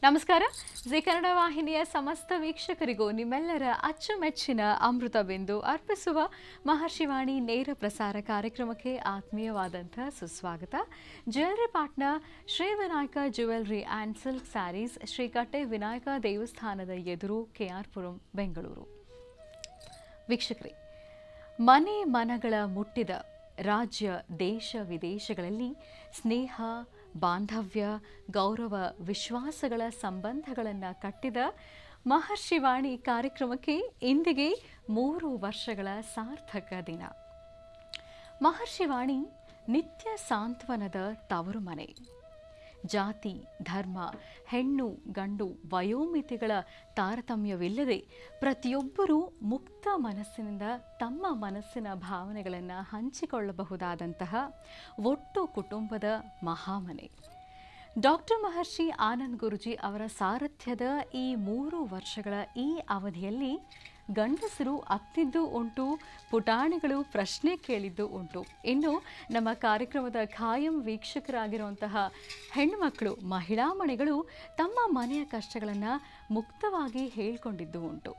ನಮಸ್ಕಾರ ಜಿ ಕನ್ನಡ ವಾಹಿನಿಯ ಸಮಸ್ತ ವೀಕ್ಷಕರಿಗೂ ನಿಮ್ಮೆಲ್ಲರ ಅಚ್ಚುಮೆಚ್ಚಿನ ಅಮೃತ ಬಿಂದು ಅರ್ಪಿಸುವ ಮಹರ್ಷಿವಾಣಿ ನೇರ ಪ್ರಸಾರ ಕಾರ್ಯಕ್ರಮಕ್ಕೆ ಆತ್ಮೀಯವಾದಂಥ ಸುಸ್ವಾಗತ jewellery partner Shri Vinayaka jewellery and silk sarees Srikatte Vinayaka ದೇವಸ್ಥಾನದ ಎದುರು ಕೆಆರ್ಪುರಂ ಬೆಂಗಳೂರು ವೀಕ್ಷಕರೇ ಮನೆ ಮನಗಳ ಮುಟ್ಟಿದ ರಾಜ್ಯ ದೇಶ ವಿದೇಶಗಳಲ್ಲಿ ಸ್ನೇಹ ಬಾಂಧವ್ಯ ಗೌರವ ವಿಶ್ವಾಸಗಳ ಸಂಬಂಧಗಳನ್ನು ಕಟ್ಟಿದ ಮಹರ್ಷಿವಾಣಿ ಕಾರ್ಯಕ್ರಮಕ್ಕೆ ಇಂದಿಗೆ ಮೂರು ವರ್ಷಗಳ ಸಾರ್ಥಕ ದಿನ ಮಹರ್ಷಿವಾಣಿ ನಿತ್ಯ ಸಾಂತ್ವನದ ತವರು ಮನೆ ಜಾತಿ ಧರ್ಮ ಹೆಣ್ಣು ಗಂಡು ವಯೋಮಿತಿಗಳ ತಾರತಮ್ಯವಿಲ್ಲದೆ ಪ್ರತಿಯೊಬ್ಬರೂ ಮುಕ್ತ ಮನಸ್ಸಿನಿಂದ ತಮ್ಮ ಮನಸ್ಸಿನ ಭಾವನೆಗಳನ್ನು ಹಂಚಿಕೊಳ್ಳಬಹುದಾದಂತಹ ಒಟ್ಟು ಕುಟುಂಬದ ಮಹಾಮನೆ ಡಾಕ್ಟರ್ ಮಹರ್ಷಿ ಆನಂದ್ ಗುರುಜಿ ಅವರ ಸಾರಥ್ಯದ ಈ ಮೂರು ವರ್ಷಗಳ ಈ ಅವಧಿಯಲ್ಲಿ ಗಂಡಸರು ಅತ್ತಿದ್ದು ಉಂಟು ಪುಟಾಣಿಗಳು ಪ್ರಶ್ನೆ ಕೇಳಿದ್ದು ಉಂಟು ಇನ್ನು ನಮ್ಮ ಕಾರ್ಯಕ್ರಮದ ಖಾಯಂ ವೀಕ್ಷಕರಾಗಿರುವಂತಹ ಹೆಣ್ಣುಮಕ್ಕಳು ಮಹಿಳಾ ಮಣಿಗಳು ತಮ್ಮ ಮನೆಯ ಕಷ್ಟಗಳನ್ನು ಮುಕ್ತವಾಗಿ ಹೇಳ್ಕೊಂಡಿದ್ದು ಉಂಟು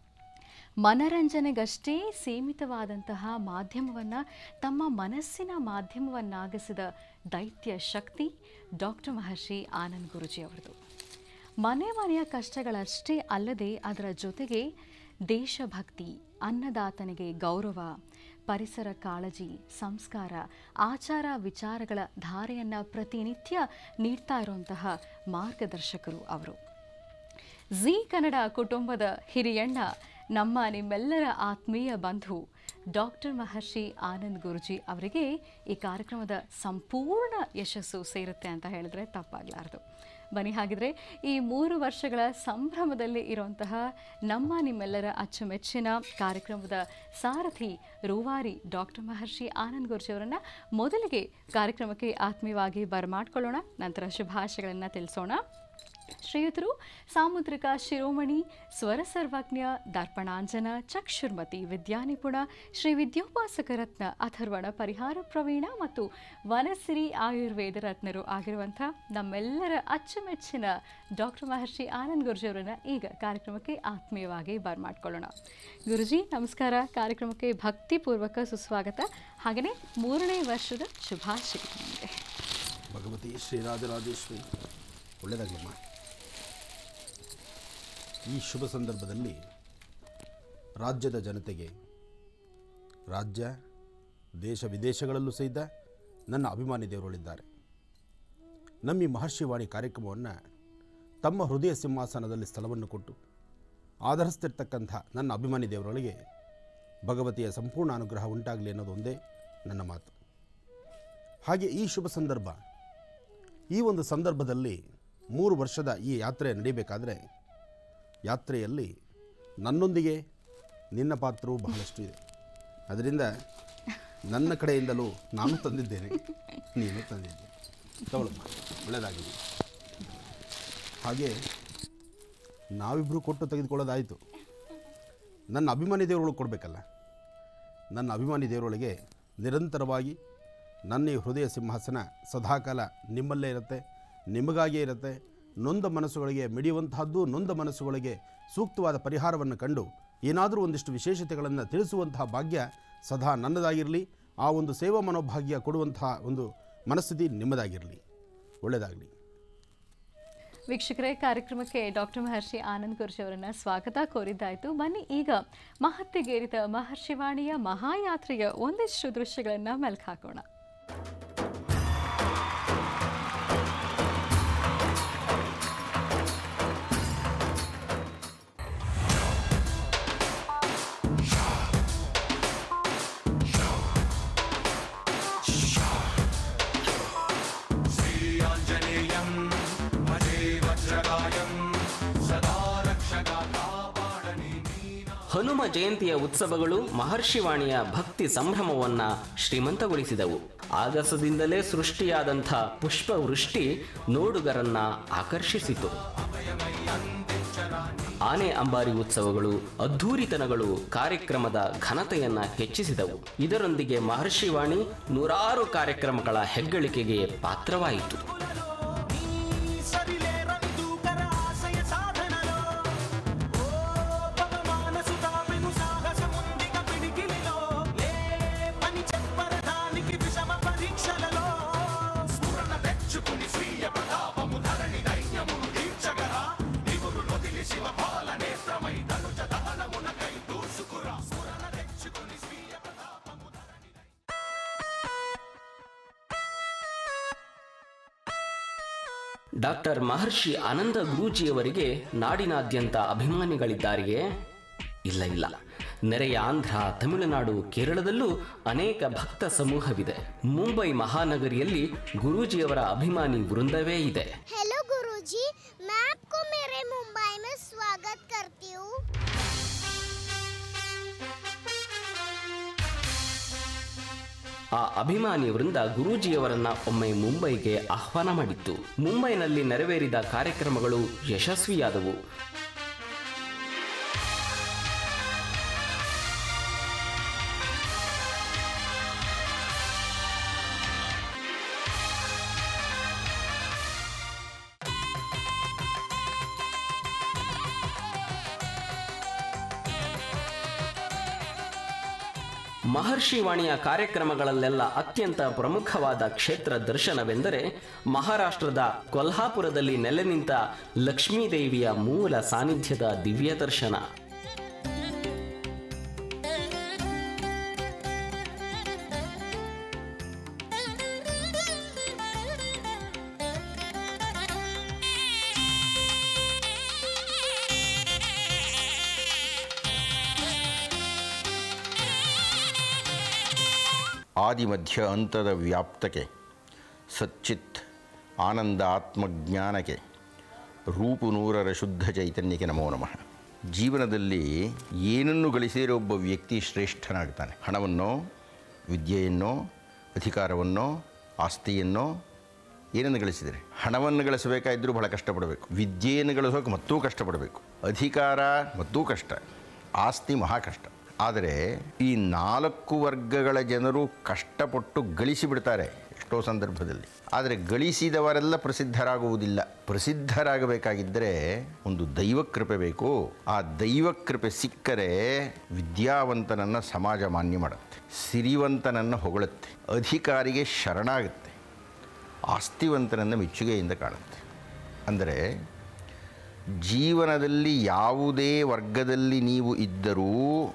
ಮನರಂಜನೆಗಷ್ಟೇ ಸೀಮಿತವಾದಂತಹ ಮಾಧ್ಯಮವನ್ನು ತಮ್ಮ ಮನಸ್ಸಿನ ಮಾಧ್ಯಮವನ್ನಾಗಿಸಿದ ದೈತ್ಯ ಶಕ್ತಿ ಡಾಕ್ಟರ್ ಮಹರ್ಷಿ ಆನಂದ್ ಗುರುಜಿ ಅವರದು ಮನೆ ಮನೆಯ ಕಷ್ಟಗಳಷ್ಟೇ ಅಲ್ಲದೆ ಅದರ ಜೊತೆಗೆ ದೇಶಭಕ್ತಿ ಅನ್ನದಾತನಿಗೆ ಗೌರವ ಪರಿಸರ ಕಾಳಜಿ ಸಂಸ್ಕಾರ ಆಚಾರ ವಿಚಾರಗಳ ಧಾರೆಯನ್ನು ಪ್ರತಿನಿತ್ಯ ನೀಡ್ತಾ ಇರುವಂತಹ ಮಾರ್ಗದರ್ಶಕರು ಅವರು ಝೀ ಕನ್ನಡ ಕುಟುಂಬದ ಹಿರಿಯಣ್ಣ ನಮ್ಮ ನಿಮ್ಮೆಲ್ಲರ ಆತ್ಮೀಯ ಬಂಧು ಡಾಕ್ಟರ್ ಮಹರ್ಷಿ ಆನಂದ್ ಗುರುಜಿ ಅವರಿಗೆ ಈ ಕಾರ್ಯಕ್ರಮದ ಸಂಪೂರ್ಣ ಯಶಸ್ಸು ಸೇರುತ್ತೆ ಅಂತ ಹೇಳಿದ್ರೆ ತಪ್ಪಾಗಲಾರದು ಬನ್ನಿ ಹಾಗಿದ್ರೆ ಈ ಮೂರು ವರ್ಷಗಳ ಸಂಭ್ರಮದಲ್ಲಿ ಇರುವಂತಹ ನಮ್ಮ ನಿಮ್ಮೆಲ್ಲರ ಅಚ್ಚುಮೆಚ್ಚಿನ ಕಾರ್ಯಕ್ರಮದ ಸಾರಥಿ ರೂವಾರಿ ಡಾಕ್ಟರ್ ಮಹರ್ಷಿ ಆನಂದ್ ಗುರುಜಿ ಅವರನ್ನು ಮೊದಲಿಗೆ ಕಾರ್ಯಕ್ರಮಕ್ಕೆ ಆತ್ಮೀಯವಾಗಿ ಬರಮಾಡ್ಕೊಳ್ಳೋಣ ನಂತರ ಶುಭಾಶಯಗಳನ್ನು ತಿಳಿಸೋಣ ಶ್ರೀಯುತರು ಸಾಮುದ್ರಿಕ ಶಿರೋಮಣಿ ಸ್ವರ ಸರ್ವಜ್ಞ ದರ್ಪಣಾಂಜನ ಚಕ್ಷುರ್ಮತಿ ವಿದ್ಯಾನಿಪುಣ ಶ್ರೀ ವಿದ್ಯೋಪಾಸಕ ರತ್ನ ಅಥರ್ವಣ ಪರಿಹಾರ ಪ್ರವೀಣ ಮತ್ತು ವನಸಿರಿ ಆಯುರ್ವೇದ ರತ್ನರು ಆಗಿರುವಂಥ ನಮ್ಮೆಲ್ಲರ ಅಚ್ಚುಮೆಚ್ಚಿನ ಡಾಕ್ಟರ್ ಮಹರ್ಷಿ ಆನಂದ್ ಗುರುಜಿ ಅವರನ್ನ ಈಗ ಕಾರ್ಯಕ್ರಮಕ್ಕೆ ಆತ್ಮೀಯವಾಗಿ ಬರ್ಮಾಡ್ಕೊಳ್ಳೋಣ ಗುರುಜಿ ನಮಸ್ಕಾರ ಕಾರ್ಯಕ್ರಮಕ್ಕೆ ಭಕ್ತಿಪೂರ್ವಕ ಸುಸ್ವಾಗತ ಹಾಗೆಯೇ ಮೂರನೇ ವರ್ಷದ ಶುಭಾಶಯಗಳು ನಿಮಗೆ ಭಗವತಿ ಶ್ರೀರಾಜರಾಜೇಶ್ವರಿ ಒಳ್ಳೆಯದಾಗಲಮ್ಮ ಈ ಶುಭ ಸಂದರ್ಭದಲ್ಲಿ ರಾಜ್ಯದ ಜನತೆಗೆ ರಾಜ್ಯ ದೇಶ ವಿದೇಶಗಳಲ್ಲೂ ಸಹಿತ ನನ್ನ ಅಭಿಮಾನಿ ದೇವರುಗಳಿದ್ದಾರೆ ನಮ್ಮ ಈ ಮಹರ್ಷಿವಾಣಿ ಕಾರ್ಯಕ್ರಮವನ್ನು ತಮ್ಮ ಹೃದಯ ಸಿಂಹಾಸನದಲ್ಲಿ ಸ್ಥಳವನ್ನು ಕೊಟ್ಟು ಆಧರಿಸ್ತಿರ್ತಕ್ಕಂಥ ನನ್ನ ಅಭಿಮಾನಿ ದೇವರುಗಳಿಗೆ ಭಗವತಿಯ ಸಂಪೂರ್ಣ ಅನುಗ್ರಹ ಉಂಟಾಗಲಿ ಅನ್ನೋದು ಒಂದೇ ನನ್ನ ಮಾತು ಹಾಗೆ ಈ ಶುಭ ಸಂದರ್ಭ ಈ ಒಂದು ಸಂದರ್ಭದಲ್ಲಿ ಮೂರು ವರ್ಷದ ಈ ಯಾತ್ರೆ ನಡೀಬೇಕಾದ್ರೆ ಯಾತ್ರೆಯಲ್ಲಿ ನನ್ನೊಂದಿಗೆ ನಿನ್ನ ಪಾತ್ರವು ಬಹಳಷ್ಟು ಇದೆ ಅದರಿಂದ ನನ್ನ ಕಡೆಯಿಂದಲೂ ನಾನು ತಂದಿದ್ದೇನೆ ನೀನು ತಂದಿದ್ದೆ ತಗೊಳಮ್ಮ ಒಳ್ಳೆಯದಾಗಿದೆ ಹಾಗೆ ನಾವಿಬ್ಬರು ಕೊಟ್ಟು ತೆಗೆದುಕೊಳ್ಳೋದಾಯಿತು ನನ್ನ ಅಭಿಮಾನಿ ದೇವರುಗಳು ಕೊಡಬೇಕಲ್ಲ ನನ್ನ ಅಭಿಮಾನಿ ದೇವರೊಳಗೆ ನಿರಂತರವಾಗಿ ನನ್ನ ಈ ಹೃದಯ ಸಿಂಹಾಸನ ಸದಾಕಾಲ ನಿಮ್ಮಲ್ಲೇ ಇರುತ್ತೆ ನಿಮಗಾಗಿಯೇ ಇರುತ್ತೆ ನೊಂದ ಮನಸ್ಸುಗಳಿಗೆ ಮಿಡಿಯುವಂತಹದ್ದು ನೊಂದ ಮನಸ್ಸುಗಳಿಗೆ ಸೂಕ್ತವಾದ ಪರಿಹಾರವನ್ನು ಕಂಡು ಏನಾದರೂ ಒಂದಿಷ್ಟು ವಿಶೇಷತೆಗಳನ್ನು ತಿಳಿಸುವಂತಹ ಭಾಗ್ಯ ಸದಾ ನನ್ನದಾಗಿರಲಿ ಆ ಒಂದು ಸೇವಾ ಮನೋಭಾಗ್ಯ ಕೊಡುವಂತಹ ಒಂದು ಮನಸ್ಥಿತಿ ನಿಮ್ಮದಾಗಿರಲಿ ಒಳ್ಳೆಯದಾಗಲಿ ವೀಕ್ಷಕರೇ ಕಾರ್ಯಕ್ರಮಕ್ಕೆ ಡಾಕ್ಟರ್ ಮಹರ್ಷಿ ಆನಂದ್ ಗುರುಜಿ ಅವರನ್ನ ಸ್ವಾಗತ ಕೋರಿದ್ದಾಯಿತು ಬನ್ನಿ ಈಗ ಮಹತ್ತೆಗೇರಿದ ಮಹರ್ಷಿವಾಣಿಯ ಮಹಾಯಾತ್ರೆಯ ಒಂದಿಷ್ಟು ದೃಶ್ಯಗಳನ್ನ ಮೆಲ್ಕ್ ಹಾಕೋಣ ಹನುಮ ಜಯಂತಿಯ ಉತ್ಸವಗಳು ಮಹರ್ಷಿವಾಣಿಯ ಭಕ್ತಿ ಸಂಭ್ರಮವನ್ನ ಶ್ರೀಮಂತಗೊಳಿಸಿದವು ಆಗಸದಿಂದಲೇ ಸೃಷ್ಟಿಯಾದಂಥ ಪುಷ್ಪವೃಷ್ಟಿ ನೋಡುಗರನ್ನ ಆಕರ್ಷಿಸಿತು ಆನೆ ಅಂಬಾರಿ ಉತ್ಸವಗಳು ಅದ್ಧೂರಿತನಗಳು ಕಾರ್ಯಕ್ರಮದ ಘನತೆಯನ್ನ ಹೆಚ್ಚಿಸಿದವು ಇದರೊಂದಿಗೆ ಮಹರ್ಷಿವಾಣಿ ನೂರಾರು ಕಾರ್ಯಕ್ರಮಗಳ ಹೆಗ್ಗಳಿಕೆಗೆ ಪಾತ್ರವಾಯಿತು ಸರಿಲೆ ರಂದು ಕರ ಡಾಕ್ಟರ್ ಮಹರ್ಷಿ ಆನಂದ ಗುರೂಜಿಯವರಿಗೆ ನಾಡಿನಾದ್ಯಂತ ಅಭಿಮಾನಿಗಳಿದ್ದಾರೆಯೇ ಇಲ್ಲ ಇಲ್ಲ ನೆರೆಯ ಆಂಧ್ರ ತಮಿಳುನಾಡು ಕೇರಳದಲ್ಲೂ ಅನೇಕ ಭಕ್ತ ಸಮೂಹವಿದೆ ಮುಂಬೈ ಮಹಾನಗರಿಯಲ್ಲಿ ಗುರೂಜಿಯವರ ಅಭಿಮಾನಿ ವೃಂದವೇ ಇದೆ हेलो गुरुजी मैं आपको मेरे मुंबई में स्वागत करती हूँ ಆ ಅಭಿಮಾನಿ ವೃಂದ ಗುರೂಜಿಯವರನ್ನ ಒಮ್ಮೆ ಮುಂಬೈಗೆ ಆಹ್ವಾನ ಮಾಡಿತ್ತು ಮುಂಬೈನಲ್ಲಿ ನೆರವೇರಿದ ಕಾರ್ಯಕ್ರಮಗಳು ಯಶಸ್ವಿಯಾದವು ಮಹರ್ಷಿ ವಾಣಿಯ ಕಾರ್ಯಕ್ರಮಗಳಲ್ಲೆಲ್ಲ ಅತ್ಯಂತ ಪ್ರಮುಖವಾದ ಕ್ಷೇತ್ರ ದರ್ಶನವೆಂದರೆ ಮಹಾರಾಷ್ಟ್ರದ ಕೊಲ್ಹಾಪುರದಲ್ಲಿ ನೆಲೆ ನಿಂತ ಲಕ್ಷ್ಮೀದೇವಿಯ ಮೂಲ ಸಾನ್ನಿಧ್ಯದ ದಿವ್ಯ ದರ್ಶನ ಆದಿಮಧ್ಯ ಅಂತದ ವ್ಯಾಪ್ತಕ್ಕೆ ಸಚ್ಚಿತ್ ಆನಂದ ಆತ್ಮಜ್ಞಾನಕ್ಕೆ ರೂಪು ನೂರರ ಶುದ್ಧ ಚೈತನ್ಯಕ್ಕೆ ನಮೋ ನಮಃ ಜೀವನದಲ್ಲಿ ಏನನ್ನು ಗಳಿಸಿದರೆ ಒಬ್ಬ ವ್ಯಕ್ತಿ ಶ್ರೇಷ್ಠನಾಗ್ತಾನೆ ಹಣವನ್ನೋ ವಿದ್ಯೆಯನ್ನೋ ಅಧಿಕಾರವನ್ನೋ ಆಸ್ತಿಯನ್ನೋ ಏನನ್ನು ಗಳಿಸಿದರೆ ಹಣವನ್ನು ಗಳಿಸಬೇಕಾದ್ರೂ ಬಹಳ ಕಷ್ಟಪಡಬೇಕು ವಿದ್ಯೆಯನ್ನು ಗಳಿಸೋಕೆ ಮತ್ತೂ ಕಷ್ಟಪಡಬೇಕು ಅಧಿಕಾರ ಮತ್ತೂ ಕಷ್ಟ ಆಸ್ತಿ ಮಹಾ ಕಷ್ಟ ಆದರೆ ಈ ನಾಲ್ಕು ವರ್ಗಗಳ ಜನರು ಕಷ್ಟಪಟ್ಟು ಗಳಿಸಿಬಿಡ್ತಾರೆ ಎಷ್ಟೋ ಸಂದರ್ಭದಲ್ಲಿ ಆದರೆ ಗಳಿಸಿದವರೆಲ್ಲ ಪ್ರಸಿದ್ಧರಾಗುವುದಿಲ್ಲ ಪ್ರಸಿದ್ಧರಾಗಬೇಕಾಗಿದ್ದರೆ ಒಂದು ದೈವಕೃಪೆ ಬೇಕು ಆ ದೈವಕೃಪೆ ಸಿಕ್ಕರೆ ವಿದ್ಯಾವಂತನನ್ನು ಸಮಾಜ ಮಾನ್ಯ ಮಾಡುತ್ತೆ ಸಿರಿವಂತನನ್ನು ಹೊಗಳುತ್ತೆ ಅಧಿಕಾರಿಗೆ ಶರಣಾಗುತ್ತೆ ಆಸ್ತಿವಂತನನ್ನು ಮೆಚ್ಚುಗೆಯಿಂದ ಕಾಣುತ್ತೆ ಅಂದರೆ ಜೀವನದಲ್ಲಿ ಯಾವುದೇ ವರ್ಗದಲ್ಲಿ ನೀವು ಇದ್ದರೂ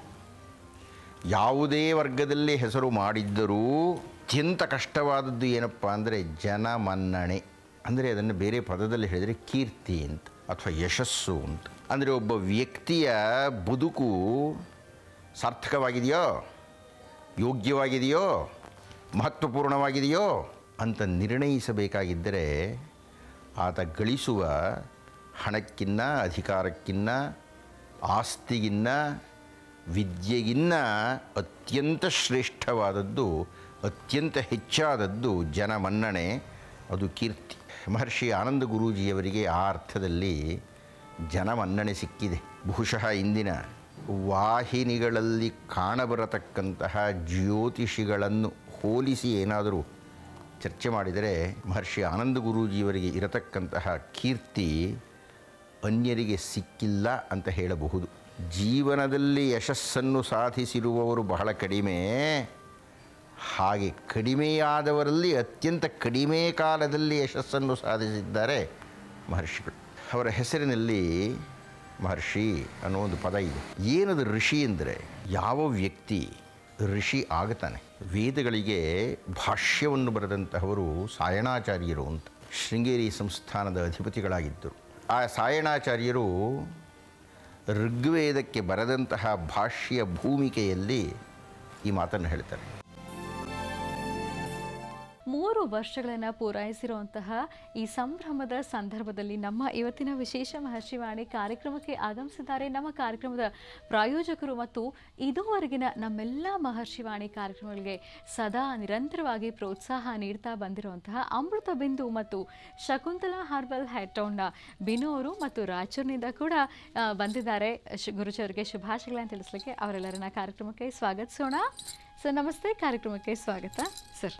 ಯಾವುದೇ ವರ್ಗದಲ್ಲಿ ಹೆಸರು ಮಾಡಿದ್ದರೂ ಅತ್ಯಂತ ಕಷ್ಟವಾದದ್ದು ಏನಪ್ಪ ಅಂದರೆ ಜನ ಮನ್ನಣೆ ಅಂದರೆ ಅದನ್ನು ಬೇರೆ ಪದದಲ್ಲಿ ಹೇಳಿದರೆ ಕೀರ್ತಿ ಅಂತ ಅಥವಾ ಯಶಸ್ಸು ಅಂತ ಅಂದರೆ ಒಬ್ಬ ವ್ಯಕ್ತಿಯ ಬದುಕು ಸಾರ್ಥಕವಾಗಿದೆಯೋ ಯೋಗ್ಯವಾಗಿದೆಯೋ ಮಹತ್ವಪೂರ್ಣವಾಗಿದೆಯೋ ಅಂತ ನಿರ್ಣಯಿಸಬೇಕಾಗಿದ್ದರೆ ಆತ ಗಳಿಸುವ ಹಣಕ್ಕಿನ್ನ ಅಧಿಕಾರಕ್ಕಿನ್ನ ಆಸ್ತಿಗಿನ್ನ ವಿದ್ಯೆಗಿನ್ನ ಅತ್ಯಂತ ಶ್ರೇಷ್ಠವಾದದ್ದು ಅತ್ಯಂತ ಹೆಚ್ಚಾದದ್ದು ಜನ ಮನ್ನಣೆ ಅದು ಕೀರ್ತಿ ಮಹರ್ಷಿ ಆನಂದ ಗುರೂಜಿಯವರಿಗೆ ಆ ಅರ್ಥದಲ್ಲಿ ಜನ ಮನ್ನಣೆ ಸಿಕ್ಕಿದೆ ಬಹುಶಃ ಇಂದಿನ ವಾಹಿನಿಗಳಲ್ಲಿ ಕಾಣಬರತಕ್ಕಂತಹ ಜ್ಯೋತಿಷಿಗಳನ್ನು ಹೋಲಿಸಿ ಏನಾದರೂ ಚರ್ಚೆ ಮಾಡಿದರೆ ಮಹರ್ಷಿ ಆನಂದ ಗುರೂಜಿಯವರಿಗೆ ಇರತಕ್ಕಂತಹ ಕೀರ್ತಿ ಅನ್ಯರಿಗೆ ಸಿಕ್ಕಿಲ್ಲ ಅಂತ ಹೇಳಬಹುದು ಜೀವನದಲ್ಲಿ ಯಶಸ್ಸನ್ನು ಸಾಧಿಸಿರುವವರು ಬಹಳ ಕಡಿಮೆ ಹಾಗೆ ಕಡಿಮೆಯಾದವರಲ್ಲಿ ಅತ್ಯಂತ ಕಡಿಮೆ ಕಾಲದಲ್ಲಿ ಯಶಸ್ಸನ್ನು ಸಾಧಿಸಿದ್ದಾರೆ ಮಹರ್ಷಿಗಳು ಅವರ ಹೆಸರಿನಲ್ಲಿ ಮಹರ್ಷಿ ಅನ್ನೋ ಒಂದು ಪದ ಇದೆ ಏನದು ಋಷಿ ಅಂದರೆ ಯಾವ ವ್ಯಕ್ತಿ ಋಷಿ ಆಗುತ್ತಾನೆ ವೇದಗಳಿಗೆ ಭಾಷ್ಯವನ್ನು ಬರೆದಂತಹವರು ಸಾಯಣಾಚಾರ್ಯರು ಅಂತ ಶೃಂಗೇರಿ ಸಂಸ್ಥಾನದ ಅಧಿಪತಿಗಳಾಗಿದ್ದರು ಆ ಸಾಯಣಾಚಾರ್ಯರು ಋಗ್ವೇದಕ್ಕೆ ಬರೆದಂತಹ ಭಾಷ್ಯ ಭೂಮಿಕೆಯಲ್ಲಿ ಈ ಮಾತನ್ನು ಹೇಳ್ತಾರೆ ಮೂರು ವರ್ಷಗಳನ್ನು ಪೂರೈಸಿರುವಂತಹ ಈ ಸಂಭ್ರಮದ ಸಂದರ್ಭದಲ್ಲಿ ನಮ್ಮ ಇವತ್ತಿನ ವಿಶೇಷ ಮಹರ್ಷಿವಾಣಿ ಕಾರ್ಯಕ್ರಮಕ್ಕೆ ಆಗಮಿಸಿದ್ದಾರೆ ನಮ್ಮ ಕಾರ್ಯಕ್ರಮದ ಪ್ರಾಯೋಜಕರು ಮತ್ತು ಇದುವರೆಗಿನ ನಮ್ಮೆಲ್ಲ ಮಹರ್ಷಿವಾಣಿ ಕಾರ್ಯಕ್ರಮಗಳಿಗೆ ಸದಾ ನಿರಂತರವಾಗಿ ಪ್ರೋತ್ಸಾಹ ನೀಡ್ತಾ ಬಂದಿರುವಂತಹ ಅಮೃತ ಬಿಂದು ಮತ್ತು ಶಕುಂತಲಾ ಹಾರ್ಬಲ್ ಹೆಡ್ ಟೌನ್ನ ಬಿನು ಅವರು ಮತ್ತು ರಾಯಚೂರಿನಿಂದ ಕೂಡ ಆ, ಬಂದಿದ್ದಾರೆ ಶು- ಗುರುಜಿ ಅವರಿಗೆ ಶುಭಾಶಯಗಳನ್ನು ತಿಳಿಸ್ಲಿಕ್ಕೆ ಅವರೆಲ್ಲರನ್ನ ಕಾರ್ಯಕ್ರಮಕ್ಕೆ ಸ್ವಾಗತಿಸೋಣ ಸರ್ ನಮಸ್ತೆ ಕಾರ್ಯಕ್ರಮಕ್ಕೆ ಸ್ವಾಗತ ಸರ್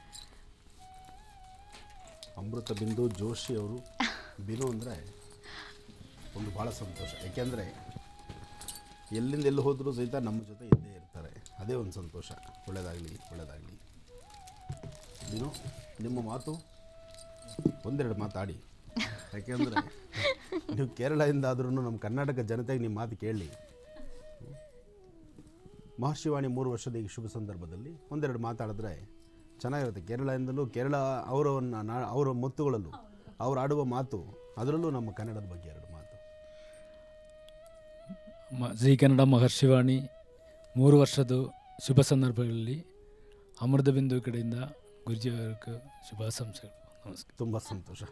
ಅಮೃತ ಬಿಂದು ಜೋಶಿ ಅವರು ಬಿನು ಅಂದರೆ ಒಂದು ಭಾಳ ಸಂತೋಷ ಯಾಕೆಂದರೆ ಎಲ್ಲಿಂದ ಎಲ್ಲಿ ಹೋದರೂ ಸಹಿತ ನಮ್ಮ ಜೊತೆ ಇದ್ದೇ ಇರ್ತಾರೆ ಅದೇ ಒಂದು ಸಂತೋಷ ಒಳ್ಳೆಯದಾಗಲಿ ಒಳ್ಳೆಯದಾಗಲಿ ಬಿನು ನಿಮ್ಮ ಮಾತು ಒಂದೆರಡು ಮಾತಾಡಿ ಯಾಕೆಂದರೆ ನೀವು ಕೇರಳದಿಂದ ಆದ್ರೂ ನಮ್ಮ ಕರ್ನಾಟಕ ಜನತೆಗೆ ನಿಮ್ಮ ಮಾತು ಕೇಳಿ ಮಹರ್ಷಿವಾಣಿ ಮೂರು ವರ್ಷದ ಈ ಶುಭ ಸಂದರ್ಭದಲ್ಲಿ ಒಂದೆರಡು ಮಾತಾಡಿದ್ರೆ ಚೆನ್ನಾಗಿರುತ್ತೆ ಕೇರಳದಿಂದಲೂ ಕೇರಳ ಅವರ ನಾ ಅವರ ಮುತ್ತುಗಳಲ್ಲೂ ಅವ್ರು ಆಡುವ ಮಾತು ಅದರಲ್ಲೂ ನಮ್ಮ ಕನ್ನಡದ ಬಗ್ಗೆ ಎರಡು ಮಾತು ಮ ಜಿ ಕನ್ನಡ ಮಹರ್ಷಿವಾಣಿ ಮೂರು ವರ್ಷದ ಶುಭ ಸಂದರ್ಭಗಳಲ್ಲಿ ಅಮೃತ ಬಿಂದು ಕಡೆಯಿಂದ ಗುರುಜಿಯವರಿಗೆ ಶುಭಾಶಂಸೆಗಳು ನಮಸ್ಕಾರ ತುಂಬ ಸಂತೋಷ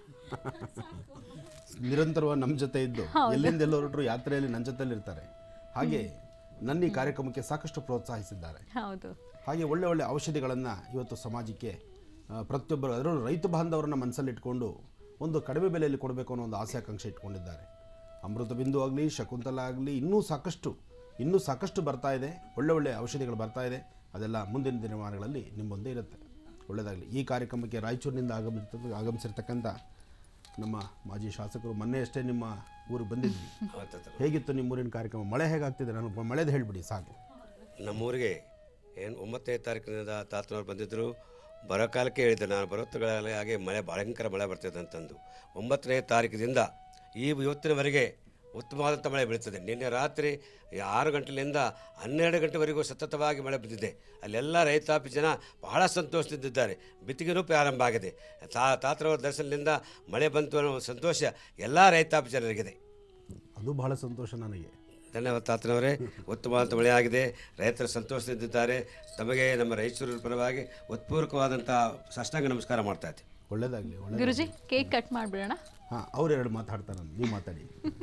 ನಿರಂತರವಾಗಿ ನಮ್ಮ ಜೊತೆ ಇದ್ದು ಎಲ್ಲಿಂದ ಎಲ್ಲ ಹೊರಟರು ಯಾತ್ರೆಯಲ್ಲಿ ನನ್ನ ಜೊತೆಲಿ ಇರ್ತಾರೆ ಹಾಗೆ ನನ್ನ ಈ ಕಾರ್ಯಕ್ರಮಕ್ಕೆ ಸಾಕಷ್ಟು ಪ್ರೋತ್ಸಾಹಿಸಿದ್ದಾರೆ ಹೌದು ಹಾಗೆ ಒಳ್ಳೆ ಒಳ್ಳೆ ಔಷಧಿಗಳನ್ನು ಇವತ್ತು ಸಮಾಜಕ್ಕೆ ಆ, ಪ್ರತಿಯೊಬ್ಬರು ಅದರಲ್ಲೂ ರೈತ ಬಾಂಧವರನ್ನ ಮನಸ್ಸಲ್ಲಿಟ್ಕೊಂಡು ಒಂದು ಕಡಿಮೆ ಬೆಲೆಯಲ್ಲಿ ಕೊಡಬೇಕು ಅನ್ನೋ ಒಂದು ಆಸೆ ಆಕಾಂಕ್ಷೆ ಇಟ್ಕೊಂಡಿದ್ದಾರೆ ಅಮೃತ ಬಿಂದು ಆಗಲಿ ಶಕುಂತಲ ಆಗಲಿ ಇನ್ನೂ ಸಾಕಷ್ಟು ಇನ್ನೂ ಸಾಕಷ್ಟು ಬರ್ತಾ ಇದೆ ಒಳ್ಳೆ ಒಳ್ಳೆ ಔಷಧಿಗಳು ಬರ್ತಾ ಇದೆ ಅದೆಲ್ಲ ಮುಂದಿನ ದಿನಮಾನಗಳಲ್ಲಿ ನಿಮ್ಮ ಮುಂದೆ ಇರುತ್ತೆ ಒಳ್ಳೆಯದಾಗಲಿ ಈ ಕಾರ್ಯಕ್ರಮಕ್ಕೆ ರಾಯಚೂರಿನಿಂದ ಆಗಮಿಸಿರ್ತಕ್ಕ ಆಗಮಿಸಿರ್ತಕ್ಕಂಥ ನಮ್ಮ ಮಾಜಿ ಶಾಸಕರು ಮೊನ್ನೆ ಅಷ್ಟೇ ನಿಮ್ಮ ಊರಿಗೆ ಬಂದಿದ್ವಿ ಹೇಗಿತ್ತು ನಿಮ್ಮ ಊರಿನ ಕಾರ್ಯಕ್ರಮ ಮಳೆ ಹೇಗಾಗ್ತಿದೆ ನನಗೆ ಮಳೆದು ಹೇಳಿಬಿಡಿ ಸಾಕು ನಮ್ಮೂರಿಗೆ ಏನು ಒಂಬತ್ತನೇ ತಾರೀಕಿನಿಂದ ತಾತನವ್ರು ಬಂದಿದ್ದರು ಬರೋ ಕಾಲಕ್ಕೆ ಹೇಳಿದ್ದೆ ನಾನು ಬರೋತ್ತುಗಳಲ್ಲಿ ಹಾಗೆ ಮಳೆ ಭಯಂಕರ ಮಳೆ ಬರ್ತಿದೆ ಅಂತಂದು ಒಂಬತ್ತನೇ ತಾರೀಕಿನಿಂದ ಈ ಇವತ್ತಿನವರೆಗೆ ಉತ್ತಮವಾದಂಥ ಮಳೆ ಬೀಳ್ತದೆ ನಿನ್ನೆ ರಾತ್ರಿ ಆರು ಗಂಟೆಯಿಂದ ಹನ್ನೆರಡು ಗಂಟೆವರೆಗೂ ಸತತವಾಗಿ ಮಳೆ ಬಿದ್ದಿದೆ ಅಲ್ಲೆಲ್ಲ ರೈತಾಪಿ ಜನ ಬಹಳ ಸಂತೋಷದಿಂದಿದ್ದಾರೆ ಬಿತ್ತಿಗೆನೂ ಪ್ರಾರಂಭ ಆಗಿದೆ ತಾ ತಾತರವರ ದರ್ಶನದಿಂದ ಮಳೆ ಬಂತು ಅನ್ನೋ ಸಂತೋಷ ಎಲ್ಲ ರೈತಾಪಿ ಜನರಿಗಿದೆ ಅದು ಬಹಳ ಸಂತೋಷ ನನಗೆ ಧನ್ಯವಾದ ತಾತನವರೇ ಉತ್ತಮವಾದ ಮಳೆ ಆಗಿದೆ ರೈತರು ಸಂತೋಷದಿಂದಿದ್ದಾರೆ ತಮಗೆ ನಮ್ಮ ರಾಯಚೂರಿನ ಪರವಾಗಿ ಉತ್ಪೂರ್ವಕವಾದಂಥ ಸಾಷ್ಟಾಂಗ ನಮಸ್ಕಾರ ಮಾಡ್ತಾ ಇದ್ದೀವಿ ಒಳ್ಳೇದಾಗಲಿ ಒಳ್ಳೆ ಗುರುಜಿ ಕೇಕ್ ಕಟ್ ಮಾಡಿಬಿಡೋಣ ಹಾಂ ಅವ್ರು ಎರಡು ಮಾತಾಡ್ತಾರೆ ನೀವು ಮಾತಾಡಿ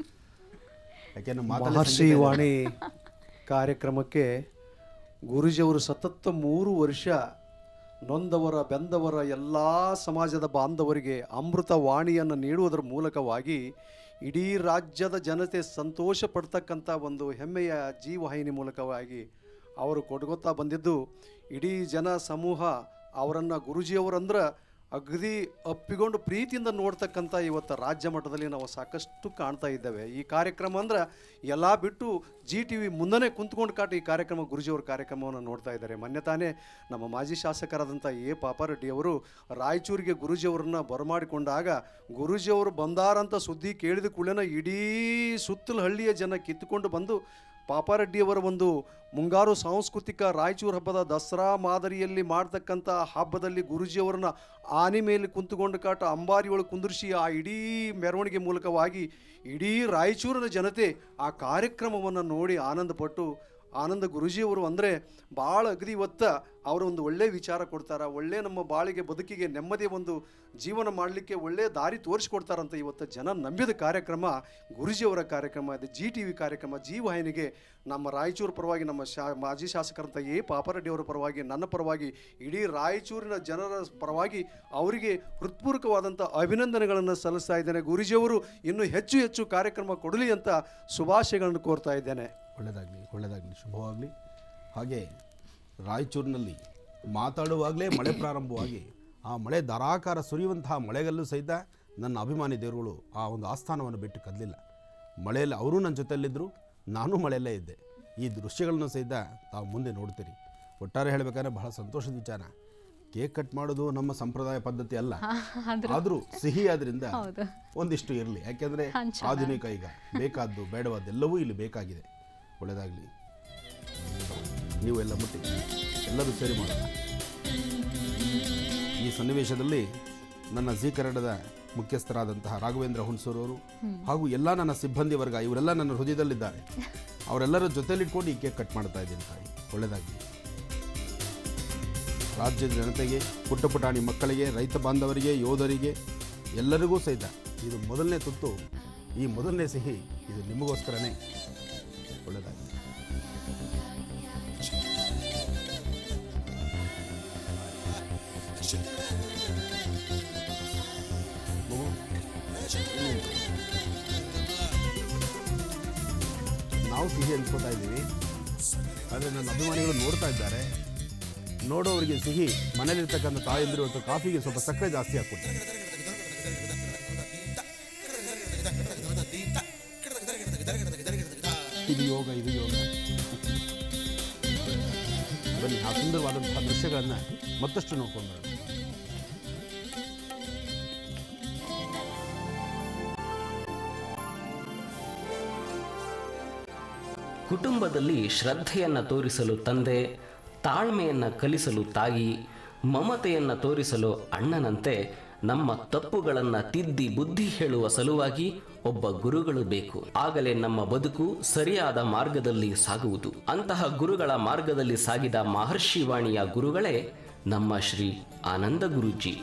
ಯಾಕೆಂದ್ರೆ ಮಾತಲ್ಲೇ ಮಹರ್ಷಿ ಸಂಗೀತ ಇದೆ. ವಾಣಿ ಕಾರ್ಯಕ್ರಮಕ್ಕೆ ಗುರುಜಿಯವರು ಸತತ ಮೂರು ವರ್ಷ ನೊಂದವರ ಬೆಂದವರ ಎಲ್ಲ ಸಮಾಜದ ಬಾಂಧವರಿಗೆ ಅಮೃತ ವಾಣಿಯನ್ನು ನೀಡುವುದರ ಮೂಲಕವಾಗಿ ಇಡೀ ರಾಜ್ಯದ ಜನತೆ ಸಂತೋಷ ಪಡ್ತಕ್ಕಂಥ ಒಂದು ಹೆಮ್ಮೆಯ ಜೀವವಾಹಿನಿ ಮೂಲಕವಾಗಿ ಅವರು ಕೊಡ್ಕೊತಾ ಬಂದಿದ್ದು ಇಡೀ ಜನ ಸಮೂಹ ಅವರನ್ನು ಗುರುಜಿಯವರಂದ್ರೆ ಅಗದಿ ಅಪ್ಪಿಕೊಂಡು ಪ್ರೀತಿಯಿಂದ ನೋಡ್ತಕ್ಕಂಥ ಇವತ್ತು ರಾಜ್ಯ ಮಟ್ಟದಲ್ಲಿ ನಾವು ಸಾಕಷ್ಟು ಕಾಣ್ತಾ ಇದ್ದೇವೆ ಈ ಕಾರ್ಯಕ್ರಮ ಅಂದ್ರೆ ಎಲ್ಲ ಬಿಟ್ಟು ಜಿ ಟಿ ವಿ ಮುಂದನೆ ಕುಂತ್ಕೊಂಡು ಕಾಟ ಈ ಕಾರ್ಯಕ್ರಮ ಗುರುಜಿಯವ್ರ ಕಾರ್ಯಕ್ರಮವನ್ನು ನೋಡ್ತಾ ಇದ್ದಾರೆ ಮೊನ್ನೆ ತಾನೇ ನಮ್ಮ ಮಾಜಿ ಶಾಸಕರಾದಂಥ ಎ ಪಾಪಾರೆಡ್ಡಿ ಅವರು ರಾಯಚೂರಿಗೆ ಗುರುಜಿಯವರನ್ನ ಬರಮಾಡಿಕೊಂಡಾಗ ಗುರುಜಿಯವರು ಬಂದಾರಂತ ಸುದ್ದಿ ಕೇಳಿದ ಕೂಡಲೇ ಇಡೀ ಸುತ್ತಲ ಹಳ್ಳಿಯ ಜನ ಕಿತ್ತುಕೊಂಡು ಬಂದು ಪಾಪಾರೆಡ್ಡಿಯವರ ಒಂದು ಮುಂಗಾರು ಸಾಂಸ್ಕೃತಿಕ ರಾಯಚೂರು ಹಬ್ಬದ ದಸರಾ ಮಾದರಿಯಲ್ಲಿ ಮಾಡ್ತಕ್ಕಂಥ ಹಬ್ಬದಲ್ಲಿ ಗುರುಜಿಯವರನ್ನ ಆನೆ ಮೇಲೆ ಕುಂತುಕೊಂಡು ಕಾಟ ಅಂಬಾರಿ ಒಳಗೆ ಕುಂದಿರಿಸಿ ಆ ಇಡೀ ಮೆರವಣಿಗೆ ಮೂಲಕವಾಗಿ ಇಡೀ ರಾಯಚೂರಿನ ಜನತೆ ಆ ಕಾರ್ಯಕ್ರಮವನ್ನು ನೋಡಿ ಆನಂದಪಟ್ಟು ಆನಂದ ಗುರುಜಿಯವರು ಅಂದರೆ ಭಾಳ ಅಗದಿ ಇವತ್ತ ಅವರು ಒಂದು ಒಳ್ಳೆ ವಿಚಾರ ಕೊಡ್ತಾರ ಒಳ್ಳೆ ನಮ್ಮ ಬಾಳಿಗೆ ಬದುಕಿಗೆ ನೆಮ್ಮದಿ ಒಂದು ಜೀವನ ಮಾಡಲಿಕ್ಕೆ ಒಳ್ಳೆ ದಾರಿ ತೋರಿಸ್ಕೊಡ್ತಾರಂತ ಇವತ್ತು ಜನ ನಂಬಿದ ಕಾರ್ಯಕ್ರಮ ಗುರುಜಿಯವರ ಕಾರ್ಯಕ್ರಮ ಇದು ಜಿ ಟಿ ವಿ ಕಾರ್ಯಕ್ರಮ ಜಿ ವಾಹಿನಿಗೆ ನಮ್ಮ ರಾಯಚೂರು ಪರವಾಗಿ ನಮ್ಮ ಶಾ ಮಾಜಿ ಶಾಸಕರಂತ ಎ ಪಾಪರೆಡ್ಡಿಯವರ ಪರವಾಗಿ ನನ್ನ ಪರವಾಗಿ ಇಡೀ ರಾಯಚೂರಿನ ಜನರ ಪರವಾಗಿ ಅವರಿಗೆ ಹೃತ್ಪೂರ್ವಕವಾದಂಥ ಅಭಿನಂದನೆಗಳನ್ನು ಸಲ್ಲಿಸ್ತಾ ಇದ್ದೇನೆ ಗುರುಜಿಯವರು ಇನ್ನೂ ಹೆಚ್ಚು ಹೆಚ್ಚು ಕಾರ್ಯಕ್ರಮ ಕೊಡಲಿ ಅಂತ ಶುಭಾಶಯಗಳನ್ನು ಕೋರ್ತಾ ಇದ್ದೇನೆ ಒಳ್ಳೆಯದಾಗಲಿ ಒಳ್ಳೆಯದಾಗಲಿ ಶುಭವಾಗಲಿ ಹಾಗೆ ರಾಯಚೂರಿನಲ್ಲಿ ಮಾತಾಡುವಾಗಲೇ ಮಳೆ ಪ್ರಾರಂಭವಾಗಿ ಆ ಮಳೆ ಧಾರಾಕಾರ ಸುರಿಯುವಂತಹ ಮಳೆಗಲ್ಲೂ ಸಹಿತ ನನ್ನ ಅಭಿಮಾನಿ ದೇವರುಗಳು ಆ ಒಂದು ಆಸ್ಥಾನವನ್ನು ಬಿಟ್ಟು ಕದಲಿಲ್ಲ ಮಳೆಯಲ್ಲಿ ಅವರೂ ನನ್ನ ಜೊತೆಯಲ್ಲಿದ್ದರು ನಾನು ಮಳೆಯಲ್ಲೇ ಇದ್ದೆ ಈ ದೃಶ್ಯಗಳನ್ನು ಸಹಿತ ತಾವು ಮುಂದೆ ನೋಡ್ತೀರಿ ಒಟ್ಟಾರೆ ಹೇಳಬೇಕಾದ್ರೆ ಬಹಳ ಸಂತೋಷದ ವಿಚಾರ ಕೇಕ್ ಕಟ್ ಮಾಡೋದು ನಮ್ಮ ಸಂಪ್ರದಾಯ ಪದ್ಧತಿ ಅಲ್ಲ ಆದರೂ ಸಿಹಿ ಆದ್ರಿಂದ ಹೌದು. ಒಂದಿಷ್ಟು ಇರಲಿ ಯಾಕೆಂದರೆ ಹಂಚೋಣ. ಆಧುನಿಕ ಈಗ ಬೇಕಾದ್ದು ಬೇಡವಾದ್ದೆಲ್ಲವೂ ಇಲ್ಲಿ ಬೇಕಾಗಿದೆ ಒಳ್ಳೆಯದಾಗಲಿ ನೀವು ಎಲ್ಲ ಮುಟ್ಟಿ ಎಲ್ಲರೂ ಸೇರಿ ಮಾಡೋಣ ಈ ಸನ್ನಿವೇಶದಲ್ಲಿ ನನ್ನ ಜಿ ಕನ್ನಡದ ಮುಖ್ಯಸ್ಥರಾದಂತಹ ರಾಘವೇಂದ್ರ ಹುಣಸೂರವರು ಹಾಗೂ ಎಲ್ಲ ನನ್ನ ಸಿಬ್ಬಂದಿ ವರ್ಗ ಇವರೆಲ್ಲ ನನ್ನ ಹೃದಯದಲ್ಲಿದ್ದಾರೆ ಅವರೆಲ್ಲರ ಜೊತೆಲಿಟ್ಕೊಂಡು ಈ ಕೇಕ್ ಕಟ್ ಮಾಡ್ತಾ ಇದ್ದೀನಿ ತಾಯಿ ಒಳ್ಳೆಯದಾಗಲಿ ರಾಜ್ಯದ ಜನತೆಗೆ ಪುಟ್ಟ ಪುಟಾಣಿ ಮಕ್ಕಳಿಗೆ ರೈತ ಬಾಂಧವರಿಗೆ ಯೋಧರಿಗೆ ಎಲ್ಲರಿಗೂ ಸಹಿತ ಇದು ಮೊದಲನೇ ತುತ್ತು ಈ ಮೊದಲನೇ ಸಿಹಿ ಇದು ನಿಮಗೋಸ್ಕರನೇ ಒಳ್ಳೆಯದಾಗಲಿ ಮಗು, ನಾವು ಸಿಹಿ ಅನ್ಸ್ಕೊತಾ ಇದ್ದೀವಿ ಆದರೆ ನನ್ನ ಅಭಿಮಾನಿಗಳು ನೋಡ್ತಾ ಇದ್ದಾರೆ ನೋಡೋರಿಗೆ ಸಿಹಿ ಮನೇಲಿರ್ತಕ್ಕಂಥ ತಾಯಂದಿರು ಇವತ್ತು ಕಾಫಿಗೆ ಸ್ವಲ್ಪ ಸಕ್ಕರೆ ಜಾಸ್ತಿ ಹಾಕ್ಕೊಡ್ತಾರೆ ಇದು ಯೋಗ ಇದು ಯೋಗ ಬನ್ನಿ ಆ ಸುಂದರವಾದಂತಹ ದೃಶ್ಯಗಳನ್ನು ಮತ್ತಷ್ಟು ನೋಡ್ಕೊಂಡು ಬರೋಣ. ಕುಟುಂಬದಲ್ಲಿ ಶ್ರದ್ಧೆಯನ್ನು ತೋರಿಸಲು ತಂದೆ ತಾಳ್ಮೆಯನ್ನು ಕಲಿಸಲು ತಾಯಿ ಮಮತೆಯನ್ನು ತೋರಿಸಲು ಅಣ್ಣನಂತೆ ನಮ್ಮ ತಪ್ಪುಗಳನ್ನು ತಿದ್ದಿ ಬುದ್ಧಿ ಹೇಳುವ ಸಲುವಾಗಿ ಒಬ್ಬ ಗುರುಗಳು ಬೇಕು ಆಗಲೇ ನಮ್ಮ ಬದುಕು ಸರಿಯಾದ ಮಾರ್ಗದಲ್ಲಿ ಸಾಗುವುದು ಅಂತಹ ಗುರುಗಳ ಮಾರ್ಗದಲ್ಲಿ ಸಾಗಿದ ಮಹರ್ಷಿವಾಣಿಯ ಗುರುಗಳೇ ನಮ್ಮ ಶ್ರೀ ಆನಂದ ಗುರೂಜಿ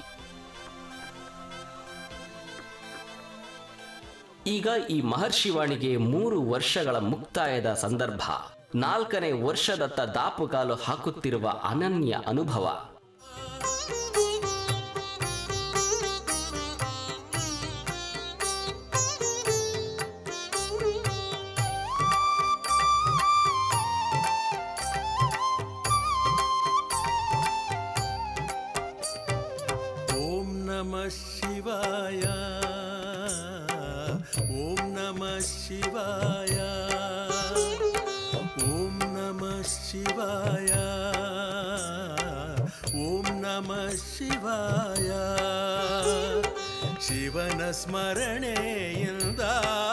ಈಗ ಈ ಮಹರ್ಷಿವಾಣಿಗೆ ಮೂರು ವರ್ಷಗಳ ಮುಕ್ತಾಯದ ಸಂದರ್ಭ ನಾಲ್ಕನೇ ವರ್ಷದತ್ತ ದಾಪುಗಾಲು ಹಾಕುತ್ತಿರುವ ಅನನ್ಯ ಅನುಭವ ॐ नमः शिवाय ॐ नमः शिवाय ॐ नमः शिवाय ॐ नमः शिवाय ಶಿವನ ಸ್ಮರಣೆಯಿಂದ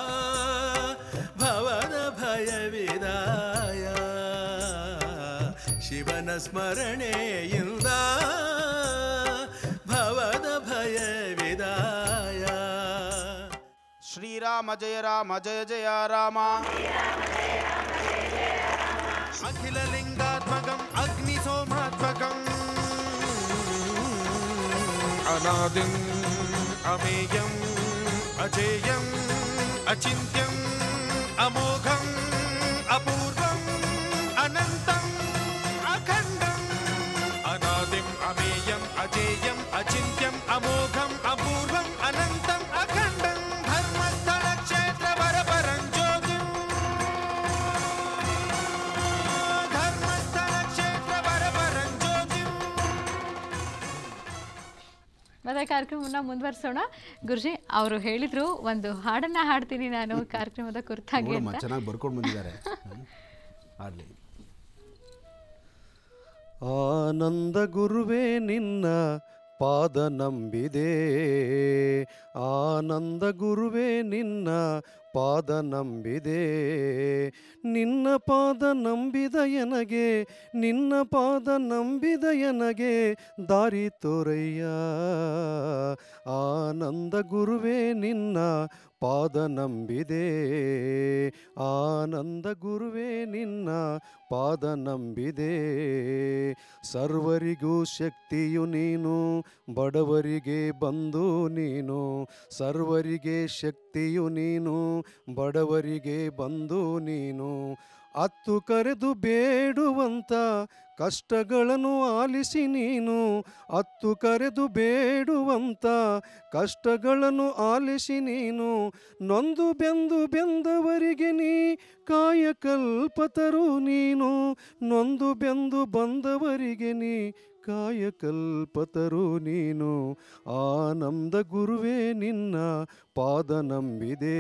ಭವನ ಭಯವಿದಾಯ ಶಿವನ ಸ್ಮರಣೆಯಿಂದ ಭವದ ಭಯವಿದಾಯ ಶ್ರೀರಾಮ ಜಯ ರಾಮ ಜಯ ಜಯ ರಾಮ ಅಖಿಲ ಲಿಂಗಾತ್ಮಕಂ ಅಗ್ನಿ ಸೋಮಾತ್ಮಕಂ ಅನಾದಿಂ ಅಮೇಯಂ ಅಜೇಯಂ ಅಚಿಂತ್ಯಂ ಅಮೋಘಂ ಅಪೂರ್ವಂ ಅನಂತಂ ಅಖಂಡಂ ಅನಾದಿಂ ಅಮೇಯಂ ಅಜೇಯಂ ಅಚಿಂತ್ಯಂ ಅಮೋಘಂ ಅಪೂರ್ವಂ ಅನಂತಂ ಅಖಂಡಂ ಧರ್ಮಸ್ಥಳ ಕ್ಷೇತ್ರ ವರಪರಂ ಜ್ಯೋತಿಂ ಧರ್ಮಸ್ಥಳ ಕ್ಷೇತ್ರ ವರಪರಂ ಜ್ಯೋತಿಂ ಮತ್ತೆ ಕಾರ್ಯಕ್ರಮವನ್ನ ಮುಂದುವರಿಸೋಣ ಗುರುಜಿ ಅವರು ಹೇಳಿದ್ರು ಒಂದು ಹಾಡನ್ನ ಹಾಡ್ತೀನಿ ನಾನು ಕಾರ್ಯಕ್ರಮದ ಕುರಿತಾಗಿ ನೋಡಮ್ಮ ಅಂತ ಚೆನ್ನಾಗಿ ಬರ್ಕೊಂಡು ಬಂದಿದ್ದಾರೆ ಆಡಲಿ ಆನಂದ ಗುರುವೇ ನಿನ್ನ ಪಾದ ನಂಬಿದೆ ಆನಂದ ಗುರುವೇ ನಿನ್ನ ಪಾದ ನಂಬಿದೆ ನಿನ್ನ ಪಾದ ನಂಬಿದ ಎನಗೆ ನಿನ್ನ ಪಾದ ನಂಬಿದ ಎನಗೆ ದಾರಿ ತೋರಯ್ಯ ಆನಂದ ಗುರುವೇ ನಿನ್ನ ಪಾದ ನಂಬಿದೆ ಆನಂದ ಗುರುವೇ ನಿನ್ನ ಪಾದ ನಂಬಿದೆ ಸರ್ವರಿಗೂ ಶಕ್ತಿಯು ನೀನು ಬಡವರಿಗೆ ಬಂದು ನೀನು ಸರ್ವರಿಗೆ ಶಕ್ತಿಯು ನೀನು ಬಡವರಿಗೆ ಬಂದು ನೀನು ಅತ್ತು ಕರೆದು ಬೇಡುವಂತ ಕಷ್ಟಗಳನ್ನು ಆಲಿಸಿ ನೀನು ಅತ್ತು ಕರೆದು ಬೇಡುವಂತ ಕಷ್ಟಗಳನ್ನು ಆಲಿಸಿ ನೀನು ನೊಂದು ಬೆಂದು ಬೆಂದವರಿಗೆ ನೀ ಕಾಯಕಲ್ಪತರು ನೀನು ನೊಂದು ಬೆಂದು ಬಂದವರಿಗೆ ನೀ ಕಾಯಕಲ್ಪತರು ನೀನು ಆನಂದ ಗುರುವೇ ನಿನ್ನ ಪಾದ ನಂಬಿದೆ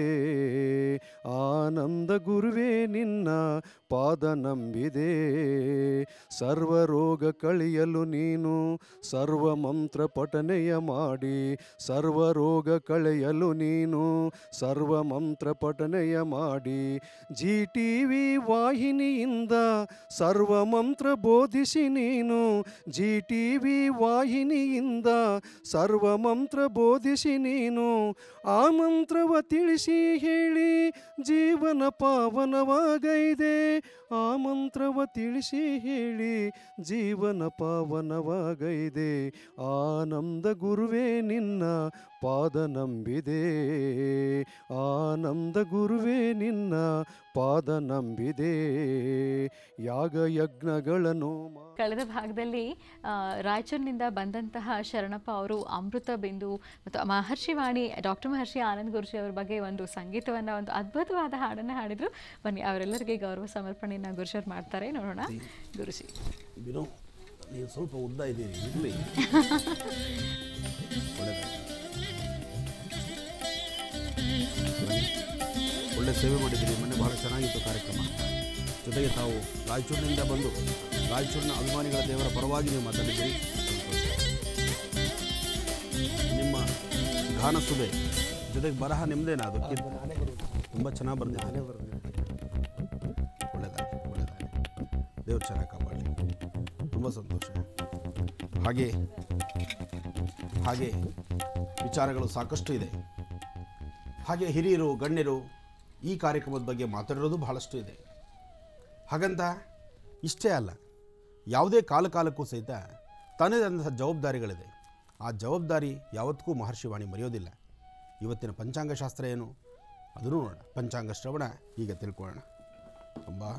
ಆನಂದ ಗುರುವೇ ನಿನ್ನ ಪಾದ ನಂಬಿದೆ ಸರ್ವ ರೋಗ ಕಳೆಯಲು ನೀನು ಸರ್ವ ಮಂತ್ರ ಪಠನೆಯ ಮಾಡಿ ಸರ್ವ ರೋಗ ಕಳೆಯಲು ನೀನು ಸರ್ವ ಮಂತ್ರ ಪಠನೆಯ ಮಾಡಿ ಜಿ ಟಿ ವಿ ವಾಹಿನಿಯಿಂದ ಸರ್ವ ಮಂತ್ರ ಬೋಧಿಸಿ ನೀನು ಜಿ ಟಿ ವಿ ವಾಹಿನಿಯಿಂದ ಸರ್ವ ಮಂತ್ರ ಬೋಧಿಸಿ ನೀನು ಆ ಮಂತ್ರವ ತಿಳಿಸಿ ಹೇಳಿ ಜೀವನ ಪಾವನವಾಗೈದೆ ಆ ಮಂತ್ರವ ತಿಳಿಸಿ ಹೇಳಿ ಜೀವನ ಪಾವನವಾಗೈದೆ ಆನಂದ ಗುರುವೇ ನಿನ್ನ ಪಾದ ನಂಬಿದೆ ಆನಂದ ಗುರುವೇ ನಿನ್ನ ಪಾದ ನಂಬಿದೆ ಯಾಗ ಯಜ್ಞಗಳನ್ನು ಮಾ- ಕಳೆದ ಭಾಗದಲ್ಲಿ ಆ, ರಾಯಚೂರಿನಿಂದ ಬಂದಂತಹ ಶರಣಪ್ಪ ಅವರು ಅಮೃತ ಬಿಂದು ಮತ್ತು ಮಹರ್ಷಿವಾಣಿ ಡಾಕ್ಟರ್ ಮಹರ್ಷಿ ಆನಂದ್ ಗುರುಜಿ ಅವರ ಬಗ್ಗೆ ಒಂದು ಸಂಗೀತವನ್ನು ಒಂದು ಅದ್ಭುತವಾದ ಹಾಡನ್ನು ಹಾಡಿದ್ರು ಬನ್ನಿ ಅವರೆಲ್ಲರಿಗೆ ಗೌರವ ಸಮರ್ಪಣೆಯನ್ನು ಗುರುಜರ್ ಮಾಡ್ತಾರೆ ನೋಡೋಣ ಗುರುಜಿ ಬಿನೋ ನೀವು ಸ್ವಲ್ಪ ಉದ್ದ ಇದ್ದೀರಿ ಇರಲಿ ಒಳ್ಳೆ ಸೇವೆ ಮಾಡಿದ್ದೀರಿ ಮೊನ್ನೆ ಬಹಳ ಚೆನ್ನಾಗಿತ್ತು ಕಾರ್ಯಕ್ರಮ ಜೊತೆಗೆ ತಾವು ರಾಯಚೂರಿನಿಂದ ಬಂದು ರಾಯಚೂರಿನ ಅಭಿಮಾನಿಗಳ ದೇವರ ಪರವಾಗಿ ನೀವು ಮಾತಾಡಿದ್ದೀರಿ ಸಂತೋಷ. ನಿಮ್ಮ ಗಾನ ಸುದೆ ಜೊತೆಗೆ ಬರಹ ನಿಮ್ಮದೇನಾ ಅದು ತುಂಬ ಚೆನ್ನಾಗಿ ಬರ್ದಿದೆ ಒಳ್ಳೆದಾಗಿ ಒಳ್ಳೆದಾಗಿ ದೇವ್ರು ಚೆನ್ನಾಗಿ ಕಾಪಾಡಲಿ ತುಂಬ ಸಂತೋಷ ಹಾಗೆ ಹಾಗೆ ವಿಚಾರಗಳು ಸಾಕಷ್ಟು ಇದೆ ಹಾಗೆ ಹಿರಿಯರು ಗಣ್ಯರು ಈ ಕಾರ್ಯಕ್ರಮದ ಬಗ್ಗೆ ಮಾತಾಡಿರೋದು ಬಹಳಷ್ಟು ಇದೆ ಹಾಗಂತ ಇಷ್ಟೇ ಅಲ್ಲ ಯಾವುದೇ ಕಾಲ ಕಾಲಕ್ಕೂ ಸಹಿತ ತನ್ನದೇ ಆದಂತಹ ಜವಾಬ್ದಾರಿಗಳಿದೆ ಆ ಜವಾಬ್ದಾರಿ ಯಾವತ್ತಿಗೂ ಮಹರ್ಷಿವಾಣಿ ಮರೆಯೋದಿಲ್ಲ ಇವತ್ತಿನ ಪಂಚಾಂಗ ಶಾಸ್ತ್ರ ಏನು ಅದನ್ನು ನೋಡೋಣ ಪಂಚಾಂಗ ಶ್ರವಣ ಈಗ ತಿಳ್ಕೊಳ್ಳೋಣ ಅಂಬಾ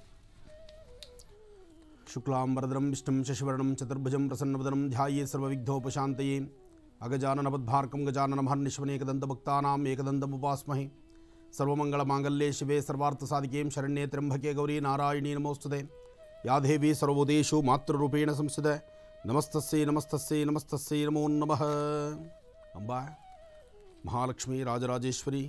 ಶುಕ್ಲಾಂಬರದರಂ ವಿಷ್ಣುಂ ಶಶಿವರ್ಣಂ ಚತುರ್ಭುಜಂ ಪ್ರಸನ್ನವದನಂ ಧ್ಯಾಯೇ ಸರ್ವವಿಘ್ನೋಪಶಾಂತಯೇ ಅಗಜಾನನಬದ್ಧಾರ್ಕಂ ಗಜಾನನಮಹರ್ನಿಶ್ವನೇಕದಂತಭಕ್ತಾನಾಂ ಏಕದಂತಮುಪಾಸ್ಮಹೆ ಸರ್ವಮಂಗಳಮಾಂಗಲ್ಯೇ ಶಿವೆ ಸರ್ವಾರ್ಥಸಾಧಿಕೇಂ ಶರಣ್ಯೇ ತ್ರ್ಯಂಬಕೆ ಗೌರಿ ನಾರಾಯಣೀ ನಮೋಸ್ತುತೆ ಯಾ ದೇವಿ ಸರ್ವೋದೇಶು ಮಾತೃರೂಪೇಣ ಸಂಸ್ಥಿತ ನಮಸ್ತಸ್ಸೈ ನಮಸ್ತಸ್ಸೈ ನಮಸ್ತಸ್ಸೈ ನಮೋ ನಮಃ ಅಂಬಾ ಮಹಾಲಕ್ಷ್ಮಿ ರಾಜರಾಜೇಶ್ವರಿ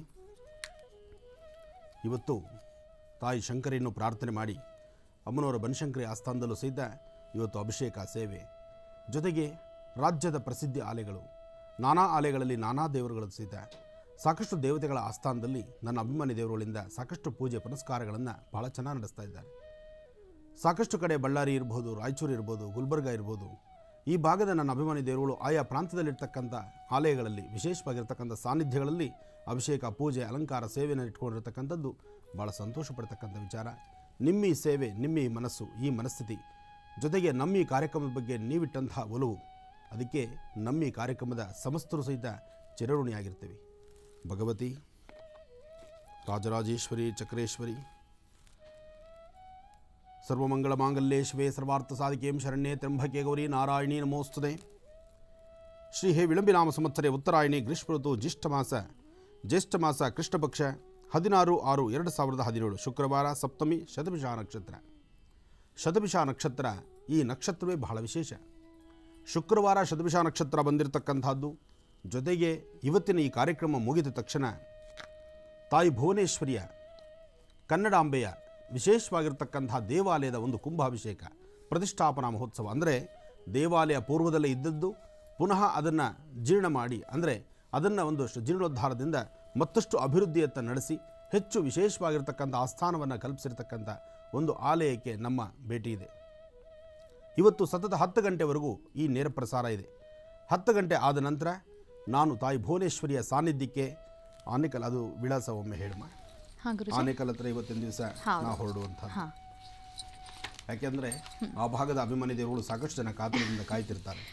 ಇವತ್ತು ತಾಯಿ ಶಂಕರಿಯನ್ನು ಪ್ರಾರ್ಥನೆ ಮಾಡಿ ಅಮ್ಮನವರ ಬನಶಂಕರಿ ಆಸ್ಥಾನದಲ್ಲೂ ಸಹಿತ ಇವತ್ತು ಅಭಿಷೇಕ ಸೇವೆ ಜೊತೆಗೆ ರಾಜ್ಯದ ಪ್ರಸಿದ್ಧ ಆಲೆಗಳು ನಾನಾ ಆಲೆಗಳಲ್ಲಿ ನಾನಾ ದೇವರುಗಳ ಸಹಿತ ಸಾಕಷ್ಟು ದೇವತೆಗಳ ಆಸ್ಥಾನದಲ್ಲಿ ನನ್ನ ಅಭಿಮಾನಿ ದೇವರುಗಳಿಂದ ಸಾಕಷ್ಟು ಪೂಜೆ ಪುನಸ್ಕಾರಗಳನ್ನು ಭಾಳ ಚೆನ್ನಾಗಿ ನಡೆಸ್ತಾ ಇದ್ದಾರೆ ಸಾಕಷ್ಟು ಕಡೆ ಬಳ್ಳಾರಿ ಇರ್ಬೋದು ರಾಯಚೂರು ಇರ್ಬೋದು ಗುಲ್ಬರ್ಗ ಇರ್ಬೋದು ಈ ಭಾಗದ ನನ್ನ ಅಭಿಮಾನಿ ದೇವರುಗಳು ಆಯಾ ಪ್ರಾಂತ್ಯದಲ್ಲಿರ್ತಕ್ಕಂಥ ಆಲಯಗಳಲ್ಲಿ ವಿಶೇಷವಾಗಿರ್ತಕ್ಕಂಥ ಸಾನ್ನಿಧ್ಯಗಳಲ್ಲಿ ಅಭಿಷೇಕ ಪೂಜೆ ಅಲಂಕಾರ ಸೇವೆಯನ್ನು ಇಟ್ಕೊಂಡಿರ್ತಕ್ಕಂಥದ್ದು ಭಾಳ ಸಂತೋಷ ಪಡ್ತಕ್ಕಂಥ ವಿಚಾರ ನಿಮ್ಮ ಈ ಸೇವೆ ನಿಮ್ಮ ಈ ಮನಸ್ಸು ಈ ಮನಸ್ಥಿತಿ ಜೊತೆಗೆ ನಮ್ಮ ಈ ಕಾರ್ಯಕ್ರಮದ ಬಗ್ಗೆ ನೀವಿಟ್ಟಂತಹ ಒಲವು ಅದಕ್ಕೆ ನಮ್ಮ ಈ ಕಾರ್ಯಕ್ರಮದ ಸಮಸ್ತರು ಸಹಿತ ಚಿರಋಣಿಯಾಗಿರ್ತೀವಿ ಭಗವತಿ ರಾಜರಾಜೇಶ್ವರಿ ಚಕ್ರೇಶ್ವರಿ ಸರ್ವಮಂಗಳ ಮಾಂಗಲ್ಯೇ ಶಿವೆ ಸರ್ವಾರ್ಥ ಸಾಧಿಕೆಂ ಶರಣ್ಯೇ ತ್ರ್ಯಂಬಕೆ ಗೌರಿ ನಾರಾಯಣಿ ನಮೋಸ್ತುತೆ ಶ್ರೀ ಹೇ ವಿಳಂಬಿನಾಮ ಸಂವತ್ಸರೆ ಉತ್ತರಾಯಣಿ ಗ್ರೀಷ್ಮ ಋತು ಜ್ಯೇಷ್ಠ ಮಾಸ ಜ್ಯೇಷ್ಠ ಮಾಸ ಕೃಷ್ಣಪಕ್ಷ ಹದಿನಾರು ಆರು ಎರಡು ಸಾವಿರದ ಹದಿನೇಳು ಶುಕ್ರವಾರ ಸಪ್ತಮಿ ಶತಭಿಷ ನಕ್ಷತ್ರ ಶತಭಿಷ ನಕ್ಷತ್ರ ಈ ನಕ್ಷತ್ರವೇ ಬಹಳ ವಿಶೇಷ ಶುಕ್ರವಾರ ಶತಭಿಷ ನಕ್ಷತ್ರ ಬಂದಿರತಕ್ಕಂಥದ್ದು ಜೊತೆಗೆ ಇವತ್ತಿನ ಈ ಕಾರ್ಯಕ್ರಮ ಮುಗಿದ ತಕ್ಷಣ ತಾಯಿ ಭುವನೇಶ್ವರಿಯ ಕನ್ನಡಾಂಬೆಯ ವಿಶೇಷವಾಗಿರ್ತಕ್ಕಂತಹ ದೇವಾಲಯದ ಒಂದು ಕುಂಭಾಭಿಷೇಕ ಪ್ರತಿಷ್ಠಾಪನಾ ಮಹೋತ್ಸವ ಅಂದರೆ ದೇವಾಲಯ ಪೂರ್ವದಲ್ಲೇ ಇದ್ದದ್ದು ಪುನಃ ಅದನ್ನು ಜೀರ್ಣ ಮಾಡಿ ಅಂದರೆ ಅದನ್ನು ಒಂದು ಶ- ಜೀರ್ಣೋದ್ಧಾರದಿಂದ ಮತ್ತಷ್ಟು ಅಭಿವೃದ್ಧಿಯತ್ತ ನಡೆಸಿ ಹೆಚ್ಚು ವಿಶೇಷವಾಗಿರ್ತಕ್ಕಂಥ ಆಸ್ಥಾನವನ್ನು ಕಲ್ಪಿಸಿರ್ತಕ್ಕಂಥ ಒಂದು ಆಲಯಕ್ಕೆ ನಮ್ಮ ಭೇಟಿ ಇದೆ ಇವತ್ತು ಸತತ ಹತ್ತು ಗಂಟೆವರೆಗೂ ಈ ನೇರ ಪ್ರಸಾರ ಇದೆ ಹತ್ತು ಗಂಟೆ ಆದ ನಂತರ ನಾನು ತಾಯಿ ಭುವನೇಶ್ವರಿಯ ಸಾನ್ನಿಧ್ಯಕ್ಕೆ ಆನೇಕಲ್ ಅದು ವಿಳಾಸ ಒಮ್ಮೆ ಹೇಳಮ್ಮ ಹಾಂ ಗುರುಜಿ ಆನೇಕಲ್ ಹತ್ರ ಇವತ್ತಿನ ದಿವಸ ಹೌದು. ನಾವು ಹೊರಡುವಂಥ ಹಾಂ ಯಾಕೆಂದರೆ ಆ ಭಾಗದ ಅಭಿಮಾನಿ ದೇವರುಗಳು ಸಾಕಷ್ಟು ಜನ ಕಾತುರದಿಂದ ಕಾಯ್ತಿರ್ತಾರೆ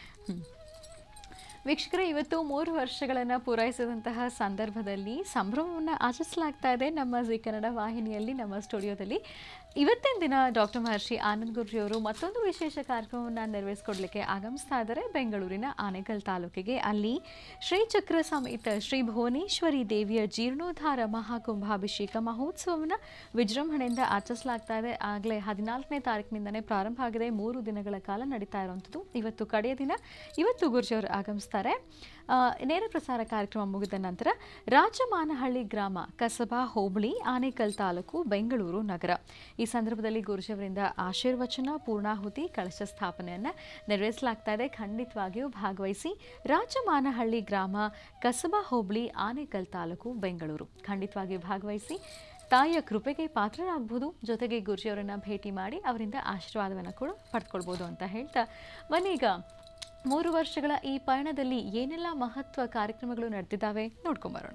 ವೀಕ್ಷಕರೇ ಇವತ್ತು ಮೂರು ವರ್ಷಗಳನ್ನು ಪೂರೈಸಿದಂತಹ ಸಂದರ್ಭದಲ್ಲಿ ಸಂಭ್ರಮವನ್ನು ಆಚರಿಸಲಾಗ್ತಾ ಇದೆ ನಮ್ಮ ಜಿ ಕನ್ನಡ ವಾಹಿನಿಯಲ್ಲಿ ನಮ್ಮ ಸ್ಟುಡಿಯೋದಲ್ಲಿ ಇವತ್ತಿನ ದಿನ ಡಾಕ್ಟರ್ ಮಹರ್ಷಿ ಆನಂದ್ ಗುರುಜಿಯವರು ಮತ್ತೊಂದು ವಿಶೇಷ ಕಾರ್ಯಕ್ರಮವನ್ನು ನೆರವೇರಿಸಿಕೊಡ್ಲಿಕ್ಕೆ ಆಗಮಿಸ್ತಾ ಇದ್ದಾರೆ ಬೆಂಗಳೂರಿನ ಆನೇಕಲ್ ತಾಲೂಕಿಗೆ ಅಲ್ಲಿ ಶ್ರೀಚಕ್ರ ಸಮೇತ ಶ್ರೀ ಭುವನೇಶ್ವರಿ ದೇವಿಯ ಜೀರ್ಣೋದ್ಧಾರ ಮಹಾಕುಂಭಾಭಿಷೇಕ ಮಹೋತ್ಸವವನ್ನು ವಿಜೃಂಭಣೆಯಿಂದ ಆಚರಿಸಲಾಗ್ತಾ ಇದೆ ಆಗಲೇ ಹದಿನಾಲ್ಕನೇ ತಾರೀಕಿನಿಂದನೇ ಪ್ರಾರಂಭ ಆಗಿದೆ ಮೂರು ದಿನಗಳ ಕಾಲ ನಡೀತಾ ಇರುವಂಥದ್ದು ಇವತ್ತು ಕಡೆಯ ದಿನ ಇವತ್ತು ಗುರುಜಿಯವರು ಆಗಮಿಸ್ತಾರೆ ಆ, ನೇರ ಪ್ರಸಾರ ಕಾರ್ಯಕ್ರಮ ಮುಗಿದ ನಂತರ ರಾಜಮಾನಹಳ್ಳಿ ಗ್ರಾಮ ಕಸಬಾ ಹೋಬಳಿ ಆನೇಕಲ್ ತಾಲೂಕು ಬೆಂಗಳೂರು ನಗರ ಈ ಸಂದರ್ಭದಲ್ಲಿ ಗುರುಜಿಯವರಿಂದ ಆಶೀರ್ವಚನ ಪೂರ್ಣಾಹುತಿ ಕಳಶ ಸ್ಥಾಪನೆಯನ್ನು ನೆರವೇರಿಸಲಾಗ್ತಾ ಇದೆ ಖಂಡಿತವಾಗಿಯೂ ಭಾಗವಹಿಸಿ ರಾಜಮಾನಹಳ್ಳಿ ಗ್ರಾಮ ಕಸಬಾ ಹೋಬಳಿ ಆನೇಕಲ್ ತಾಲೂಕು ಬೆಂಗಳೂರು ಖಂಡಿತವಾಗಿಯೂ ಭಾಗವಹಿಸಿ ತಾಯಿಯ ಕೃಪೆಗೆ ಪಾತ್ರರಾಗಬಹುದು ಜೊತೆಗೆ ಗುರುಜಿಯವರನ್ನ ಭೇಟಿ ಮಾಡಿ ಅವರಿಂದ ಆಶೀರ್ವಾದವನ್ನು ಕೂಡ ಪಡ್ಕೊಳ್ಬೋದು ಅಂತ ಹೇಳ್ತಾ ಬನ್ನೀಗ ಮೂರು ವರ್ಷಗಳ ಈ ಪಯಣದಲ್ಲಿ ಏನೆಲ್ಲ ಮಹತ್ವ ಕಾರ್ಯಕ್ರಮಗಳು ನಡೆದಿದ್ದಾವೆ ನೋಡ್ಕೊಂಬರೋಣ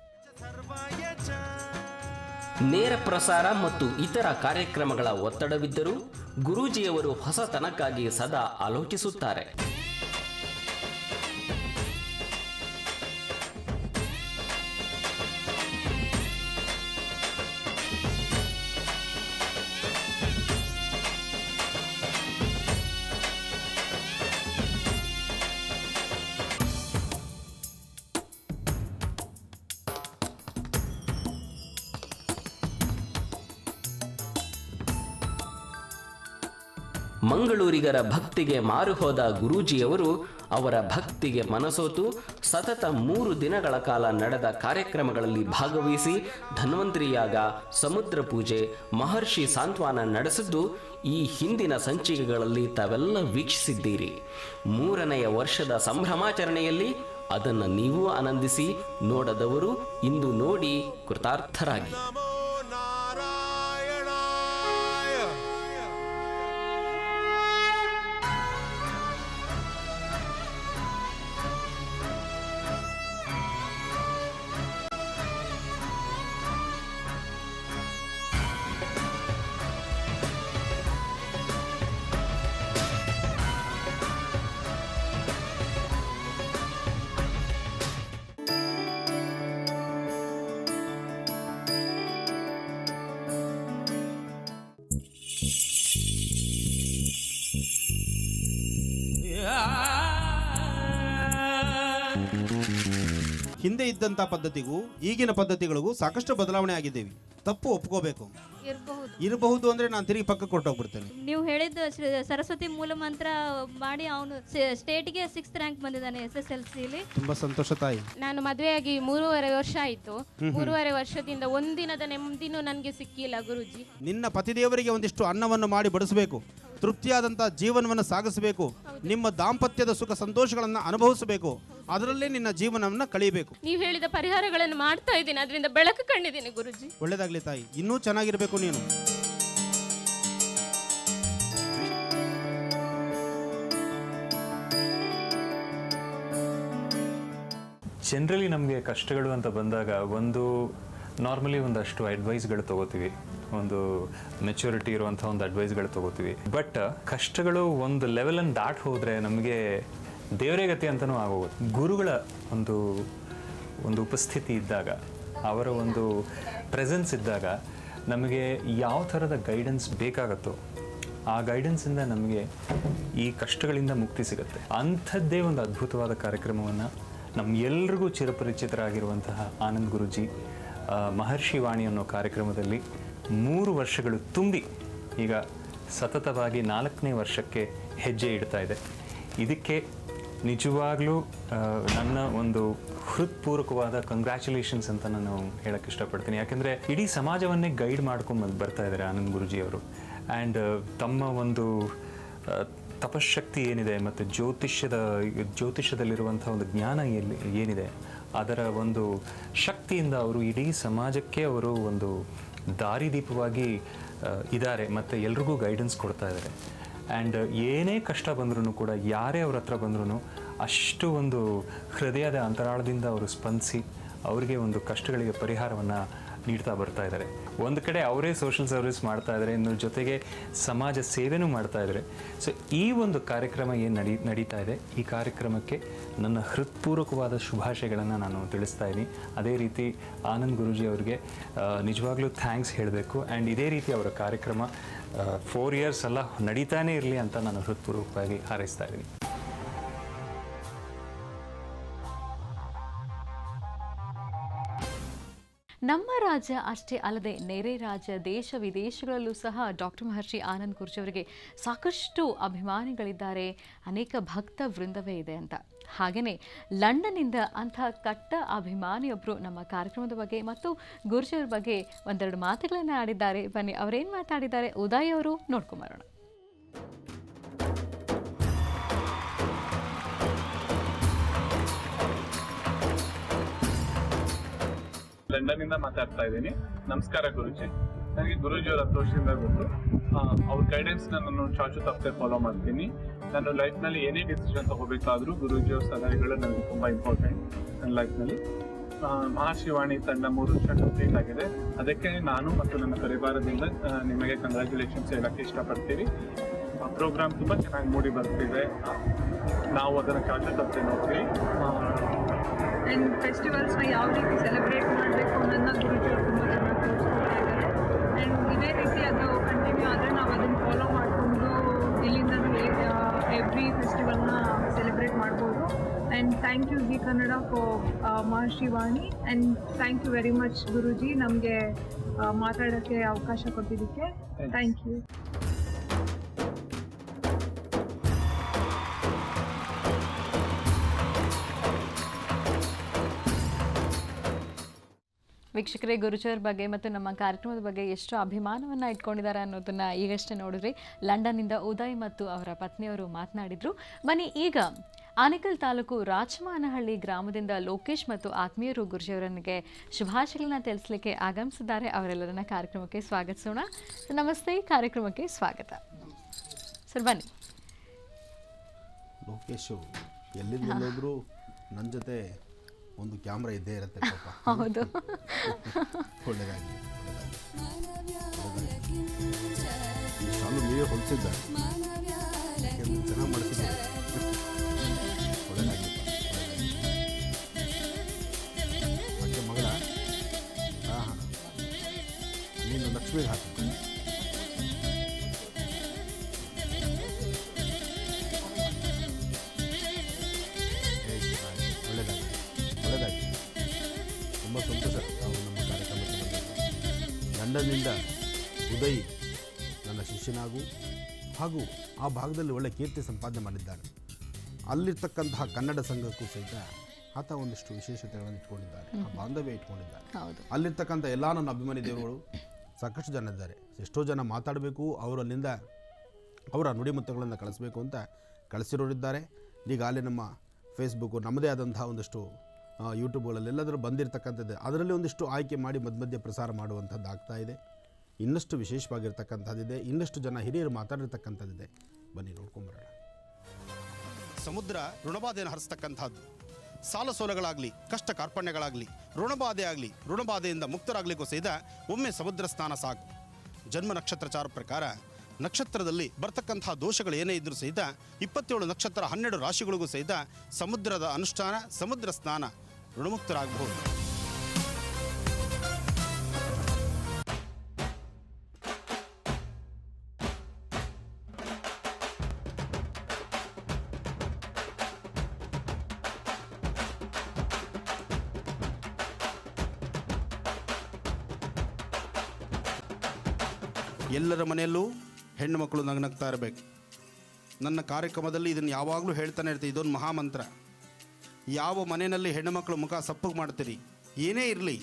ನೇರ ಪ್ರಸಾರ ಮತ್ತು ಇತರ ಕಾರ್ಯಕ್ರಮಗಳ ಒತ್ತಡವಿದ್ದರೂ ಗುರೂಜಿಯವರು ಹೊಸತನಕ್ಕಾಗಿ ಸದಾ ಆಲೋಚಿಸುತ್ತಾರೆ ಮಂಗಳೂರಿಗರ ಭಕ್ತಿಗೆ ಮಾರುಹೋದ ಗುರೂಜಿಯವರು ಅವರ ಭಕ್ತಿಗೆ ಮನಸೋತು ಸತತ ಮೂರು ದಿನಗಳ ಕಾಲ ನಡೆದ ಕಾರ್ಯಕ್ರಮಗಳಲ್ಲಿ ಭಾಗವಹಿಸಿ ಧನ್ವಂತರಿಯಾಗ ಸಮುದ್ರ ಪೂಜೆ ಮಹರ್ಷಿ ಸಾಂತ್ವನ ನಡೆಸಿದ್ದು ಈ ಹಿಂದಿನ ಸಂಚಿಕೆಗಳಲ್ಲಿ ತಾವೆಲ್ಲ ವೀಕ್ಷಿಸಿದ್ದೀರಿ ಮೂರನೆಯ ವರ್ಷದ ಸಂಭ್ರಮಾಚರಣೆಯಲ್ಲಿ ಅದನ್ನು ನೀವು ಆನಂದಿಸಿ ನೋಡದವರು ಇಂದು ನೋಡಿ ಕೃತಾರ್ಥರಾಗಿ ನಮೋ ನಾರಾಯಣಾಯ ಹಿಂದೆ ಇದ್ದಂಥ ಪದ್ಧತಿಗೂ ಈಗಿನ ಪದ್ಧತಿಗಳಿಗೂ ಸಾಕಷ್ಟು ಬದಲಾವಣೆ ಆಗಿದ್ದೇವೆ ತಪ್ಪು ಒಪ್ಕೋಬೇಕು ಇರಬಹುದು ಇರಬಹುದು ಅಂದರೆ ನಾನು ತಿರುಗಿ ಪಕ್ಕ ಕೊಟ್ಟೋಗ್ಬಿಡ್ತೇನೆ ನೀವು ಹೇಳಿದ್ದು ಶ್ರೀ- ಸರಸ್ವತಿ ಮೂಲ ಮಂತ್ರ ಮಾಡಿ ಅವನು ಸ್ಟೇಟ್ಗೆ ಸಿಕ್ಸ್ತ್ ರ್ಯಾಂಕ್ ಬಂದಿದ್ದಾನೆ ಎಸ್ ಎಸ್ ಎಲ್ ಸಿಲಿ ತುಂಬ ಸಂತೋಷ ತಾಯಿ ನಾನು ಮದುವೆಯಾಗಿ ಮೂರುವರೆ ವರ್ಷ ಆಯಿತು ಹ್ಮ್. ಮೂರುವರೆ ವರ್ಷದಿಂದ ಒಂದಿನದ ನೆಮ್ಮದಿನೂ ನನಗೆ ಸಿಕ್ಕಿಲ್ಲ ಗುರುಜಿ ನಿನ್ನ ಪತಿದೇವರಿಗೆ ಒಂದಿಷ್ಟು ಅನ್ನವನ್ನು ಮಾಡಿ ಬಡಿಸಬೇಕು ತೃಪ್ತಿಯಾದಂಥ ಜೀವನವನ್ನು ಸಾಗಿಸಬೇಕು ನಿಮ್ಮ ದಾಂಪತ್ಯದ ಸುಖ ಸಂತೋಷಗಳನ್ನು ಅನುಭವಿಸಬೇಕು ಅದರಲ್ಲೇ ನಿನ್ನ ಜೀವನವನ್ನು ಕಳೆಯಬೇಕು ನೀವು ಹೇಳಿದ ಪರಿಹಾರಗಳನ್ನು ಮಾಡ್ತಾ ಇದ್ದೀನಿ ಅದರಿಂದ ಬೆಳಕು ಕಂಡಿದ್ದೀನಿ ಗುರುಜಿ ಒಳ್ಳೇದಾಗ್ಲಿ ತಾಯಿ ಇನ್ನೂ ಚೆನ್ನಾಗಿರಬೇಕು ನೀನು ಜನರಲಿ ನಮಗೆ ಕಷ್ಟಗಳು ಅಂತ ಬಂದಾಗ ಒಂದು ನಾರ್ಮಲಿ ಒಂದಷ್ಟು ಅಡ್ವೈಸ್ಗಳು ತಗೋತೀವಿ ಒಂದು ಮೆಚುರಿಟಿ ಇರುವಂಥ ಒಂದು ಅಡ್ವೈಸ್ಗಳು ತಗೋತೀವಿ ಬಟ್ ಕಷ್ಟಗಳು ಒಂದು ಲೆವೆಲನ್ನು ದಾಟ್ ಹೋದರೆ ನಮಗೆ ದೇವರೇ ಗತಿ ಅಂತಲೂ ಆಗೋಗುತ್ತೆ ಗುರುಗಳ ಒಂದು ಒಂದು ಉಪಸ್ಥಿತಿ ಇದ್ದಾಗ ಅವರ ಒಂದು ಪ್ರೆಸೆನ್ಸ್ ಇದ್ದಾಗ ನಮಗೆ ಯಾವ ಥರದ ಗೈಡೆನ್ಸ್ ಬೇಕಾಗತ್ತೋ ಆ ಗೈಡೆನ್ಸಿಂದ ನಮಗೆ ಈ ಕಷ್ಟಗಳಿಂದ ಮುಕ್ತಿ ಸಿಗುತ್ತೆ ಅಂಥದ್ದೇ ಒಂದು ಅದ್ಭುತವಾದ ಕಾರ್ಯಕ್ರಮವನ್ನು ನಮ್ಮ ಎಲ್ರಿಗೂ ಚಿರಪರಿಚಿತರಾಗಿರುವಂತಹ ಆನಂದ್ ಗುರುಜಿ ಆ, ಮಹರ್ಷಿ ವಾಣಿ ಅನ್ನೋ ಕಾರ್ಯಕ್ರಮದಲ್ಲಿ ಮೂರು ವರ್ಷಗಳು ತುಂಬಿ ಈಗ ಸತತವಾಗಿ ನಾಲ್ಕನೇ ವರ್ಷಕ್ಕೆ ಹೆಜ್ಜೆ ಇಡ್ತಾ ಇದೆ ಇದಕ್ಕೆ ನಿಜವಾಗ್ಲೂ ಆ, ನನ್ನ ಒಂದು ಹೃತ್ಪೂರ್ವಕವಾದ ಕಂಗ್ರ್ಯಾಚುಲೇಷನ್ಸ್ ಅಂತ ನಾನು ಹೇಳಕ್ಕೆ ಇಷ್ಟಪಡ್ತೀನಿ ಯಾಕೆಂದರೆ ಇಡೀ ಸಮಾಜವನ್ನೇ ಗೈಡ್ ಮಾಡ್ಕೊಂಡು ಬರ್ತಾ ಇದ್ದಾರೆ ಆನಂದ್ ಗುರುಜಿ ಅವರು ಆ್ಯಂಡ್ ತಮ್ಮ ಒಂದು ಆ, ತಪಶಕ್ತಿ ಏನಿದೆ ಮತ್ತು ಜ್ಯೋತಿಷ್ಯದ ಜ್ಯೋತಿಷ್ಯದಲ್ಲಿರುವಂಥ ಒಂದು ಜ್ಞಾನ ಎಲ್ಲಿ ಏನಿದೆ ಅದರ ಒಂದು ಶಕ್ತಿಯಿಂದ ಅವರು ಇಡೀ ಸಮಾಜಕ್ಕೆ ಅವರು ಒಂದು ದಾರಿದೀಪವಾಗಿ ಇದ್ದಾರೆ ಮತ್ತು ಎಲ್ರಿಗೂ ಗೈಡೆನ್ಸ್ ಕೊಡ್ತಾ ಇದ್ದಾರೆ ಆ್ಯಂಡ್ ಏನೇ ಕಷ್ಟ ಬಂದ್ರೂ ಕೂಡ ಯಾರೇ ಅವ್ರ ಹತ್ರ ಬಂದ್ರೂ ಅಷ್ಟು ಒಂದು ಹೃದಯದ ಅಂತರಾಳದಿಂದ ಅವರು ಸ್ಪಂದಿಸಿ ಅವರಿಗೆ ಒಂದು ಕಷ್ಟಗಳಿಗೆ ಪರಿಹಾರವನ್ನು ನೀಡ್ತಾ ಬರ್ತಾ ಇದ್ದಾರೆ ಒಂದು ಕಡೆ ಅವರೇ ಸೋಷಿಯಲ್ ಸರ್ವಿಸ್ ಮಾಡ್ತಾ ಇದ್ದಾರೆ ಇನ್ನು ಜೊತೆಗೆ ಸಮಾಜ ಸೇವೆನೂ ಮಾಡ್ತಾ ಇದ್ದಾರೆ ಸೊ ಈ ಒಂದು ಕಾರ್ಯಕ್ರಮ ಏನು ನಡಿ ನಡೀತಾ ಇದೆ ಈ ಕಾರ್ಯಕ್ರಮಕ್ಕೆ ನನ್ನ ಹೃತ್ಪೂರ್ವಕವಾದ ಶುಭಾಶಯಗಳನ್ನು ನಾನು ತಿಳಿಸ್ತಾ ಇದ್ದೀನಿ ಅದೇ ರೀತಿ ಆನಂದ್ ಗುರೂಜಿ ಅವರಿಗೆ ಆ, ನಿಜವಾಗ್ಲೂ ಥ್ಯಾಂಕ್ಸ್ ಹೇಳಬೇಕು ಆ್ಯಂಡ್ ಇದೇ ರೀತಿ ಅವರ ಕಾರ್ಯಕ್ರಮ ಫೋರ್ ಇಯರ್ಸ್ ಎಲ್ಲ ನಡೀತಾನೇ ಇರಲಿ ಅಂತ ನಾನು ಹೃತ್ಪೂರ್ವಕವಾಗಿ ಹಾರೈಸ್ತಾ ಇದ್ದೀನಿ ನಮ್ಮ ರಾಜ್ಯ ಅಷ್ಟೇ ಅಲ್ಲದೆ ನೆರೆ ರಾಜ್ಯ ದೇಶ ವಿದೇಶಗಳಲ್ಲೂ ಸಹ ಡಾಕ್ಟರ್ ಮಹರ್ಷಿ ಆನಂದ್ ಗುರ್ಜಿ ಅವರಿಗೆ ಸಾಕಷ್ಟು ಅಭಿಮಾನಿಗಳಿದ್ದಾರೆ ಅನೇಕ ಭಕ್ತ ವೃಂದವೇ ಇದೆ ಅಂತ ಹಾಗೆಯೇ ಲಂಡನ್ನಿಂದ ಅಂಥ ಕಟ್ಟ ಅಭಿಮಾನಿಯೊಬ್ಬರು ನಮ್ಮ ಕಾರ್ಯಕ್ರಮದ ಬಗ್ಗೆ ಮತ್ತು ಗುರ್ಜಿಯವ್ರ ಬಗ್ಗೆ ಒಂದೆರಡು ಮಾತುಗಳನ್ನು ಆಡಿದ್ದಾರೆ ಬನ್ನಿ ಅವರೇನು ಮಾತಾಡಿದ್ದಾರೆ ಉದಯ್ ಅವರು ನೋಡ್ಕೊಂಬರೋಣ ಲಂಡನ್ ಇಂದ ಮಾತಾಡ್ತಾ ಇದ್ದೀನಿ ನಮಸ್ಕಾರ ಗುರುಜಿ ನನಗೆ ಗುರುಜಿ ಅವರ ಅಪ್ರೋಚಿಂದ ಗೊತ್ತು ಆ, ಅವ್ರ ಗೈಡೆನ್ಸ್ ನಾನು ಚಾಚು ತಪ್ಪದೆ ಫಾಲೋ ಮಾಡ್ತೀನಿ ನಾನು ಲೈಫ್ನಲ್ಲಿ ಏನೇ ಡಿಸಿಷನ್ ತಗೋಬೇಕಾದ್ರೂ ಗುರುಜಿ ಅವ್ರ ಸಲಹೆಗಳು ನನಗೆ ತುಂಬಾ ಇಂಪಾರ್ಟೆಂಟ್ ನನ್ನ ಲೈಫ್ನಲ್ಲಿ ಮಹಾಶಿವಾಣಿ ತಂಡ ಮೂರು ವರ್ಷ ಕಂಪ್ಲೀಟ್ ಆಗಿದೆ ಅದಕ್ಕೆ ನಾನು ಮತ್ತು ನನ್ನ ಪರಿವಾರದಿಂದ ಆ, ನಿಮಗೆ ಕಂಗ್ರ್ಯಾಚುಲೇಷನ್ಸ್ ಹೇಳಕ್ಕೆ ಇಷ್ಟಪಡ್ತೀವಿ ಪ್ರೋಗ್ರಾಮ್ ತುಂಬಾ ಚೆನ್ನಾಗಿ ಮೂಡಿ ಬರ್ತಿದೆ ಆ, ನಾವು ಅದನ್ನು ಚಾಚು ತಪ್ಪದೆ ನೋಡ್ತೀವಿ ಆ, ಆ್ಯಂಡ್ ಫೆಸ್ಟಿವಲ್ಸ್ನ ಯಾವ ರೀತಿ ಸೆಲೆಬ್ರೇಟ್ ಮಾಡಬೇಕು ಅನ್ನೋದನ್ನ ಗುರುಜಿಯವರು ತುಂಬ ಚೆನ್ನಾಗಿ ತೋರಿಸ್ಕೊಡ್ತಾ ಇದ್ದಾರೆ ಆ್ಯಂಡ್ ಇದೇ ರೀತಿ ಅದು ಕಂಟಿನ್ಯೂ ಆದರೆ ನಾವು ಅದನ್ನು ಫಾಲೋ ಮಾಡಿಕೊಂಡು ಇಲ್ಲಿಂದನೂ ಎವ್ರಿ ಫೆಸ್ಟಿವಲ್ನ ಸೆಲೆಬ್ರೇಟ್ ಮಾಡ್ಬೋದು and thank you Zee Kannada for Maharshi Vani and thank you very much Guruji ನಮಗೆ ಮಾತಾಡೋಕ್ಕೆ ಅವಕಾಶ ಕೊಟ್ಟಿದ್ದಕ್ಕೆ ಥ್ಯಾಂಕ್ ಯು ವೀಕ್ಷಕರೇ ಗುರುಜವ್ರ ಬಗ್ಗೆ ಮತ್ತು ನಮ್ಮ ಕಾರ್ಯಕ್ರಮದ ಬಗ್ಗೆ ಎಷ್ಟು ಅಭಿಮಾನವನ್ನು ಇಟ್ಕೊಂಡಿದ್ದಾರೆ ಅನ್ನೋದನ್ನ ಈಗಷ್ಟೇ ನೋಡಿದ್ರಿ ಲಂಡನ್ನಿಂದ ಉದಯ್ ಮತ್ತು ಅವರ ಪತ್ನಿಯವರು ಮಾತನಾಡಿದ್ರು ಬನ್ನಿ ಈಗ ಆನೇಕಲ್ ತಾಲೂಕು ರಾಚಮಾನಹಳ್ಳಿ ಗ್ರಾಮದಿಂದ ಲೋಕೇಶ್ ಮತ್ತು ಆತ್ಮೀಯರು ಗುರುಜಿಯವರನಿಗೆ ಶುಭಾಶಯಗಳನ್ನ ತಿಳಿಸ್ಲಿಕ್ಕೆ ಆಗಮಿಸಿದ್ದಾರೆ ಅವರೆಲ್ಲರನ್ನ ಕಾರ್ಯಕ್ರಮಕ್ಕೆ ಸ್ವಾಗತಿಸೋಣ ನಮಸ್ತೆ ಕಾರ್ಯಕ್ರಮಕ್ಕೆ ಸ್ವಾಗತ ಸರ್ ಬನ್ನಿ ಲೋಕೇಶು ಎಲ್ಲಿಂದ ಎಲ್ಲೋದ್ರೂ ನನ್ನ ಜೊತೆ ಒಂದು ಕ್ಯಾಮ್ರಾ ಇದ್ದೇ ಇರುತ್ತೆ ಪಾಪ ಹೌದು. ಒಳ್ಳೆಯದಾಗಿ ಶಾಲು ನೀವೇ ಹೊಲಿಸಿದ್ದ ಚೆನ್ನಾಗಿ ಮಾಡಿಸಿದ್ದಾರೆ ಒಳ್ಳೆಯದಾಗಿ ಮತ್ತೆ ಮಗಳ ಹಾಂ ಹಾಂ ನೀನು ಲಕ್ಷ್ಮಿಗೆ ಹಾಕು ಒಳ್ಳೆಯದಾಗಿ ಒಳ್ಳೆಯದಾಗಿ ತುಂಬ ಸಂತೋಷ ತಾವು ನಮ್ಮ ಕಾರ್ಯಕ್ರಮಕ್ಕೆ ಬಂದಿದ್ದು ಲಂಡನ್ನಿಂದ ಉದಯ್ ನನ್ನ ಶಿಷ್ಯನಾಗೂ ಹಾಗೂ ಆ ಭಾಗದಲ್ಲಿ ಒಳ್ಳೆ ಕೀರ್ತಿ ಸಂಪಾದನೆ ಮಾಡಿದ್ದಾನೆ ಅಲ್ಲಿರ್ತಕ್ಕಂತಹ ಕನ್ನಡ ಸಂಘಕ್ಕೂ ಸಹಿತ ಆತ ಒಂದಿಷ್ಟು ವಿಶೇಷತೆಗಳನ್ನು ಇಟ್ಕೊಂಡಿದ್ದಾನೆ ಆ ಬಾಂಧವ್ಯ ಇಟ್ಕೊಂಡಿದ್ದಾನೆ ಹೌದು ಅಲ್ಲಿರ್ತಕ್ಕಂಥ ಎಲ್ಲ ನನ್ನ ಅಭಿಮಾನಿ ದೇವರುಗಳು ಸಾಕಷ್ಟು ಜನ ಇದ್ದಾರೆ ಎಷ್ಟೋ ಜನ ಮಾತಾಡಬೇಕು ಅವರಲ್ಲಿಂದ ಅವರ ನುಡಿಮುತ್ತಗಳನ್ನು ಕಳಿಸ್ಬೇಕು ಅಂತ ಕಳಿಸಿರೋರಿದ್ದಾರೆ ಈಗ ಅಲ್ಲಿ ನಮ್ಮ ಫೇಸ್ಬುಕ್ಕು ನಮ್ಮದೇ ಆದಂತಹ ಒಂದಿಷ್ಟು ಆ, ಯೂಟ್ಯೂಬ್ಗಳಲ್ಲಿ ಎಲ್ಲದರೂ ಬಂದಿರತಕ್ಕಂಥದ್ದು ಅದರಲ್ಲಿ ಒಂದಿಷ್ಟು ಆಯ್ಕೆ ಮಾಡಿ ಮಧ್ಯ ಮಧ್ಯೆ ಪ್ರಸಾರ ಮಾಡುವಂಥದ್ದು ಆಗ್ತಾ ಇದೆ ಇನ್ನಷ್ಟು ವಿಶೇಷವಾಗಿರ್ತಕ್ಕಂಥದ್ದಿದೆ ಇನ್ನಷ್ಟು ಜನ ಹಿರಿಯರು ಮಾತಾಡಿರ್ತಕ್ಕಂಥದ್ದಿದೆ ಬನ್ನಿ ನೋಡ್ಕೊಂಬರೋಣ ಸಮುದ್ರ ಋಣಬಾಧೆಯನ್ನು ಹರಿಸ್ತಕ್ಕಂಥದ್ದು ಸಾಲ ಸೋಲಗಳಾಗಲಿ ಕಷ್ಟ ಕಾರ್ಪಣ್ಯಗಳಾಗಲಿ ಋಣಬಾಧೆ ಆಗಲಿ ಋಣಬಾಧೆಯಿಂದ ಮುಕ್ತರಾಗಲಿಕ್ಕೂ ಸಹಿತ ಒಮ್ಮೆ ಸಮುದ್ರ ಸ್ನಾನ ಸಾಕು ಜನ್ಮ ನಕ್ಷತ್ರಚಾರ ಪ್ರಕಾರ ನಕ್ಷತ್ರದಲ್ಲಿ ಬರ್ತಕ್ಕಂತಹ ದೋಷಗಳು ಏನೇ ಇದ್ರೂ ಸಹಿತ ಇಪ್ಪತ್ತೇಳು ನಕ್ಷತ್ರ ಹನ್ನೆರಡು ರಾಶಿಗಳಿಗೂ ಸಹಿತ ಸಮುದ್ರದ ಅನುಷ್ಠಾನ ಸಮುದ್ರ ಸ್ನಾನ ಋಣಮುಕ್ತರಾಗಬಹುದು ಎಲ್ಲರ ಮನೆಯಲ್ಲೂ ಹೆಣ್ಣು ಮಕ್ಕಳು ನಗ್ನಗ್ತಾ ಇರಬೇಕು ನನ್ನ ಕಾರ್ಯಕ್ರಮದಲ್ಲಿ ಇದನ್ನು ಯಾವಾಗಲೂ ಹೇಳ್ತಾನೆ ಇರ್ತೀವಿ ಇದೊಂದು ಮಹಾಮಂತ್ರ ಯಾವ ಮನೆಯಲ್ಲಿ ಹೆಣ್ಣು ಮಕ್ಕಳು ಮುಖ ಸಪ್ಪಗೆ ಮಾಡ್ತೀರಿ ಏನೇ ಇರಲಿ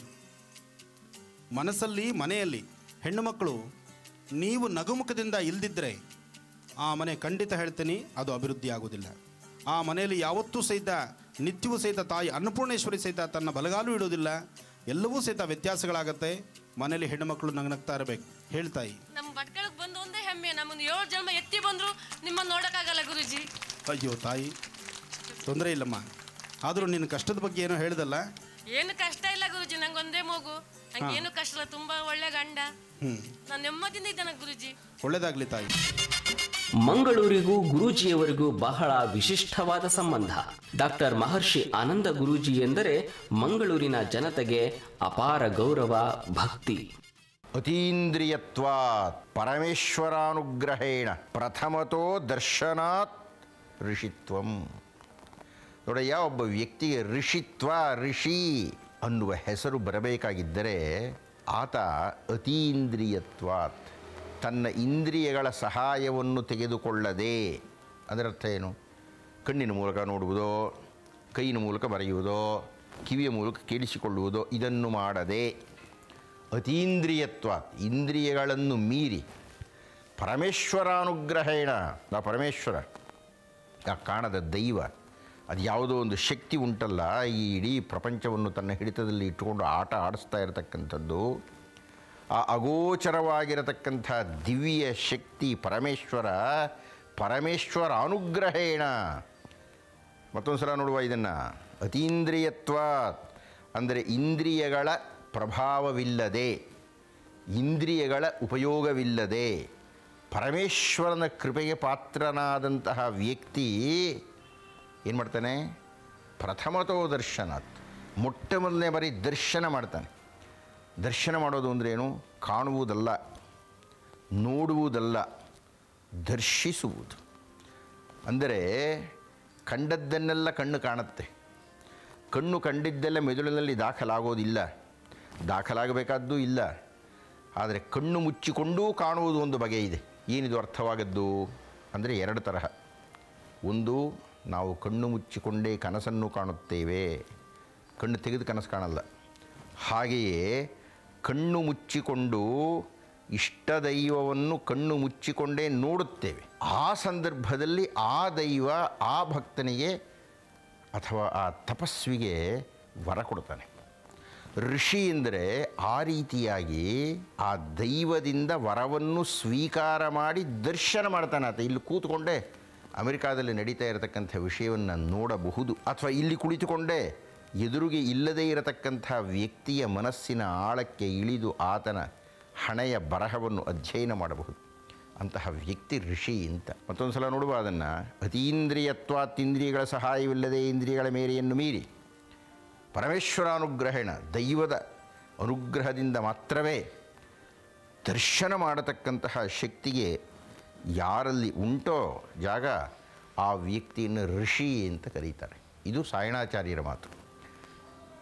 ಮನಸ್ಸಲ್ಲಿ ಮನೆಯಲ್ಲಿ ಹೆಣ್ಣು ಮಕ್ಕಳು ನೀವು ನಗುಮುಖದಿಂದ ಇಲ್ದಿದ್ದರೆ ಆ ಮನೆ ಖಂಡಿತ ಹೇಳ್ತೀನಿ ಅದು ಅಭಿವೃದ್ಧಿ ಆಗೋದಿಲ್ಲ ಆ ಮನೆಯಲ್ಲಿ ಯಾವತ್ತೂ ಸಹಿತ ನಿತ್ಯವೂ ಸಹಿತ ತಾಯಿ ಅನ್ನಪೂರ್ಣೇಶ್ವರಿ ಸಹಿತ ತನ್ನ ಬಲಗಾಲು ಇಡೋದಿಲ್ಲ ಎಲ್ಲವೂ ಸಹಿತ ವ್ಯತ್ಯಾಸಗಳಾಗತ್ತೆ ಮನೆಯಲ್ಲಿ ಹೆಣ್ಣುಮಕ್ಕಳು ನಗ್ನಗ್ತಾ ಇರಬೇಕು ಹೇಳ್ತಾಯಿ ನಮ್ಮ ಭಟ್ಕಳಕ್ಕೆ ಬಂದು ಒಂದೇ ಹೆಮ್ಮೆ ನಮ್ಮನ್ನು ಏಳು ಜನ್ಮ ಎತ್ತಿ ಬಂದ್ರು ನಿಮ್ಮನ್ನು ನೋಡೋಕ್ಕಾಗಲ್ಲ ಗುರುಜಿ ಅಯ್ಯೋ ತಾಯಿ ತೊಂದರೆ ಇಲ್ಲಮ್ಮ ಆದರೂ ನಿನ್ನ ಕಷ್ಟದ ಬಗ್ಗೆ ಏನೋ ಹೇಳ್ದಲ್ಲ ಏನು ಕಷ್ಟ ಇಲ್ಲ ಗುರುಜಿ ನಂಗೆ ಒಂದೇ ಮಗು ನಂಗೆ ಏನು ಕಷ್ಟ ಇಲ್ಲ ತುಂಬಾ ಒಳ್ಳೆ ಗಂಡ ಹ್ಞೂ ನಾನು ನೆಮ್ಮದಿಯಿಂದ ಇದ್ದೇನೆ ಗುರುಜಿ ಒಳ್ಳೇದಾಗಲಿ ತಾಯಿ ಮಂಗಳೂರಿಗೂ ಗುರೂಜಿಯವರಿಗೂ ಬಹಳ ವಿಶಿಷ್ಟವಾದ ಸಂಬಂಧ ಡಾಕ್ಟರ್ ಮಹರ್ಷಿ ಆನಂದ ಗುರೂಜಿ ಎಂದರೆ ಮಂಗಳೂರಿನ ಜನತೆಗೆ ಅಪಾರ ಗೌರವ ಭಕ್ತಿ ಅತೀಂದ್ರಿಯತ್ವಾತ್ ಪರಮೇಶ್ವರಾನುಗ್ರಹೇಣ ಪ್ರಥಮತೋ ದರ್ಶನಾತ್ ಋಷಿತ್ವಂ ನೋಡಯ್ಯ ಒಬ್ಬ ವ್ಯಕ್ತಿಗೆ ಋಷಿತ್ವ ಋಷಿ ಅನ್ನುವ ಹೆಸರು ಬರಬೇಕಾಗಿದ್ದರೆ ಆತ ಅತೀಂದ್ರಿಯತ್ವಾತ್ ತನ್ನ ಇಂದ್ರಿಯಗಳ ಸಹಾಯವನ್ನು ತೆಗೆದುಕೊಳ್ಳದೆ ಅದರರ್ಥ ಏನು ಕಣ್ಣಿನ ಮೂಲಕ ನೋಡುವುದೋ ಕೈಯಿನ ಮೂಲಕ ಬರೆಯುವುದೋ ಕಿವಿಯ ಮೂಲಕ ಕೇಳಿಸಿಕೊಳ್ಳುವುದೋ ಇದನ್ನು ಮಾಡದೆ ಅತೀಂದ್ರಿಯತ್ವ ಇಂದ್ರಿಯಗಳನ್ನು ಮೀರಿ ಪರಮೇಶ್ವರಾನುಗ್ರಹೇಣ ಆ ಪರಮೇಶ್ವರ ಆ ಕಾಣದ ದೈವ ಅದು ಯಾವುದೋ ಒಂದು ಶಕ್ತಿ ಉಂಟಲ್ಲ ಈ ಇಡೀ ಪ್ರಪಂಚವನ್ನು ತನ್ನ ಹಿಡಿತದಲ್ಲಿ ಇಟ್ಟುಕೊಂಡು ಆಟ ಆಡಿಸ್ತಾ ಇರತಕ್ಕಂಥದ್ದು ಆ ಅಗೋಚರವಾಗಿರತಕ್ಕಂಥ ದಿವ್ಯ ಶಕ್ತಿ ಪರಮೇಶ್ವರ ಪರಮೇಶ್ವರ ಅನುಗ್ರಹೇಣ ಮತ್ತೊಂದು ಸಲ ನೋಡುವ ಇದನ್ನು ಅತೀಂದ್ರಿಯತ್ವ ಅಂದರೆ ಇಂದ್ರಿಯಗಳ ಪ್ರಭಾವವಿಲ್ಲದೆ ಇಂದ್ರಿಯಗಳ ಉಪಯೋಗವಿಲ್ಲದೆ ಪರಮೇಶ್ವರನ ಕೃಪೆಗೆ ಪಾತ್ರನಾದಂತಹ ವ್ಯಕ್ತಿ ಏನು ಮಾಡ್ತಾನೆ ಪ್ರಥಮತೋ ದರ್ಶನಾತ್ ಮೊಟ್ಟ ಮೊದಲನೇ ಬಾರಿ ದರ್ಶನ ಮಾಡ್ತಾನೆ ದರ್ಶನ ಮಾಡೋದು ಅಂದ್ರೇನು ಕಾಣುವುದಲ್ಲ ನೋಡುವುದಲ್ಲ ದರ್ಶಿಸುವುದು ಅಂದರೆ ಕಂಡದ್ದನ್ನೆಲ್ಲ ಕಣ್ಣು ಕಾಣುತ್ತೆ ಕಣ್ಣು ಕಂಡಿದ್ದೆಲ್ಲ ಮೆದುಳಿನಲ್ಲಿ ದಾಖಲಾಗೋದಿಲ್ಲ ದಾಖಲಾಗಬೇಕಾದ್ದೂ ಇಲ್ಲ ಆದರೆ ಕಣ್ಣು ಮುಚ್ಚಿಕೊಂಡೂ ಕಾಣುವುದು ಒಂದು ಬಗೆ ಇದೆ ಏನಿದು ಅರ್ಥವಾಗದ್ದು ಅಂದರೆ ಎರಡು ತರಹ ಒಂದು ನಾವು ಕಣ್ಣು ಮುಚ್ಚಿಕೊಂಡೇ ಕನಸನ್ನು ಕಾಣುತ್ತೇವೆ ಕಣ್ಣು ತೆಗೆದು ಕನಸು ಕಾಣಲ್ಲ ಹಾಗೆಯೇ ಕಣ್ಣು ಮುಚ್ಚಿಕೊಂಡು ಇಷ್ಟ ದೈವವನ್ನು ಕಣ್ಣು ಮುಚ್ಚಿಕೊಂಡೇ ನೋಡುತ್ತೇವೆ ಆ ಸಂದರ್ಭದಲ್ಲಿ ಆ ದೈವ ಆ ಭಕ್ತನಿಗೆ ಅಥವಾ ಆ ತಪಸ್ವಿಗೆ ವರ ಕೊಡ್ತಾನೆ ಋಷಿ ಅಂದರೆ ಆ ರೀತಿಯಾಗಿ ಆ ದೈವದಿಂದ ವರವನ್ನು ಸ್ವೀಕಾರ ಮಾಡಿ ದರ್ಶನ ಮಾಡ್ತಾನೆ ಆತ ಇಲ್ಲಿ ಕೂತ್ಕೊಂಡೇ ಅಮೆರಿಕಾದಲ್ಲಿ ನಡೀತಾ ಇರತಕ್ಕಂಥ ವಿಷಯವನ್ನು ನೋಡಬಹುದು ಅಥವಾ ಇಲ್ಲಿ ಕುಳಿತುಕೊಂಡೇ ಎದುರಿಗೆ ಇಲ್ಲದೇ ಇರತಕ್ಕಂಥ ವ್ಯಕ್ತಿಯ ಮನಸ್ಸಿನ ಆಳಕ್ಕೆ ಇಳಿದು ಆತನ ಹಣೆಯ ಬರಹವನ್ನು ಅಧ್ಯಯನ ಮಾಡಬಹುದು ಅಂತಹ ವ್ಯಕ್ತಿ ಋಷಿ ಅಂತ ಮತ್ತೊಂದು ಸಲ ನೋಡುವ ಅದನ್ನು ಅತೀಂದ್ರಿಯತ್ವಾತಿಂದ್ರಿಯಗಳ ಸಹಾಯವಿಲ್ಲದೆ ಇಂದ್ರಿಯಗಳ ಮೇರೆಯನ್ನು ಮೀರಿ ಪರಮೇಶ್ವರಾನುಗ್ರಹಣ ದೈವದ ಅನುಗ್ರಹದಿಂದ ಮಾತ್ರವೇ ದರ್ಶನ ಮಾಡತಕ್ಕಂತಹ ಶಕ್ತಿಗೆ ಯಾರಲ್ಲಿ ಉಂಟೋ ಜಾಗ ಆ ವ್ಯಕ್ತಿಯನ್ನು ಋಷಿ ಅಂತ ಕರೀತಾರೆ ಇದು ಸಾಯಣಾಚಾರ್ಯರ ಮಾತು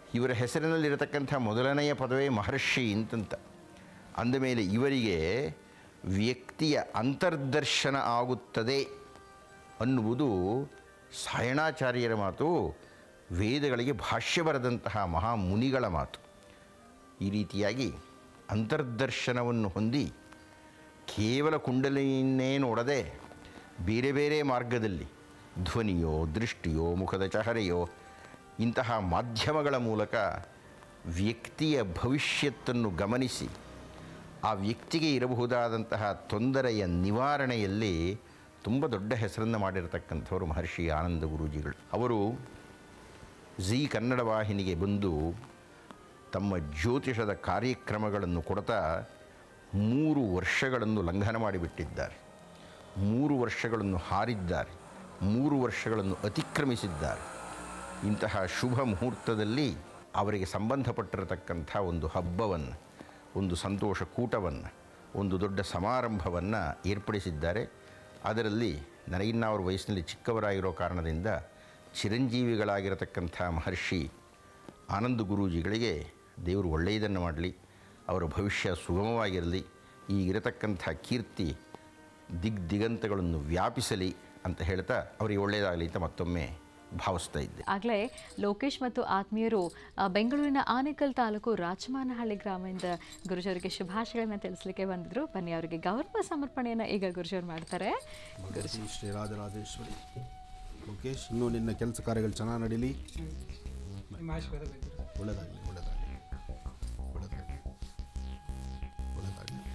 ಇವರ ಹೆಸರಿನಲ್ಲಿರತಕ್ಕಂಥ ಮೊದಲನೆಯ ಪದವೇ ಮಹರ್ಷಿ ಅಂತಂತ ಅಂದಮೇಲೆ ಇವರಿಗೆ ವ್ಯಕ್ತಿಯ ಅಂತರ್ದರ್ಶನ ಆಗುತ್ತದೆ ಅನ್ನುವುದು ಸಾಯಣಾಚಾರ್ಯರ ಮಾತು ವೇದಗಳಿಗೆ ಭಾಷ್ಯ ಬರೆದಂತಹ ಮಹಾಮುನಿಗಳ ಮಾತು ಈ ರೀತಿಯಾಗಿ ಅಂತರ್ದರ್ಶನವನ್ನು ಹೊಂದಿ ಕೇವಲ ಕುಂಡಲಿಯನ್ನೇ ನೋಡದೆ ಬೇರೆ ಬೇರೆ ಮಾರ್ಗದಲ್ಲಿ ಧ್ವನಿಯೋ ದೃಷ್ಟಿಯೋ ಮುಖದ ಚಹರೆಯೋ ಇಂತಹ ಮಾಧ್ಯಮಗಳ ಮೂಲಕ ವ್ಯಕ್ತಿಯ ಭವಿಷ್ಯತ್ತನ್ನು ಗಮನಿಸಿ ಆ ವ್ಯಕ್ತಿಗೆ ಇರಬಹುದಾದಂತಹ ತೊಂದರೆಯ ನಿವಾರಣೆಯಲ್ಲಿ ತುಂಬ ದೊಡ್ಡ ಹೆಸರನ್ನು ಮಾಡಿರತಕ್ಕಂಥವರು ಮಹರ್ಷಿ ಆನಂದ ಗುರೂಜಿಗಳು ಅವರು ಜೀ ಕನ್ನಡ ವಾಹಿನಿಗೆ ಬಂದು ತಮ್ಮ ಜ್ಯೋತಿಷದ ಕಾರ್ಯಕ್ರಮಗಳನ್ನು ಕೊಡ್ತಾ ಮೂರು ವರ್ಷಗಳನ್ನು ಲಂಘನ ಮಾಡಿಬಿಟ್ಟಿದ್ದಾರೆ ಮೂರು ವರ್ಷಗಳನ್ನು ಹಾರಿದ್ದಾರೆ ಮೂರು ವರ್ಷಗಳನ್ನು ಅತಿಕ್ರಮಿಸಿದ್ದಾರೆ ಇಂತಹ ಶುಭ ಮುಹೂರ್ತದಲ್ಲಿ ಅವರಿಗೆ ಸಂಬಂಧಪಟ್ಟಿರತಕ್ಕಂಥ ಒಂದು ಹಬ್ಬವನ್ನು ಒಂದು ಸಂತೋಷ ಕೂಟವನ್ನು ಒಂದು ದೊಡ್ಡ ಸಮಾರಂಭವನ್ನು ಏರ್ಪಡಿಸಿದ್ದಾರೆ ಅದರಲ್ಲಿ ನನಗಿನ್ನ ಅವ್ರ ವಯಸ್ಸಿನಲ್ಲಿ ಚಿಕ್ಕವರಾಗಿರೋ ಕಾರಣದಿಂದ ಚಿರಂಜೀವಿಗಳಾಗಿರತಕ್ಕಂಥ ಮಹರ್ಷಿ ಆನಂದ ಗುರೂಜಿಗಳಿಗೆ ದೇವರು ಒಳ್ಳೆಯದನ್ನು ಮಾಡಲಿ ಅವರ ಭವಿಷ್ಯ ಸುಗಮವಾಗಿರಲಿ ಈಗಿರತಕ್ಕಂಥ ಕೀರ್ತಿ ದಿಗ್ ದಿಗಂತಗಳನ್ನು ವ್ಯಾಪಿಸಲಿ ಅಂತ ಹೇಳ್ತಾ ಅವರಿಗೆ ಒಳ್ಳೆಯದಾಗಲಿ ಅಂತ ಮತ್ತೊಮ್ಮೆ ಭಾವಿಸ್ತಾ ಇದ್ದೆ ಆಗಲೇ ಲೋಕೇಶ್ ಮತ್ತು ಆತ್ಮೀಯರು ಆ, ಬೆಂಗಳೂರಿನ ಆನೇಕಲ್ ತಾಲೂಕು ರಾಜಮಾನಹಳ್ಳಿ ಗ್ರಾಮದಿಂದ ಗುರುಜವರಿಗೆ ಶುಭಾಶಯಗಳನ್ನ ತಿಳಿಸ್ಲಿಕ್ಕೆ ಬಂದಿದ್ರು ಬನ್ನಿ ಅವರಿಗೆ ಗೌರವ ಸಮರ್ಪಣೆಯನ್ನು ಈಗ ಗುರುಜವರು ಮಾಡ್ತಾರೆ ಭಗವತಿ ಶ್ರೀ ರಾಜರಾಜೇಶ್ವರಿ ಮುಖೇಶ್ ಇನ್ನೂ ನಿನ್ನ ಕೆಲಸ ಕಾರ್ಯಗಳು ಚೆನ್ನಾಗಿ ನಡೀಲಿ ಒಳ್ಳೆಯದಾಗಲಿ ಒಳ್ಳೆಯದಾಗಲಿ ಒಳ್ಳೆಯದಾಗಲಿ ಒಳ್ಳೆಯದಾಗಲಿ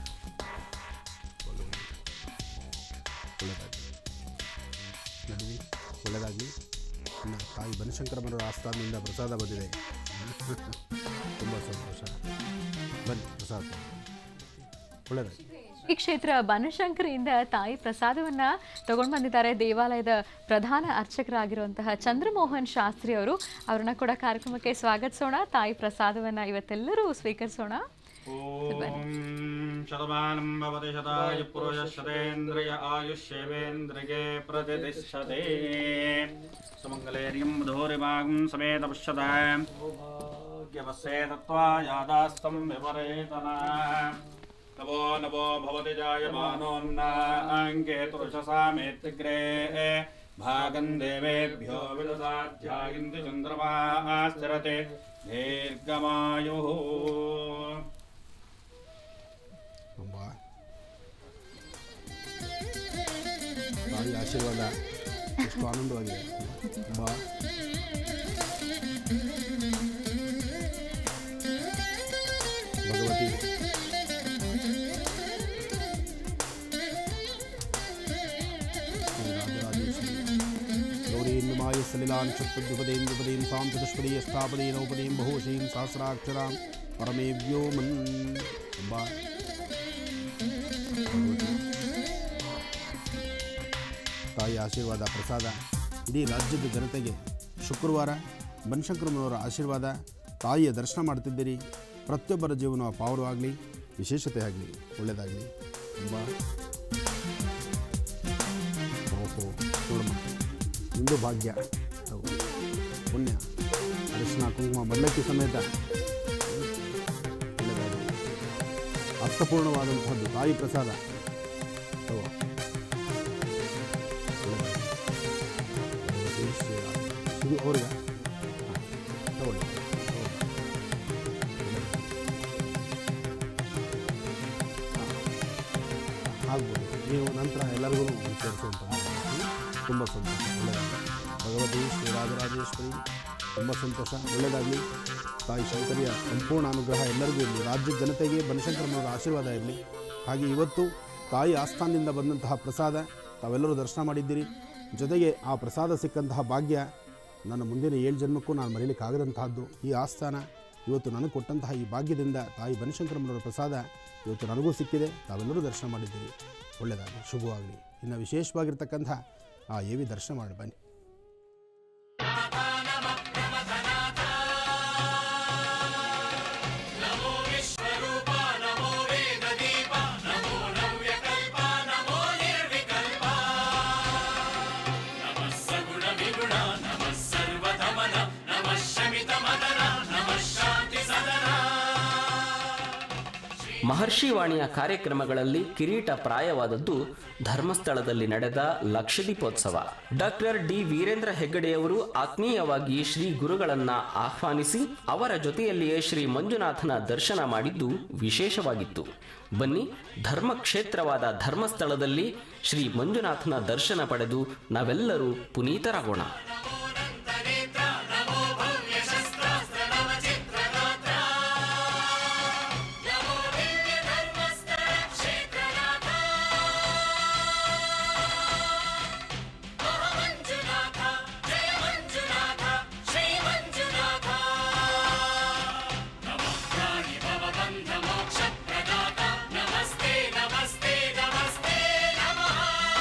ಒಳ್ಳೆಯದಾಗಲಿ ನಡೀಲಿ ಒಳ್ಳೆಯದಾಗಲಿ ಇನ್ನು ತಾಯಿ ಬನಶಂಕರಮ್ಮನವರ ಆಸ್ಥಾನದಿಂದ ಪ್ರಸಾದ ಬಂದಿದೆ ತುಂಬ ಸಂತೋಷ ಬನ್ನಿ ಪ್ರಸಾದ ಒಳ್ಳೆಯದಾಗಲಿ ಈ ಕ್ಷೇತ್ರ ಬನಶಂಕರಿಯಿಂದ ತಾಯಿ ಪ್ರಸಾದವನ್ನ ತಗೊಂಡು ಬಂದಿದ್ದಾರೆ ದೇವಾಲಯದ ಪ್ರಧಾನ ಅರ್ಚಕರಾಗಿರುವಂತಹ ಚಂದ್ರಮೋಹನ್ ಶಾಸ್ತ್ರಿ ಅವರು ಅವ್ರನ್ನ ಕೂಡ ಕಾರ್ಯಕ್ರಮಕ್ಕೆ ಸ್ವಾಗತಿಸೋಣ ತಾಯಿ ಪ್ರಸಾದವನ್ನ ಇವತ್ತೆಲ್ಲರೂ ಸ್ವೀಕರಿಸೋಣ शतमानं भवति शताय पुरुषः शतेन्द्रिय आयुष्येवेन्द्रिये प्रतिष्ठते सुमङ्गलेर्यं मधुरिवागं समेत पश्यतः भाग्यवस्ये तत्त्वा यादास्तं विपरेतना नवो नवो भवति जायमानोन्नाङ्के तुरुषसा मेत्तिग्रे भागं देवेभ्यो विददाध्यायन्ति चन्द्रमा स्थिरते दीर्घमायुः ಅಂಬ ತಾಯಿ ಆಶೀರ್ವಾದ ಎಷ್ಟು ಆನಂದವಾಗಿದೆ ಅಂಬ ಭಗವತಿ ಗೌರೀನ್ಮಾಯ ಸಲಿಲಾನ್ ಚತುರ್ದುಪದೀಂ ದ್ವಿಪದೀಂ ಸಾಂ ಚತುಷ್ಪದಿ ಅಷ್ಟಾಪದಿ ನೌಪದೀಂ ಬಹುಶೀಂ ಸಹಸ್ರಾಕ್ಷರಾಂ ಪರಮೇ ವ್ಯೋಮನ್ ಅಂಬ ತಾಯಿ ಆಶೀರ್ವಾದ ಪ್ರಸಾದ ಇಡೀ ರಾಜ್ಯದ ಜನತೆಗೆ ಶುಕ್ರವಾರ ಬನಶಂಕರಮ್ಮನವರ ಆಶೀರ್ವಾದ ತಾಯಿಯ ದರ್ಶನ ಮಾಡ್ತಿದ್ದೀರಿ ಪ್ರತಿಯೊಬ್ಬರ ಜೀವನ ಪಾವನವಾಗಲಿ ವಿಶೇಷತೆ ಆಗಲಿ ಒಳ್ಳೆಯದಾಗಲಿ ತುಂಬ ಓಹೋ ನೋಡಮ್ಮ ನಿಂದು ಭಾಗ್ಯ ಹೌದು. ಪುಣ್ಯ ಅರಿಶಿನ ಕುಂಕುಮ ಬಲ್ಲಕ್ಕಿ ಸಮೇತ ಒಳ್ಳೆಯದಾಗಲಿ ಅರ್ಥಪೂರ್ಣವಾದಂಥದ್ದು ತಾಯಿ ಪ್ರಸಾದ ತಗೋ ಇದು ಅವ್ರಿಗೆ ಹಾಂ ತಗೊಳ್ಳಿ ಆಗ್ಬೋದು ನೀವು ನಂತರ ಎಲ್ಲರಿಗೂ ಸೇರಿಸುವಂಥ ತುಂಬ ಸಂತೋಷ ಒಳ್ಳೆಯದಾಗಲಿ ಭಗವತಿ ಶ್ರೀ ರಾಜರಾಜೇಶ್ವರಿ ತುಂಬ ಸಂತೋಷ ಒಳ್ಳೆಯದಾಗಲಿ ತಾಯಿ ಶಂಕರಿಯ ಸಂಪೂರ್ಣ ಅನುಗ್ರಹ ಎಲ್ಲರಿಗೂ ಇರಲಿ ರಾಜ್ಯದ ಜನತೆಗೆ ಬನಶಂಕರಮ್ಮನವರ ಆಶೀರ್ವಾದ ಇರಲಿ ಹಾಗೆ ಇವತ್ತು ತಾಯಿ ಆಸ್ಥಾನದಿಂದ ಬಂದಂತಹ ಪ್ರಸಾದ ತಾವೆಲ್ಲರೂ ದರ್ಶನ ಮಾಡಿದ್ದೀರಿ ಜೊತೆಗೆ ಆ ಪ್ರಸಾದ ಸಿಕ್ಕಂತಹ ಭಾಗ್ಯ ನನ್ನ ಮುಂದಿನ ಏಳು ಜನ್ಮಕ್ಕೂ ನಾನು ಮರೀಲಿಕ್ಕಾಗದಂತಹದ್ದು ಈ ಆಸ್ಥಾನ ಇವತ್ತು ನನಗೆ ಕೊಟ್ಟಂತಹ ಈ ಭಾಗ್ಯದಿಂದ ತಾಯಿ ಬನಶಂಕರಮ್ಮನವರ ಪ್ರಸಾದ ಇವತ್ತು ನನಗೂ ಸಿಕ್ಕಿದೆ ತಾವೆಲ್ಲರೂ ದರ್ಶನ ಮಾಡಿದ್ದೀರಿ ಒಳ್ಳೆಯದಾಗಲಿ ಶುಭವಾಗಲಿ ಇನ್ನು ವಿಶೇಷವಾಗಿರ್ತಕ್ಕಂಥ ಆ ಏವಿ ದರ್ಶನ ಮಾಡಿ ಬನ್ನಿ ನಮೋ ವಿಶ್ವರೂಪ ನಮೋ ವೇದದೀಪ ನಮೋ ನವ್ಯಕಲ್ಪ ನಮೋ ನಿರ್ವಿಕಲ್ಪ ನಮಃ ಸಗುಣ ವಿಗುಣ ನಮಃ ಸರ್ವಧಮನ ನಮಃ ಶಮಿತ ಮದನ ನಮಃ ಮಹರ್ಷಿ ವಾಣಿಯ ಕಾರ್ಯಕ್ರಮಗಳಲ್ಲಿ ಕಿರೀಟ ಪ್ರಾಯವಾದದ್ದು ಧರ್ಮಸ್ಥಳದಲ್ಲಿ ನಡೆದ ಲಕ್ಷದೀಪೋತ್ಸವ ಡಾಕ್ಟರ್ ಡಿ ವೀರೇಂದ್ರ ಹೆಗ್ಗಡೆಯವರು ಆತ್ಮೀಯವಾಗಿ ಶ್ರೀ ಗುರುಗಳನ್ನ ಆಹ್ವಾನಿಸಿ ಅವರ ಜೊತೆಯಲ್ಲಿಯೇ ಶ್ರೀ ಮಂಜುನಾಥನ ದರ್ಶನ ಮಾಡಿದ್ದು ವಿಶೇಷವಾಗಿತ್ತು ಬನ್ನಿ ಧರ್ಮಕ್ಷೇತ್ರವಾದ ಧರ್ಮಸ್ಥಳದಲ್ಲಿ ಶ್ರೀ ಮಂಜುನಾಥನ ದರ್ಶನ ಪಡೆದು ನಾವೆಲ್ಲರೂ ಪುನೀತರಾಗೋಣ ನಮಸ್ತೆ ನಮಸ್ತೆ ನಮಸ್ತೆ ನಮಃ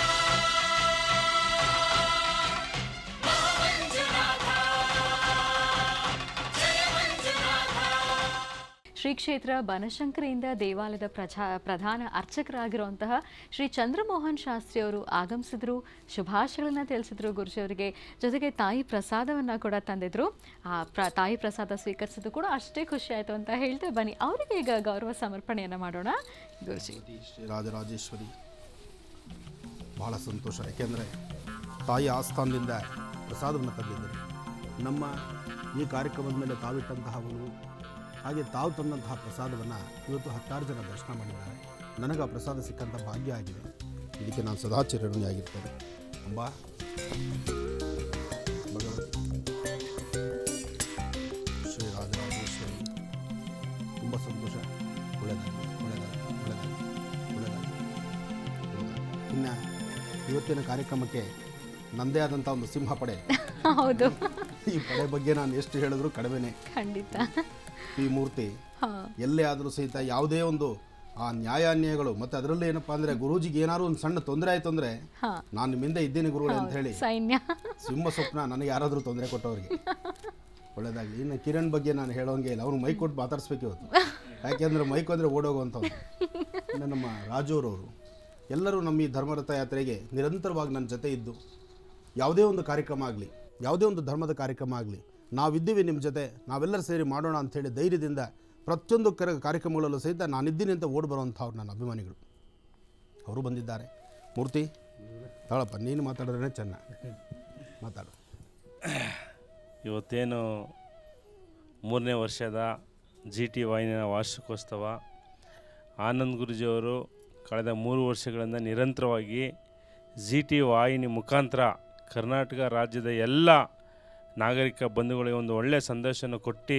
ಶ್ರೀ ಕ್ಷೇತ್ರ ಬನಶಂಕರಿಯಿಂದ ದೇವಾಲಯದ ಪ್ರಜಾ ಪ್ರಧಾನ ಅರ್ಚಕರಾಗಿರುವಂತಹ ಶ್ರೀ ಚಂದ್ರಮೋಹನ್ ಶಾಸ್ತ್ರಿ ಅವರು ಆಗಮಿಸಿದ್ರು ಶುಭಾಶಯಗಳನ್ನ ತಿಳಿಸಿದ್ರು ಗುರುಜಿಯವರಿಗೆ ಜೊತೆಗೆ ತಾಯಿ ಪ್ರಸಾದವನ್ನ ಕೂಡ ತಂದಿದ್ರು ಆ ಪ್ರ ತಾಯಿ ಪ್ರಸಾದ ಸ್ವೀಕರಿಸಿದ್ದು ಕೂಡ ಅಷ್ಟೇ ಖುಷಿ ಆಯಿತು ಅಂತ ಹೇಳ್ತೇವೆ ಬನ್ನಿ ಅವರಿಗೆ ಈಗ ಗೌರವ ಸಮರ್ಪಣೆಯನ್ನು ಮಾಡೋಣ ಗುರುಜಿ ಶ್ರೀ ರಾಜರಾಜೇಶ್ವರಿ ಬಹಳ ಸಂತೋಷ ಯಾಕೆಂದರೆ ತಾಯಿ ಆಸ್ಥಾನದಿಂದ ಪ್ರಸಾದವನ್ನು ತಂದಿದ್ದರು ನಮ್ಮ ಈ ಕಾರ್ಯಕ್ರಮದ ಮೇಲೆ ತಾವಿಟ್ಟಂತಹ ಒಂದು ಹಾಗೆ ತಾವು ತಂದಂತಹ ಪ್ರಸಾದವನ್ನು ಇವತ್ತು ಹತ್ತಾರು ಜನ ದರ್ಶನ ಮಾಡಿದ್ದಾರೆ ನನಗೆ ಆ ಪ್ರಸಾದ ಸಿಕ್ಕಂಥ ಭಾಗ್ಯ ಆಗಿದೆ ಇದಕ್ಕೆ ನಾನು ಸದಾ ಚಿರಋಣಿಯಾಗಿರ್ತೇನೆ ಅಂಬಾ ಭಗವತಿ ಶ್ರೀ ರಾಜರಾಜೇಶ್ವರಿ ತುಂಬ ಸಂತೋಷ ಒಳ್ಳೆಯದಾಗಿ ಒಳ್ಳೆಯದಾಗಿ ಒಳ್ಳೆಯದಾಗಿ ಒಳ್ಳೆಯದಾಗಿ ಇನ್ನು ಇವತ್ತಿನ ಕಾರ್ಯಕ್ರಮಕ್ಕೆ ನನ್ನದೇ ಆದಂಥ ಒಂದು ಸಿಂಹ ಪಡೆ ಹೌದು ಈ ಪಡೆ ಬಗ್ಗೆ ನಾನು ಎಷ್ಟು ಹೇಳಿದ್ರು ಕಡಿಮೆನೆ ಖಂಡಿತ ಈ ಮೂರ್ತಿ ಹಾ ಎಲ್ಲೇ ಆದರೂ ಸಹಿತ ಯಾವುದೇ ಒಂದು ಆ ನ್ಯಾಯಾನ್ಯಾಯಗಳು ಮತ್ತು ಅದರಲ್ಲಿ ಏನಪ್ಪಾ ಅಂದರೆ ಗುರೂಜಿಗೆ ಏನಾದ್ರು ಒಂದು ಸಣ್ಣ ತೊಂದರೆ ಆಯ್ತು ಅಂದರೆ ಹಾ ನಾನು ನಿಮ್ಮಿಂದ ಇದ್ದೀನಿ ಗುರುಗಳೇ ಅಂತ ಹೇಳಿ ಸೈನ್ಯ ಸಿಂಹ ಸ್ವಪ್ನ ನನಗೆ ಯಾರಾದರೂ ತೊಂದರೆ ಕೊಟ್ಟವ್ರಿಗೆ ಒಳ್ಳೇದಾಗಲಿ ಇನ್ನು ಕಿರಣ್ ಬಗ್ಗೆ ನಾನು ಹೇಳೋಂಗೆ ಇಲ್ಲ ಅವ್ನು ಮೈಕ್ ಕೊಟ್ಟು ಮಾತಾಡಿಸ್ಬೇಕು ಇವತ್ತು ಯಾಕೆಂದ್ರೆ ಮೈಕ್ ಅಂದರೆ ಓಡೋಗುವಂಥವ್ರು ಇನ್ನು ನಮ್ಮ ರಾಜೂರವರು ಎಲ್ಲರೂ ನಮ್ಮ ಈ ಧರ್ಮರಥ ಯಾತ್ರೆಗೆ ನಿರಂತರವಾಗಿ ನನ್ನ ಜೊತೆ ಇದ್ದು ಯಾವುದೇ ಒಂದು ಕಾರ್ಯಕ್ರಮ ಆಗಲಿ ಯಾವುದೇ ಒಂದು ಧರ್ಮದ ಕಾರ್ಯಕ್ರಮ ಆಗಲಿ ನಾವಿದ್ದೀವಿ ನಿಮ್ಮ ಜೊತೆ ನಾವೆಲ್ಲರೂ ಸೇರಿ ಮಾಡೋಣ ಅಂಥೇಳಿ ಧೈರ್ಯದಿಂದ ಪ್ರತಿಯೊಂದು ಕರ ಕಾರ್ಯಕ್ರಮಗಳಲ್ಲೂ ಸಹಿತ ನಾನಿದ್ದೀನಿ ಅಂತ ಓಡಿ ಬರುವಂಥವ್ರು ನನ್ನ ಅಭಿಮಾನಿಗಳು ಅವರು ಬಂದಿದ್ದಾರೆ ಮೂರ್ತಿ ತಾಳಪ್ಪ ನೀನು ಮಾತಾಡಿದ್ರೆ ಚೆನ್ನ ಮಾತಾಡು ಇವತ್ತೇನು ಮೂರನೇ ವರ್ಷದ ಜಿ ಟಿ ವಾಹಿನಿಯ ವಾರ್ಷಿಕೋತ್ಸವ ಆನಂದ್ ಗುರುಜಿಯವರು ಕಳೆದ ಮೂರು ವರ್ಷಗಳಿಂದ ನಿರಂತರವಾಗಿ ಜಿ ಟಿ ವಾಹಿನಿ ಮುಖಾಂತರ ಕರ್ನಾಟಕ ರಾಜ್ಯದ ಎಲ್ಲ ನಾಗರಿಕ ಬಂಧುಗಳಿಗೆ ಒಂದು ಒಳ್ಳೆಯ ಸಂದೇಶವನ್ನು ಕೊಟ್ಟು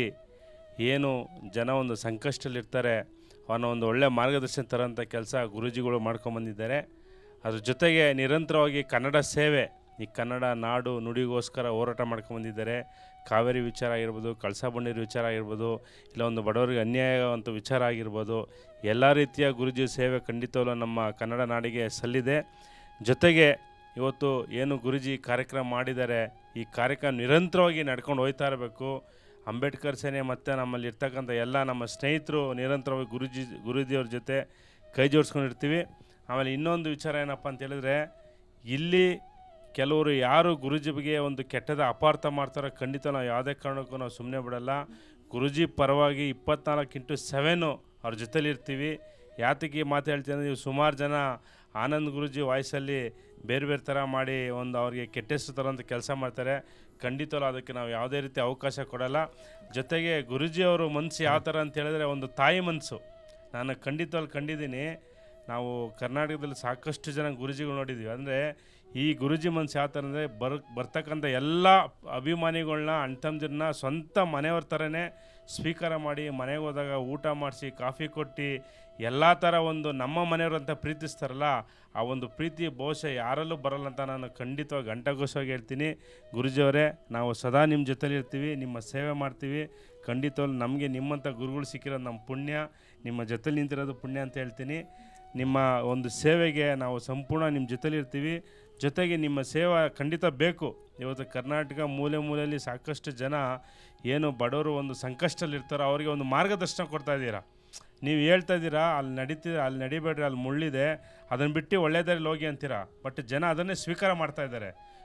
ಏನು ಜನ ಒಂದು ಸಂಕಷ್ಟದಲ್ಲಿರ್ತಾರೆ ಅವನ ಒಂದು ಒಳ್ಳೆಯ ಮಾರ್ಗದರ್ಶನ ತರೋಂಥ ಕೆಲಸ ಗುರೂಜಿಗಳು ಮಾಡ್ಕೊಂಬಂದಿದ್ದಾರೆ ಅದ್ರ ಜೊತೆಗೆ ನಿರಂತರವಾಗಿ ಕನ್ನಡ ಸೇವೆ ಈ ಕನ್ನಡ ನಾಡು ನುಡಿಗೋಸ್ಕರ ಹೋರಾಟ ಮಾಡ್ಕೊಂಬಂದಿದ್ದಾರೆ ಕಾವೇರಿ ವಿಚಾರ ಆಗಿರ್ಬೋದು ಕಳಸಾ ಬಂಡೀರು ವಿಚಾರ ಆಗಿರ್ಬೋದು ಇಲ್ಲ ಒಂದು ಬಡವರಿಗೆ ಅನ್ಯಾಯ ಅಂತ ವಿಚಾರ ಆಗಿರ್ಬೋದು ಎಲ್ಲ ರೀತಿಯ ಗುರುಜಿ ಸೇವೆ ಖಂಡಿತವಲ್ಲೂ ನಮ್ಮ ಕನ್ನಡ ನಾಡಿಗೆ ಸಲ್ಲಿದೆ ಜೊತೆಗೆ ಇವತ್ತು ಏನು ಗುರುಜಿ ಕಾರ್ಯಕ್ರಮ ಮಾಡಿದ್ದಾರೆ ಈ ಕಾರ್ಯಕ್ರಮ ನಿರಂತರವಾಗಿ ನಡ್ಕೊಂಡು ಹೋಯ್ತಾ ಇರಬೇಕು ಅಂಬೇಡ್ಕರ್ ಸೇನೆ ಮತ್ತು ನಮ್ಮಲ್ಲಿ ಇರ್ತಕ್ಕಂಥ ಎಲ್ಲ ನಮ್ಮ ಸ್ನೇಹಿತರು ನಿರಂತರವಾಗಿ ಗುರುಜಿ ಗುರೂಜಿಯವ್ರ ಜೊತೆ ಕೈ ಜೋಡಿಸ್ಕೊಂಡಿರ್ತೀವಿ ಆಮೇಲೆ ಇನ್ನೊಂದು ವಿಚಾರ ಏನಪ್ಪ ಅಂತ ಹೇಳಿದ್ರೆ ಇಲ್ಲಿ ಕೆಲವರು ಯಾರು ಗುರುಜಿ ಬಗ್ಗೆ ಒಂದು ಕೆಟ್ಟದ ಅಪಾರ್ಥ ಮಾಡ್ತಾರೋ ಖಂಡಿತ ನಾವು ಯಾವುದೇ ಕಾರಣಕ್ಕೂ ನಾವು ಸುಮ್ಮನೆ ಬಿಡಲ್ಲ ಗುರುಜಿ ಪರವಾಗಿ ಇಪ್ಪತ್ನಾಲ್ಕು ಇಂಟು ಸೆವೆನು ಅವ್ರ ಜೊತೆಲಿ ಇರ್ತೀವಿ ಯಾತಕ್ಕೆ ಈ ಮಾತು ಹೇಳ್ತೀನಿ ಅಂದರೆ ನೀವು ಸುಮಾರು ಜನ ಆನಂದ್ ಗುರುಜಿ ವಾಯ್ಸಲ್ಲಿ ಬೇರೆ ಬೇರೆ ಥರ ಮಾಡಿ ಒಂದು ಅವ್ರಿಗೆ ಕೆಟ್ಟ ಹೆಸರು ತರೋಂಥ ಕೆಲಸ ಮಾಡ್ತಾರೆ ಖಂಡಿತವಲ್ಲ ಅದಕ್ಕೆ ನಾವು ಯಾವುದೇ ರೀತಿ ಅವಕಾಶ ಕೊಡಲ್ಲ ಜೊತೆಗೆ ಗುರುಜಿ ಅವರು ಮನಸ್ಸು ಯಾವ ಥರ ಅಂತ ಹೇಳಿದ್ರೆ ಒಂದು ತಾಯಿ ಮನಸ್ಸು ನಾನು ಖಂಡಿತವಾಗಿ ಕಂಡಿದ್ದೀನಿ ನಾವು ಕರ್ನಾಟಕದಲ್ಲಿ ಸಾಕಷ್ಟು ಜನ ಗುರುಜಿಗಳು ನೋಡಿದ್ದೀವಿ ಅಂದರೆ ಈ ಗುರುಜಿ ಮನಸ್ಸು ಯಾವ ಥರ ಅಂದರೆ ಬರ್ ಬರ್ತಕ್ಕಂಥ ಎಲ್ಲ ಅಭಿಮಾನಿಗಳನ್ನ ಅಣ್ತಂದಿರನ್ನ ಸ್ವಂತ ಮನೆಯವ್ರ ಥರನೇ ಸ್ವೀಕಾರ ಮಾಡಿ ಮನೆಗೆ ಹೋದಾಗ ಊಟ ಮಾಡಿಸಿ ಕಾಫಿ ಕೊಟ್ಟು ಎಲ್ಲ ಥರ ಒಂದು ನಮ್ಮ ಮನೆಯವರು ಅಂತ ಪ್ರೀತಿಸ್ತಾರಲ್ಲ ಆ ಒಂದು ಪ್ರೀತಿ ಬಹುಶಃ ಯಾರಲ್ಲೂ ಬರಲ್ಲ ಅಂತ ನಾನು ಖಂಡಿತವಾಗಿ ಗಂಟಘೋಷವಾಗಿ ಹೇಳ್ತೀನಿ ಗುರುಜಿಯವರೇ ನಾವು ಸದಾ ನಿಮ್ಮ ಜೊತೆಲಿ ಇರ್ತೀವಿ ನಿಮ್ಮ ಸೇವೆ ಮಾಡ್ತೀವಿ ಖಂಡಿತವಾಗ್ಲೂ ನಮಗೆ ನಿಮ್ಮಂಥ ಗುರುಗಳು ಸಿಕ್ಕಿರೋದು ನಮ್ಮ ಪುಣ್ಯ ನಿಮ್ಮ ಜೊತೆಲಿ ನಿಂತಿರೋದು ಪುಣ್ಯ ಅಂತ ಹೇಳ್ತೀನಿ ನಿಮ್ಮ ಒಂದು ಸೇವೆಗೆ ನಾವು ಸಂಪೂರ್ಣ ನಿಮ್ಮ ಜೊತೆಲಿ ಇರ್ತೀವಿ ಜೊತೆಗೆ ನಿಮ್ಮ ಸೇವೆ ಖಂಡಿತ ಬೇಕು ಇವತ್ತು ಕರ್ನಾಟಕ ಮೂಲೆ ಮೂಲೆಯಲ್ಲಿ ಸಾಕಷ್ಟು ಜನ ಏನು ಬಡವರು ಒಂದು ಸಂಕಷ್ಟದಲ್ಲಿ ಇರ್ತಾರೋ ಅವರಿಗೆ ಒಂದು ಮಾರ್ಗದರ್ಶನ ಕೊಡ್ತಾ ಇದ್ದೀರಾ ನೀವು ಹೇಳ್ತಾ ಇದ್ದೀರಾ ಅಲ್ಲಿ ನಡೀತಿದೆ ಅಲ್ಲಿ ನಡಿಬೇಡ್ರಿ ಅಲ್ಲಿ ಮುಳ್ಳಿದೆ ಅದನ್ನು ಬಿಟ್ಟು ಒಳ್ಳೆ ದಾರಿಲಿ ಹೋಗಿ ಅಂತೀರಾ ಬಟ್ ಜನ ಅದನ್ನೇ ಸ್ವೀಕಾರ ಮಾಡ್ತಾ ಇದ್ದಾರೆ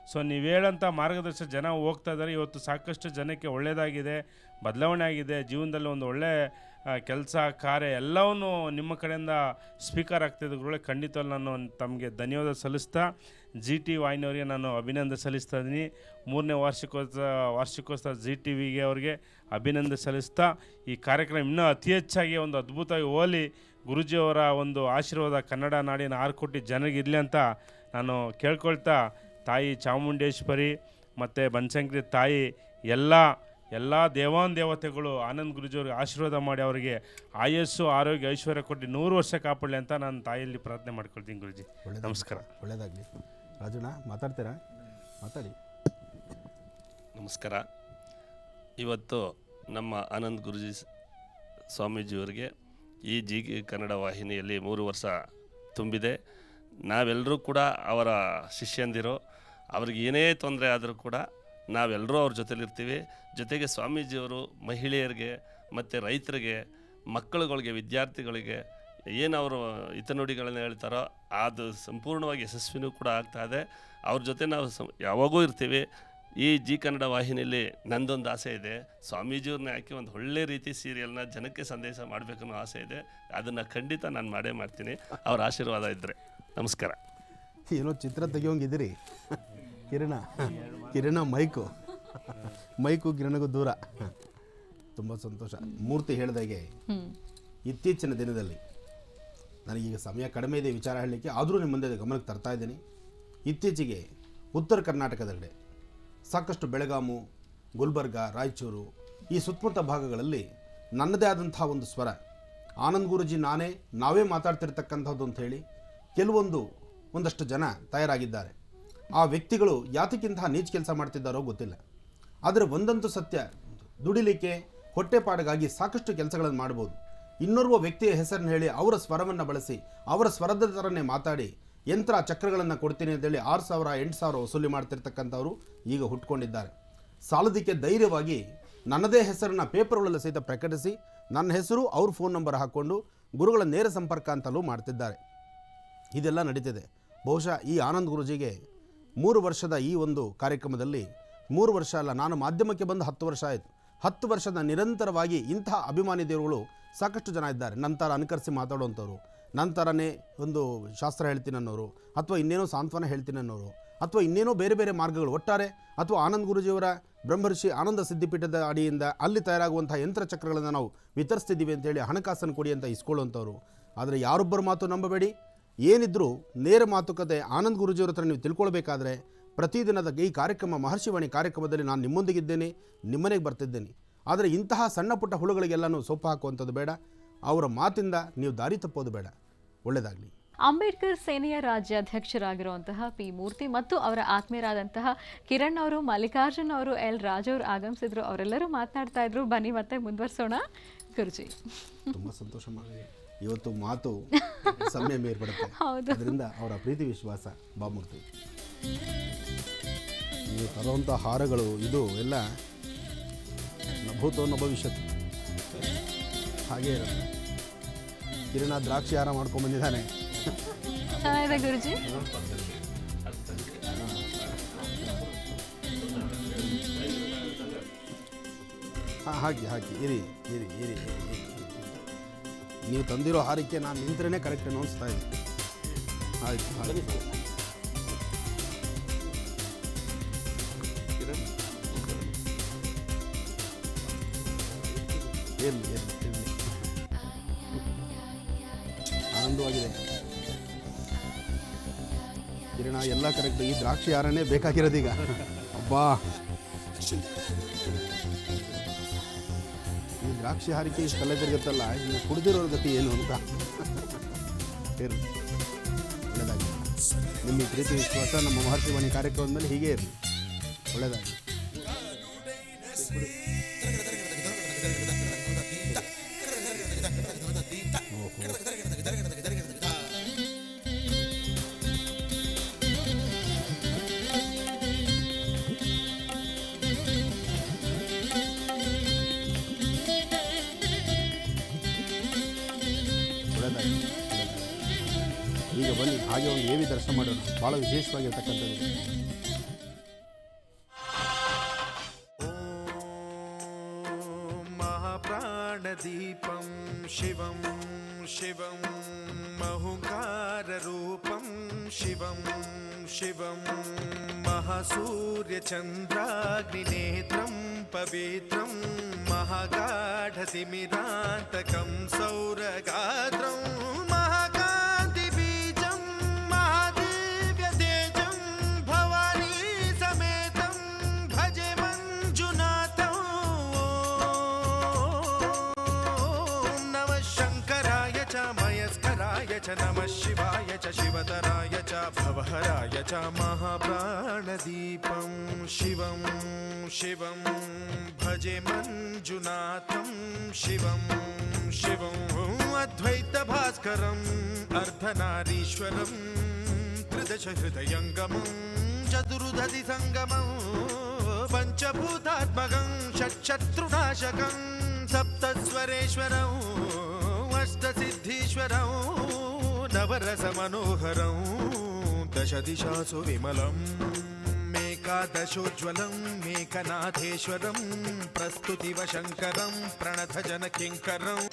ಸೊ ನೀವು ಹೇಳೋಂಥ ಮಾರ್ಗದರ್ಶನ ಜನ ಹೋಗ್ತಾ ಇದ್ದಾರೆ ಇವತ್ತು ಸಾಕಷ್ಟು ಜನಕ್ಕೆ ಒಳ್ಳೆಯದಾಗಿದೆ ಬದಲಾವಣೆ ಆಗಿದೆ ಜೀವನದಲ್ಲಿ ಒಂದು ಒಳ್ಳೆ ಕೆಲಸ ಕಾರ್ಯ ಎಲ್ಲವನ್ನೂ ನಿಮ್ಮ ಕಡೆಯಿಂದ ಸ್ಪೀಕರ್ ಆಗ್ತಿದ್ದು ಗುರುಗಳೇ ಖಂಡಿತವಲ್ಲ ನಾನು ತಮಗೆ ಧನ್ಯವಾದ ಸಲ್ಲಿಸ್ತಾ ಜಿ ಟಿ ವಾಹಿನಿಯವರಿಗೆ ನಾನು ಅಭಿನಂದನೆ ಸಲ್ಲಿಸ್ತಾ ಇದ್ದೀನಿ ಮೂರನೇ ವಾರ್ಷಿಕೋತ್ಸವ ವಾರ್ಷಿಕೋತ್ಸವ ಜಿ ಟಿ ವಿಗೆ ಅವರಿಗೆ ಅಭಿನಂದನೆ ಸಲ್ಲಿಸ್ತಾ ಈ ಕಾರ್ಯಕ್ರಮ ಇನ್ನೂ ಅತಿ ಹೆಚ್ಚಾಗಿ ಒಂದು ಅದ್ಭುತವಾಗಿ ಹೋಲಿ ಗುರುಜಿಯವರ ಒಂದು ಆಶೀರ್ವಾದ ಕನ್ನಡ ನಾಡಿನ ಆರು ಕೋಟಿ ಜನರಿಗೆ ಇರಲಿ ಅಂತ ನಾನು ಕೇಳ್ಕೊಳ್ತಾ ತಾಯಿ ಚಾಮುಂಡೇಶ್ವರಿ ಮತ್ತು ಬನಶಂಕರಿ ತಾಯಿ ಎಲ್ಲ ಎಲ್ಲ ದೇವಾನ್ ದೇವತೆಗಳು ಆನಂದ್ ಗುರುಜಿಯವ್ರಿಗೆ ಆಶೀರ್ವಾದ ಮಾಡಿ ಅವರಿಗೆ ಆಯಸ್ಸು ಆರೋಗ್ಯ ಐಶ್ವರ್ಯ ಕೊಟ್ಟು ನೂರು ವರ್ಷ ಕಾಪಾಡಲಿ ಅಂತ ನಾನು ತಾಯಿಯಲ್ಲಿ ಪ್ರಾರ್ಥನೆ ಮಾಡ್ಕೊಳ್ತೀನಿ ಗುರುಜಿ ನಮಸ್ಕಾರ ಒಳ್ಳೇದಾಗಲಿ ರಾಜಣ್ಣ ಮಾತಾಡ್ತೀರಾ ಮಾತಾಡಿ ನಮಸ್ಕಾರ ಇವತ್ತು ನಮ್ಮ ಆನಂದ್ ಗುರುಜಿ ಸ್- ಸ್ವಾಮೀಜಿಯವರಿಗೆ ಈ ಜಿ ಕೆ ಕನ್ನಡ ವಾಹಿನಿಯಲ್ಲಿ ಮೂರು ವರ್ಷ ತುಂಬಿದೆ ನಾವೆಲ್ಲರೂ ಕೂಡ ಅವರ ಶಿಷ್ಯಂದಿರು ಅವ್ರಿಗೆ ಏನೇ ತೊಂದರೆ ಆದರೂ ಕೂಡ ನಾವೆಲ್ಲರೂ ಅವ್ರ ಜೊತೆಲಿರ್ತೀವಿ ಜೊತೆಗೆ ಸ್ವಾಮೀಜಿಯವರು ಮಹಿಳೆಯರಿಗೆ ಮತ್ತು ರೈತರಿಗೆ ಮಕ್ಕಳುಗಳಿಗೆ ವಿದ್ಯಾರ್ಥಿಗಳಿಗೆ ಏನು ಅವರು ಹಿತನುಡಿಗಳನ್ನ ಹೇಳ್ತಾರೋ ಅದು ಸಂಪೂರ್ಣವಾಗಿ ಯಶಸ್ವಿನೂ ಕೂಡ ಆಗ್ತಾ ಇದೆ ಅವ್ರ ಜೊತೆ ನಾವು ಸಂ- ಯಾವಾಗೂ ಇರ್ತೀವಿ ಈ ಜಿ ಕನ್ನಡ ವಾಹಿನಿಯಲ್ಲಿ ನಂದೊಂದು ಆಸೆ ಇದೆ ಸ್ವಾಮೀಜಿಯವ್ರನ್ನ ಹಾಕಿ ಒಂದು ಒಳ್ಳೆ ರೀತಿ ಸೀರಿಯಲ್ನ ಜನಕ್ಕೆ ಸಂದೇಶ ಮಾಡಬೇಕನ್ನೋ ಆಸೆ ಇದೆ ಅದನ್ನು ಖಂಡಿತ ನಾನು ಮಾಡೇ ಮಾಡ್ತೀನಿ ಅವ್ರ ಆಶೀರ್ವಾದ ಇದ್ದರೆ ನಮಸ್ಕಾರ ಏನೋ ಚಿತ್ರ ತೆಗಿಯೋಂಗಿದ್ದೀರಿ ಕಿರಣ ಕಿರಣ ಮೈಕು ಮೈಕು ಕಿರಣಗೂ ದೂರ ತುಂಬ ಸಂತೋಷ ಮೂರ್ತಿ ಹೇಳಿದಾಗೆ ಇತ್ತೀಚಿನ ದಿನದಲ್ಲಿ ನನಗೀಗ ಸಮಯ ಕಡಿಮೆ ಇದೆ ವಿಚಾರ ಹೇಳಲಿಕ್ಕೆ ಆದರೂ ನಿಮ್ಮ ಮುಂದೆ ಗಮನಕ್ಕೆ ತರ್ತಾ ಇದ್ದೀನಿ ಇತ್ತೀಚೆಗೆ ಉತ್ತರ ಕರ್ನಾಟಕದೆಡೆ ಸಾಕಷ್ಟು ಬೆಳಗಾಮು ಗುಲ್ಬರ್ಗ ರಾಯಚೂರು ಈ ಸುತ್ತಮುತ್ತ ಭಾಗಗಳಲ್ಲಿ ನನ್ನದೇ ಆದಂಥ ಒಂದು ಸ್ವರ ಆನಂದ್ ಗುರುಜಿ ನಾನೇ ನಾವೇ ಮಾತಾಡ್ತಿರ್ತಕ್ಕಂಥದ್ದು ಅಂತ ಹೇಳಿ ಕೆಲವೊಂದು ಒಂದಷ್ಟು ಜನ ತಯಾರಾಗಿದ್ದಾರೆ ಆ ವ್ಯಕ್ತಿಗಳು ಯಾತಕ್ಕಿಂತ ನೀಚ ಕೆಲಸ ಮಾಡ್ತಿದ್ದಾರೋ ಗೊತ್ತಿಲ್ಲ ಆದರೆ ಒಂದಂತೂ ಸತ್ಯ ದುಡಿಲಿಕ್ಕೆ ಹೊಟ್ಟೆಪಾಡಿಗಾಗಿ ಸಾಕಷ್ಟು ಕೆಲಸಗಳನ್ನು ಮಾಡ್ಬೋದು ಇನ್ನೋರ್ವ ವ್ಯಕ್ತಿಯ ಹೆಸರನ್ನು ಹೇಳಿ ಅವರ ಸ್ವರವನ್ನು ಬಳಸಿ ಅವರ ಸ್ವರದ ಥರನೇ ಮಾತಾಡಿ ಯಂತ್ರ ಚಕ್ರಗಳನ್ನು ಕೊಡ್ತೀನಿ ಅಂತೇಳಿ ಆರು ಸಾವಿರ ಎಂಟು ಸಾವಿರ ವಸೂಲಿ ಮಾಡ್ತಿರ್ತಕ್ಕಂಥವ್ರು ಈಗ ಹುಟ್ಕೊಂಡಿದ್ದಾರೆ ಸಾಲದಕ್ಕೆ ಧೈರ್ಯವಾಗಿ ನನ್ನದೇ ಹೆಸರನ್ನು ಪೇಪರ್ಗಳಲ್ಲಿ ಸಹಿತ ಪ್ರಕಟಿಸಿ ನನ್ನ ಹೆಸರು ಅವ್ರ ಫೋನ್ ನಂಬರ್ ಹಾಕ್ಕೊಂಡು ಗುರುಗಳ ನೇರ ಸಂಪರ್ಕ ಅಂತಲೂ ಮಾಡ್ತಿದ್ದಾರೆ ಇದೆಲ್ಲ ನಡೀತಿದೆ ಬಹುಶಃ ಈ ಆನಂದ್ ಗುರುಜಿಗೆ ಮೂರು ವರ್ಷದ ಈ ಒಂದು ಕಾರ್ಯಕ್ರಮದಲ್ಲಿ ಮೂರು ವರ್ಷ ಅಲ್ಲ ನಾನು ಮಾಧ್ಯಮಕ್ಕೆ ಬಂದು ಹತ್ತು ವರ್ಷ ಆಯಿತು ಹತ್ತು ವರ್ಷದ ನಿರಂತರವಾಗಿ ಇಂತಹ ಅಭಿಮಾನಿ ದೇವರುಗಳು ಸಾಕಷ್ಟು ಜನ ಇದ್ದಾರೆ ನಂತರ ಅನುಕರಿಸಿ ಮಾತಾಡುವಂಥವ್ರು ನಂತರನೇ ಒಂದು ಶಾಸ್ತ್ರ ಹೇಳ್ತೀನಿ ಅನ್ನೋರು ಅಥವಾ ಇನ್ನೇನೋ ಸಾಂತ್ವನ ಹೇಳ್ತೀನಿ ಅನ್ನೋರು ಅಥವಾ ಇನ್ನೇನೋ ಬೇರೆ ಬೇರೆ ಮಾರ್ಗಗಳು ಒಟ್ಟಾರೆ ಅಥವಾ ಆನಂದ್ ಗುರುಜಿಯವರ ಬ್ರಹ್ಮರ್ಷಿ ಆನಂದ ಸಿದ್ಧಿಪೀಠದ ಅಡಿಯಿಂದ ಅಲ್ಲಿ ತಯಾರಾಗುವಂಥ ಯಂತ್ರಚಕ್ರಗಳನ್ನು ನಾವು ವಿತರಿಸ್ತಿದ್ದೀವಿ ಅಂತೇಳಿ ಹಣಕಾಸನ್ನು ಕೊಡಿ ಅಂತ ಇಸ್ಕೊಳ್ಳುವಂಥವ್ರು ಆದರೆ ಯಾರೊಬ್ಬರ ಮಾತು ನಂಬಬೇಡಿ ಏನಿದ್ರೂ ನೇರ ಮಾತುಕತೆ ಆನಂದ್ ಗುರುಜಿಯವ್ರ ಹತ್ರ ನೀವು ತಿಳ್ಕೊಳ್ಬೇಕಾದ್ರೆ ಪ್ರತಿದಿನದ ಈ ಕಾರ್ಯಕ್ರಮ ಮಹರ್ಷಿವಾಣಿ ಕಾರ್ಯಕ್ರಮದಲ್ಲಿ ನಾನು ನಿಮ್ಮೊಂದಿಗಿದ್ದೇನೆ ನಿಮ್ಮನೆಗೆ ಬರ್ತಿದ್ದೇನೆ ಆದರೆ ಇಂತಹ ಸಣ್ಣ ಪುಟ್ಟ ಹುಳುಗಳಿಗೆಲ್ಲನೂ ಸೊಪ್ಪು ಹಾಕುವಂಥದ್ದು ಬೇಡ ಅವರ ಮಾತಿಂದ ನೀವು ದಾರಿ ತಪ್ಪೋದು ಬೇಡ ಒಳ್ಳೆಯದಾಗಲಿ ಅಂಬೇಡ್ಕರ್ ಸೇನೆಯ ರಾಜ್ಯಾಧ್ಯಕ್ಷರಾಗಿರುವಂತಹ ಪಿ ಮೂರ್ತಿ ಮತ್ತು ಅವರ ಆತ್ಮೀಯರಾದಂತಹ ಕಿರಣ್ ಅವರು ಮಲ್ಲಿಕಾರ್ಜುನ್ ಅವರು ಎಲ್ ರಾಜ್ ಅವರು ಆಗಮಿಸಿದ್ರು ಅವರೆಲ್ಲರೂ ಮಾತನಾಡ್ತಾ ಇದ್ರು ಬನ್ನಿ ಮತ್ತೆ ಮುಂದುವರ್ಸೋಣ ಗುರುಜಿ ತುಂಬ ಸಂತೋಷ ಮಾಡಿ ಇವತ್ತು ಮಾತು ಸಮಯ ಮೀರ್ಬಿಡುತ್ತೆ ಹೌದು. ಅದರಿಂದ ಅವರ ಪ್ರೀತಿ ವಿಶ್ವಾಸ ಬಾಮೂರ್ತಿ ನೀವು ತರುವಂಥ ಹಾರಗಳು ಇದು ಎಲ್ಲ ನಭೂತೋ ನ ಭವಿಷ್ಯತ್ ಹಾಗೇ ಇರುತ್ತೆ ಕಿರಣ ದ್ರಾಕ್ಷಿ ಹಾರ ಮಾಡ್ಕೊಂಡು ಬಂದಿದ್ದಾನೆ ಚೆನ್ನಾಗಿದೆ ಗುರುಜಿ ಹಾಂ ಹಾಕಿ ಹಾಕಿ ಇರಿ ಇರಿ ಇರಿ ಇರಿ, ಇರಿ, ಇರಿ. ನೀವು ತಂದಿರೋ ಹಾರಕ್ಕೆ ನಾನು ನಿಂತ್ರೇ ಕರೆಕ್ಟ್ ಅನಿಸ್ತಾ ಇದ್ದೀನಿ ಆಯ್ತು ಆಯ್ತು ಇರಲಿ ಇರಲಿ ಇರಲಿ ಆನಂದವಾಗಿದೆ ಕಿರಣ ಎಲ್ಲ ಕರೆಕ್ಟ್ ಈ ದ್ರಾಕ್ಷಿ ಹಾರನೇ ಬೇಕಾಗಿರೋದೀಗ ಅಬ್ಬಾ ಈ ದ್ರಾಕ್ಷಿ ಹಾರಿಕೆ ಇಷ್ಟೆಲ್ಲ ತಿರುಗುತ್ತಲ್ಲ ಇನ್ನು ಕುಡ್ದಿರೋರ ಗತಿ ಏನು ಅಂತ ಇರಲಿ ಒಳ್ಳೆಯದಾಗಿ ನಿಮ್ಮ ಈ ಪ್ರೀತಿ ವಿಶ್ವಾಸ ನಮ್ಮ ಮಹರ್ಷಿವಾಣಿ ಕಾರ್ಯಕ್ರಮದ ಮೇಲೆ ಹೀಗೆ ಇರಲಿ ಒಳ್ಳೆಯದಾಗಿ ಒಳ್ಳೆಯದಾಗಿ ಈಗ ಬನ್ನಿ ಹಾಗೆ ಒಂದು ಏವಿ ದರ್ಶನ ಮಾಡೋಣ ಭಾಳ ವಿಶೇಷವಾಗಿರ್ತಕ್ಕಂಥದ್ದು दीपं शिवं शिवं महुकाररूपं शिवं शिवं महासूर्यचन्द्राग्निनेत्रं पवित्रं महागाढतिमिरान्तकं सौरगात्रं महाकान्तिबीजं महादिव्यतेजं भवानी समेतं भजे मञ्जुनाथं ॐ नमः शङ्कराय च मयस्कराय च नमः शिवाय च शिवतराय च भवहराय च महाप्राणदीपं शिवं शिवं भजे मञ्जुनाथं शिवं शिवं अद्वैतभास्करम् अर्धनारीश्वरं त्रिदशहृदयङ्गमं चतुर्दधि सङ्गमं पञ्चभूतात्मकं षट्शत्रुनाशकं सप्तस्वरेश्वरम् अष्टसिद्धीश्वरं नवरसमनोहरं दशदिशासु विमलं मेकादशोज्ज्वलं मेकनाथेश्वरं प्रस्तुतिवशङ्करं प्रणतजनकिङ्करम्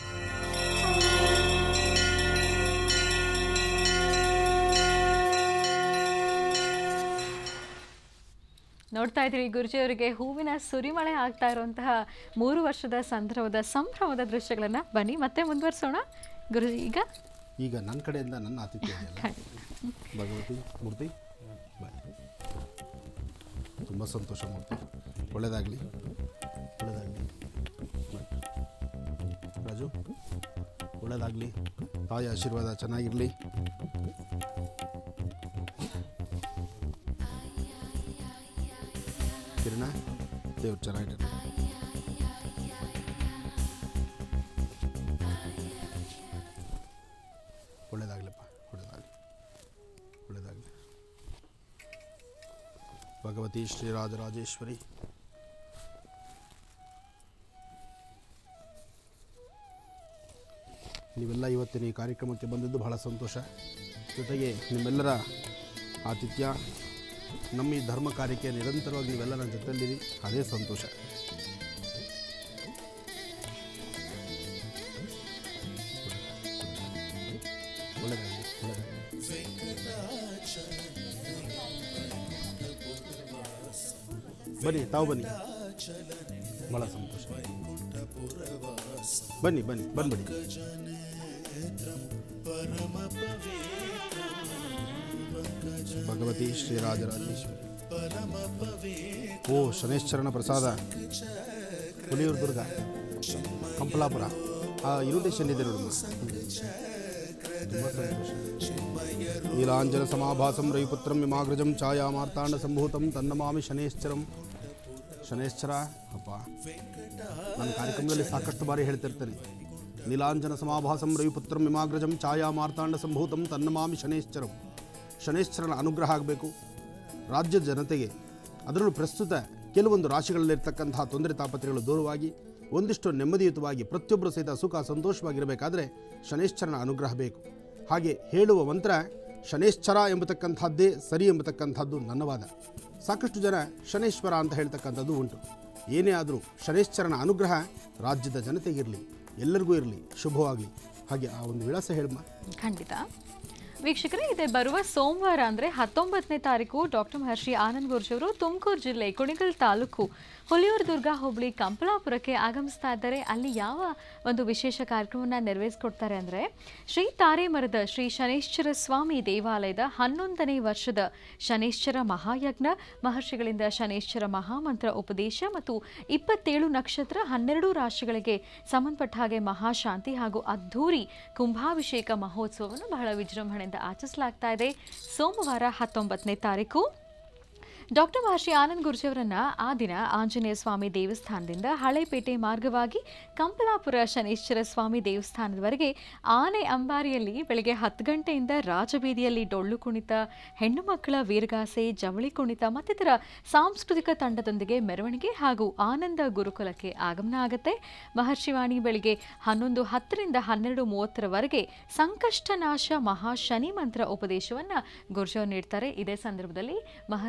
ನೋಡ್ತಾ ಇದ್ರಿ ಗುರುಜಿಯವರಿಗೆ ಹೂವಿನ ಸುರಿಮಳೆ ಆಗ್ತಾ ಇರುವಂತಹ ಮೂರು ವರ್ಷದ ಸಂದರ್ಭದ ಸಂಭ್ರಮದ ದೃಶ್ಯಗಳನ್ನ ಬನ್ನಿ ಮತ್ತೆ ಮುಂದುವರಿಸೋಣ ಗುರುಜಿ ಈಗ ಈಗ ನನ್ನ ಕಡೆಯಿಂದ ನನ್ನ ಆತಿಥ್ಯ ಇದೆಯಲ್ಲ ಭಗವತಿ ಮೂರ್ತಿ ಬನ್ನಿ ತುಂಬ ಸಂತೋಷ ಮೂರ್ತಿ ಒಳ್ಳೆಯದಾಗಲಿ ಒಳ್ಳೆಯದಾಗಲಿ ರಾಜು ಒಳ್ಳೆಯದಾಗಲಿ ತಾಯಿ ಆಶೀರ್ವಾದ ಚೆನ್ನಾಗಿರಲಿ ಕಿರಣ ದೇವ್ರು ಚೆನ್ನಾಗಿರಲಿ ಒಳ್ಳೇದಾಗಲಪ್ಪ ಒಳ್ಳೇದಾಗಲಿ ಒಳ್ಳೇದಾಗಲಿ ಭಗವತಿ ಶ್ರೀರಾಜರಾಜೇಶ್ವರಿ ನೀವೆಲ್ಲ ಇವತ್ತಿನ ಈ ಕಾರ್ಯಕ್ರಮಕ್ಕೆ ಬಂದಿದ್ದು ಬಹಳ ಸಂತೋಷ ಜೊತೆಗೆ ನಿಮ್ಮೆಲ್ಲರ ಆತಿಥ್ಯ ನಮ್ಮ ಈ ಧರ್ಮ ಕಾರ್ಯಕ್ಕೆ ನಿರಂತರವಾಗಿ ನೀವೆಲ್ಲ ನನ್ನ ಜೊತೆಯಲ್ಲಿರಿ ಅದೇ ಸಂತೋಷ ಒಳ್ಳೆದಾಗಲಿ ಒಳ್ಳೆದಾಗಲಿ ಬನ್ನಿ ತಾವು ಬನ್ನಿ ಭಾಳ ಸಂತೋಷ ಬನ್ನಿ ಬನ್ನಿ ಬಂದ್ಬಿಡಿ ಭಗವತಿ ಶ್ರೀರಾಜರಾಜೇಶ್ವರಿ ಓ ಶನೇಶ್ವರನ ಪ್ರಸಾದ ಹುಲಿಯೂರು ದುರ್ಗ ಕಂಪಲಾಪುರ ಆ ಇನ್ವಿಟೇಷನ್ ಇದೆ ನೋಡಮ್ಮ ತುಂಬ ಸಂತೋಷ ನೀಲಾಂಜನ ಸಮಾಭಾಸಂ ರವಿಪುತ್ರಂ ವಿಮಾಗ್ರಜಂ ಛಾಯಾ ಮಾರ್ತಾಂಡ ಸಂಭೂತಂ ತನ್ನಮಾಮಿ ಶನೇಶ್ಚರಂ ಶನೇಶ್ಚರ ಅಪ್ಪ ನನ್ನ ಕಾರ್ಯಕ್ರಮದಲ್ಲಿ ಸಾಕಷ್ಟು ಬಾರಿ ಹೇಳ್ತಿರ್ತೇನೆ ನೀಲಾಂಜನ ಸಮಾಭಾಸಂ ರವಿಪುತ್ರಂ ವಿಮಾಗ್ರಜಂ ಛಾಯಾ ಮಾರ್ತಾಂಡ ಸಂಭೂತಂ ತನ್ನಮಾಮಿ ಶನೇಶ್ಚರಂ ಶನೇಶ್ವರನ ಅನುಗ್ರಹ ಆಗಬೇಕು ರಾಜ್ಯದ ಜನತೆಗೆ ಅದರಲ್ಲೂ ಪ್ರಸ್ತುತ ಕೆಲವೊಂದು ರಾಶಿಗಳಲ್ಲಿರ್ತಕ್ಕಂತಹ ತೊಂದರೆ ತಾಪತ್ರೆಗಳು ದೂರವಾಗಿ ಒಂದಿಷ್ಟು ನೆಮ್ಮದಿಯುತವಾಗಿ ಪ್ರತಿಯೊಬ್ಬರು ಸಹಿತ ಸುಖ ಸಂತೋಷವಾಗಿರಬೇಕಾದ್ರೆ ಶನೇಶ್ವರನ ಅನುಗ್ರಹ ಬೇಕು ಹಾಗೆ ಹೇಳುವ ಮಂತ್ರ ಶನೇಶ್ವರ ಎಂಬತಕ್ಕಂಥದ್ದೇ ಸರಿ ಎಂಬತಕ್ಕಂಥದ್ದು ನನ್ನ ವಾದ ಸಾಕಷ್ಟು ಜನ ಶನೇಶ್ವರ ಅಂತ ಹೇಳ್ತಕ್ಕಂಥದ್ದು ಉಂಟು ಏನೇ ಆದರೂ ಶನೇಶ್ವರನ ಅನುಗ್ರಹ ರಾಜ್ಯದ ಜನತೆಗಿರಲಿ ಎಲ್ಲರಿಗೂ ಇರಲಿ ಶುಭವಾಗಲಿ ಹಾಗೆ ಆ ಒಂದು ವಿಳಾಸ ಹೇಳಮ್ಮ ಖಂಡಿತ ವೀಕ್ಷಕರೇ ಇದೆ ಬರುವ ಸೋಮವಾರ ಅಂದರೆ ಹತ್ತೊಂಬತ್ತನೇ ತಾರೀಕು ಡಾಕ್ಟರ್ ಮಹರ್ಷಿ ಆನಂದ್ ಗುರ್ಜಿ ಅವರು ತುಮಕೂರು ಜಿಲ್ಲೆ ಕುಣಿಗಲ್ ತಾಲೂಕು ಹುಲಿಯೂರು ದುರ್ಗ ಹೋಬಳಿ ಕಂಪಲಾಪುರಕ್ಕೆ ಆಗಮಿಸ್ತಾ ಇದ್ದಾರೆ ಅಲ್ಲಿ ಯಾವ ಒಂದು ವಿಶೇಷ ಕಾರ್ಯಕ್ರಮವನ್ನು ನೆರವೇರಿಸ್ಕೊಡ್ತಾರೆ ಅಂದರೆ ಶ್ರೀ ತಾರೇಮರದ ಶ್ರೀ ಶನೇಶ್ವರ ಸ್ವಾಮಿ ದೇವಾಲಯದ ಹನ್ನೊಂದನೇ ವರ್ಷದ ಶನೇಶ್ವರ ಮಹಾಯಜ್ಞ ಮಹರ್ಷಿಗಳಿಂದ ಶನೇಶ್ವರ ಮಹಾಮಂತ್ರ ಉಪದೇಶ ಮತ್ತು ಇಪ್ಪತ್ತೇಳು ನಕ್ಷತ್ರ ಹನ್ನೆರಡು ರಾಶಿಗಳಿಗೆ ಸಂಬಂಧಪಟ್ಟ ಹಾಗೆ ಮಹಾಶಾಂತಿ ಹಾಗೂ ಅದ್ಧೂರಿ ಕುಂಭಾಭಿಷೇಕ ಮಹೋತ್ಸವವನ್ನು ಬಹಳ ವಿಜೃಂಭಣೆಯಿಂದ ಆಚರಿಸಲಾಗ್ತಾ ಇದೆ ಸೋಮವಾರ ಹತ್ತೊಂಬತ್ತನೇ ತಾರೀಕು ಡಾಕ್ಟರ್ ಮಹರ್ಷಿ ಆನಂದ್ ಗುರುಜಿಯವರನ್ನ ಆ ದಿನ ಆಂಜನೇಯ ಸ್ವಾಮಿ ದೇವಸ್ಥಾನದಿಂದ ಹಳೇಪೇಟೆ ಮಾರ್ಗವಾಗಿ ಕಂಪಲಾಪುರ ಶನೇಶ್ವರ ಸ್ವಾಮಿ ದೇವಸ್ಥಾನದವರೆಗೆ ಆನೆ ಅಂಬಾರಿಯಲ್ಲಿ ಬೆಳಗ್ಗೆ ಹತ್ತು ಗಂಟೆಯಿಂದ ರಾಜಬೀದಿಯಲ್ಲಿ ಡೊಳ್ಳು ಕುಣಿತ ಹೆಣ್ಣು ಮಕ್ಕಳ ವೀರಗಾಸೆ ಜವಳಿ ಕುಣಿತ ಮತ್ತಿತರ ಸಾಂಸ್ಕೃತಿಕ ತಂಡದೊಂದಿಗೆ ಮೆರವಣಿಗೆ ಹಾಗೂ ಆನಂದ ಗುರುಕುಲಕ್ಕೆ ಆಗಮನ ಆಗುತ್ತೆ ಮಹರ್ಷಿವಾಣಿ ಬೆಳಿಗ್ಗೆ ಹನ್ನೊಂದು ಹತ್ತರಿಂದ ಹನ್ನೆರಡು ಮೂವತ್ತರವರೆಗೆ ಸಂಕಷ್ಟನಾಶ ಮಹಾ ಶನಿ ಮಂತ್ರ ಉಪದೇಶವನ್ನು ಗುರುಜವರು ನೀಡ್ತಾರೆ ಇದೇ ಸಂದರ್ಭದಲ್ಲಿ ಮಹರ್ಷಿ ಸಾಂತ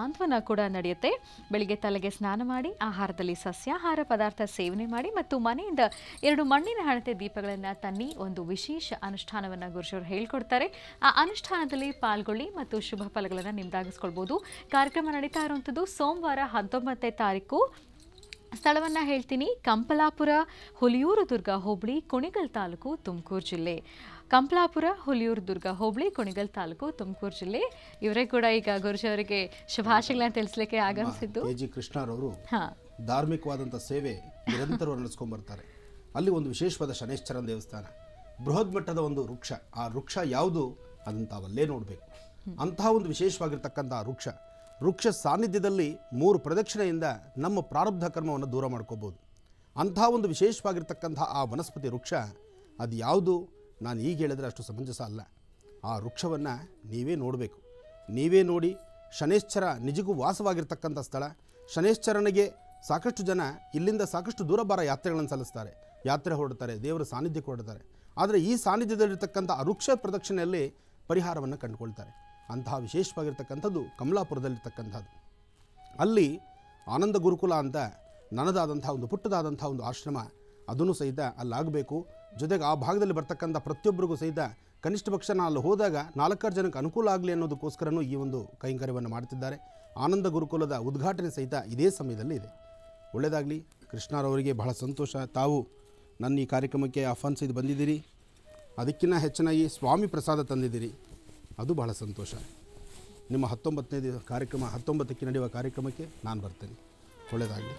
ಸಾಂತ್ವನ ಕೂಡ ನಡೆಯುತ್ತೆ ಬೆಳಿಗ್ಗೆ ತಲೆಗೆ ಸ್ನಾನ ಮಾಡಿ ಆಹಾರದಲ್ಲಿ ಸಸ್ಯಾಹಾರ ಪದಾರ್ಥ ಸೇವನೆ ಮಾಡಿ ಮತ್ತು ಮನೆಯಿಂದ ಎರಡು ಮಣ್ಣಿನ ಹಣತೆ ದೀಪಗಳನ್ನು ತನ್ನಿ ಒಂದು ವಿಶೇಷ ಅನುಷ್ಠಾನವನ್ನು ಗುರುಜವರು ಹೇಳ್ಕೊಡ್ತಾರೆ ಆ ಅನುಷ್ಠಾನದಲ್ಲಿ ಪಾಲ್ಗೊಳ್ಳಿ ಮತ್ತು ಶುಭ ಫಲಗಳನ್ನು ನಿಮ್ದಾಗಿಸ್ಕೊಳ್ಬೋದು ಕಾರ್ಯಕ್ರಮ ನಡೀತಾ ಇರುವಂಥದ್ದು ಸೋಮವಾರ ಹತ್ತೊಂಬತ್ತನೇ ತಾರೀಕು ಸ್ಥಳವನ್ನು ಹೇಳ್ತೀನಿ ಕಂಪಲಾಪುರ ಹುಲಿಯೂರು ದುರ್ಗ ಹೋಬಳಿ ಕುಣಿಗಲ್ ತಾಲೂಕು ತುಮಕೂರು ಜಿಲ್ಲೆ ಕಂಪಲಾಪುರ ಹುಲಿಯೂರು ದುರ್ಗ ಹೋಬಳಿ ಕುಣಿಗಲ್ ತಾಲೂಕು ತುಮಕೂರು ಜಿಲ್ಲೆ ಇವರೇ ಕೂಡ ಈಗ ಗುರುಜಿ ಅವರಿಗೆ ಶುಭಾಶಯಗಳನ್ನ ತಿಳಿಸ್ಲಿಕ್ಕೆ ಆಗಮಿಸಿದ್ದು ಕೆ ಜಿ ಕೃಷ್ಣರವರು ಹಾ ಧಾರ್ಮಿಕವಾದಂಥ ಸೇವೆ ನಿರಂತರವಾಗಿ ನಡೆಸ್ಕೊಂಡು ಬರ್ತಾರೆ ಅಲ್ಲಿ ಒಂದು ವಿಶೇಷವಾದ ಶನೇಶ್ವರನ ದೇವಸ್ಥಾನ ಬೃಹತ್ ಮಟ್ಟದ ಒಂದು ವೃಕ್ಷ ಆ ವೃಕ್ಷ ಯಾವುದು ಅದನ್ನು ತಾವಲ್ಲೇ ನೋಡಬೇಕು ಅಂತಹ ಒಂದು ವಿಶೇಷವಾಗಿರ್ತಕ್ಕಂಥ ಆ ವೃಕ್ಷ ವೃಕ್ಷ ಸಾನ್ನಿಧ್ಯದಲ್ಲಿ ಮೂರು ಪ್ರದಕ್ಷಿಣೆಯಿಂದ ನಮ್ಮ ಪ್ರಾರಬ್ಧ ಕರ್ಮವನ್ನು ದೂರ ಮಾಡ್ಕೋಬೋದು ಅಂತಹ ಒಂದು ವಿಶೇಷವಾಗಿರ್ತಕ್ಕಂಥ ಆ ವನಸ್ಪತಿ ವೃಕ್ಷ ಅದು ಯಾವುದು ನಾನು ಈಗ ಹೇಳಿದ್ರೆ ಅಷ್ಟು ಸಮಂಜಸ ಅಲ್ಲ ಆ ವೃಕ್ಷವನ್ನು ನೀವೇ ನೋಡಬೇಕು ನೀವೇ ನೋಡಿ ಶನೇಶ್ಚರ ನಿಜಕ್ಕೂ ವಾಸವಾಗಿರ್ತಕ್ಕಂಥ ಸ್ಥಳ ಶನೇಶ್ಚರನಿಗೆ ಸಾಕಷ್ಟು ಜನ ಇಲ್ಲಿಂದ ಸಾಕಷ್ಟು ದೂರ ಬಾರ ಯಾತ್ರೆಗಳನ್ನು ಸಲ್ಲಿಸ್ತಾರೆ ಯಾತ್ರೆ ಹೊರಡ್ತಾರೆ ದೇವರ ಸಾನ್ನಿಧ್ಯಕ್ಕೆ ಹೊರಡ್ತಾರೆ ಆದರೆ ಈ ಸಾನ್ನಿಧ್ಯದಲ್ಲಿರ್ತಕ್ಕಂಥ ಆ ವೃಕ್ಷ ಪ್ರದಕ್ಷಿಣೆಯಲ್ಲಿ ಪರಿಹಾರವನ್ನು ಕಂಡುಕೊಳ್ತಾರೆ ಅಂತಹ ವಿಶೇಷವಾಗಿರ್ತಕ್ಕಂಥದ್ದು ಕಮಲಾಪುರದಲ್ಲಿರ್ತಕ್ಕಂಥದ್ದು ಅಲ್ಲಿ ಆನಂದ ಗುರುಕುಲ ಅಂತ ನನ್ನದಾದಂಥ ಒಂದು ಪುಟ್ಟದಾದಂಥ ಒಂದು ಆಶ್ರಮ ಅದನ್ನು ಸಹಿತ ಅಲ್ಲಾಗಬೇಕು ಜೊತೆಗೆ ಆ ಭಾಗದಲ್ಲಿ ಬರ್ತಕ್ಕಂಥ ಪ್ರತಿಯೊಬ್ಬರಿಗೂ ಸಹಿತ ಕನಿಷ್ಠ ಪಕ್ಷ ನಾನು ಅಲ್ಲಿ ಹೋದಾಗ ನಾಲ್ಕಾರು ಜನಕ್ಕೆ ಅನುಕೂಲ ಆಗಲಿ ಅನ್ನೋದಕ್ಕೋಸ್ಕರನೂ ಈ ಒಂದು ಕೈಂಕರ್ಯವನ್ನು ಮಾಡ್ತಿದ್ದಾರೆ ಆನಂದ ಗುರುಕುಲದ ಉದ್ಘಾಟನೆ ಸಹಿತ ಇದೇ ಸಮಯದಲ್ಲಿ ಇದೆ ಒಳ್ಳೆಯದಾಗಲಿ ಕೃಷ್ಣರವರಿಗೆ ಬಹಳ ಸಂತೋಷ ತಾವು ನನ್ನ ಈ ಕಾರ್ಯಕ್ರಮಕ್ಕೆ ಆಹ್ವಾನಿಸಿದ್ದು ಬಂದಿದ್ದೀರಿ ಅದಕ್ಕಿಂತ ಹೆಚ್ಚಿನಾಗಿ ಸ್ವಾಮಿ ಪ್ರಸಾದ ತಂದಿದ್ದೀರಿ ಅದು ಬಹಳ ಸಂತೋಷ ನಿಮ್ಮ ಹತ್ತೊಂಬತ್ತನೇ ದಿನ ಕಾರ್ಯಕ್ರಮ ಹತ್ತೊಂಬತ್ತಕ್ಕೆ ನಡೆಯುವ ಕಾರ್ಯಕ್ರಮಕ್ಕೆ ನಾನು ಬರ್ತೇನೆ ಒಳ್ಳೆಯದಾಗಲಿ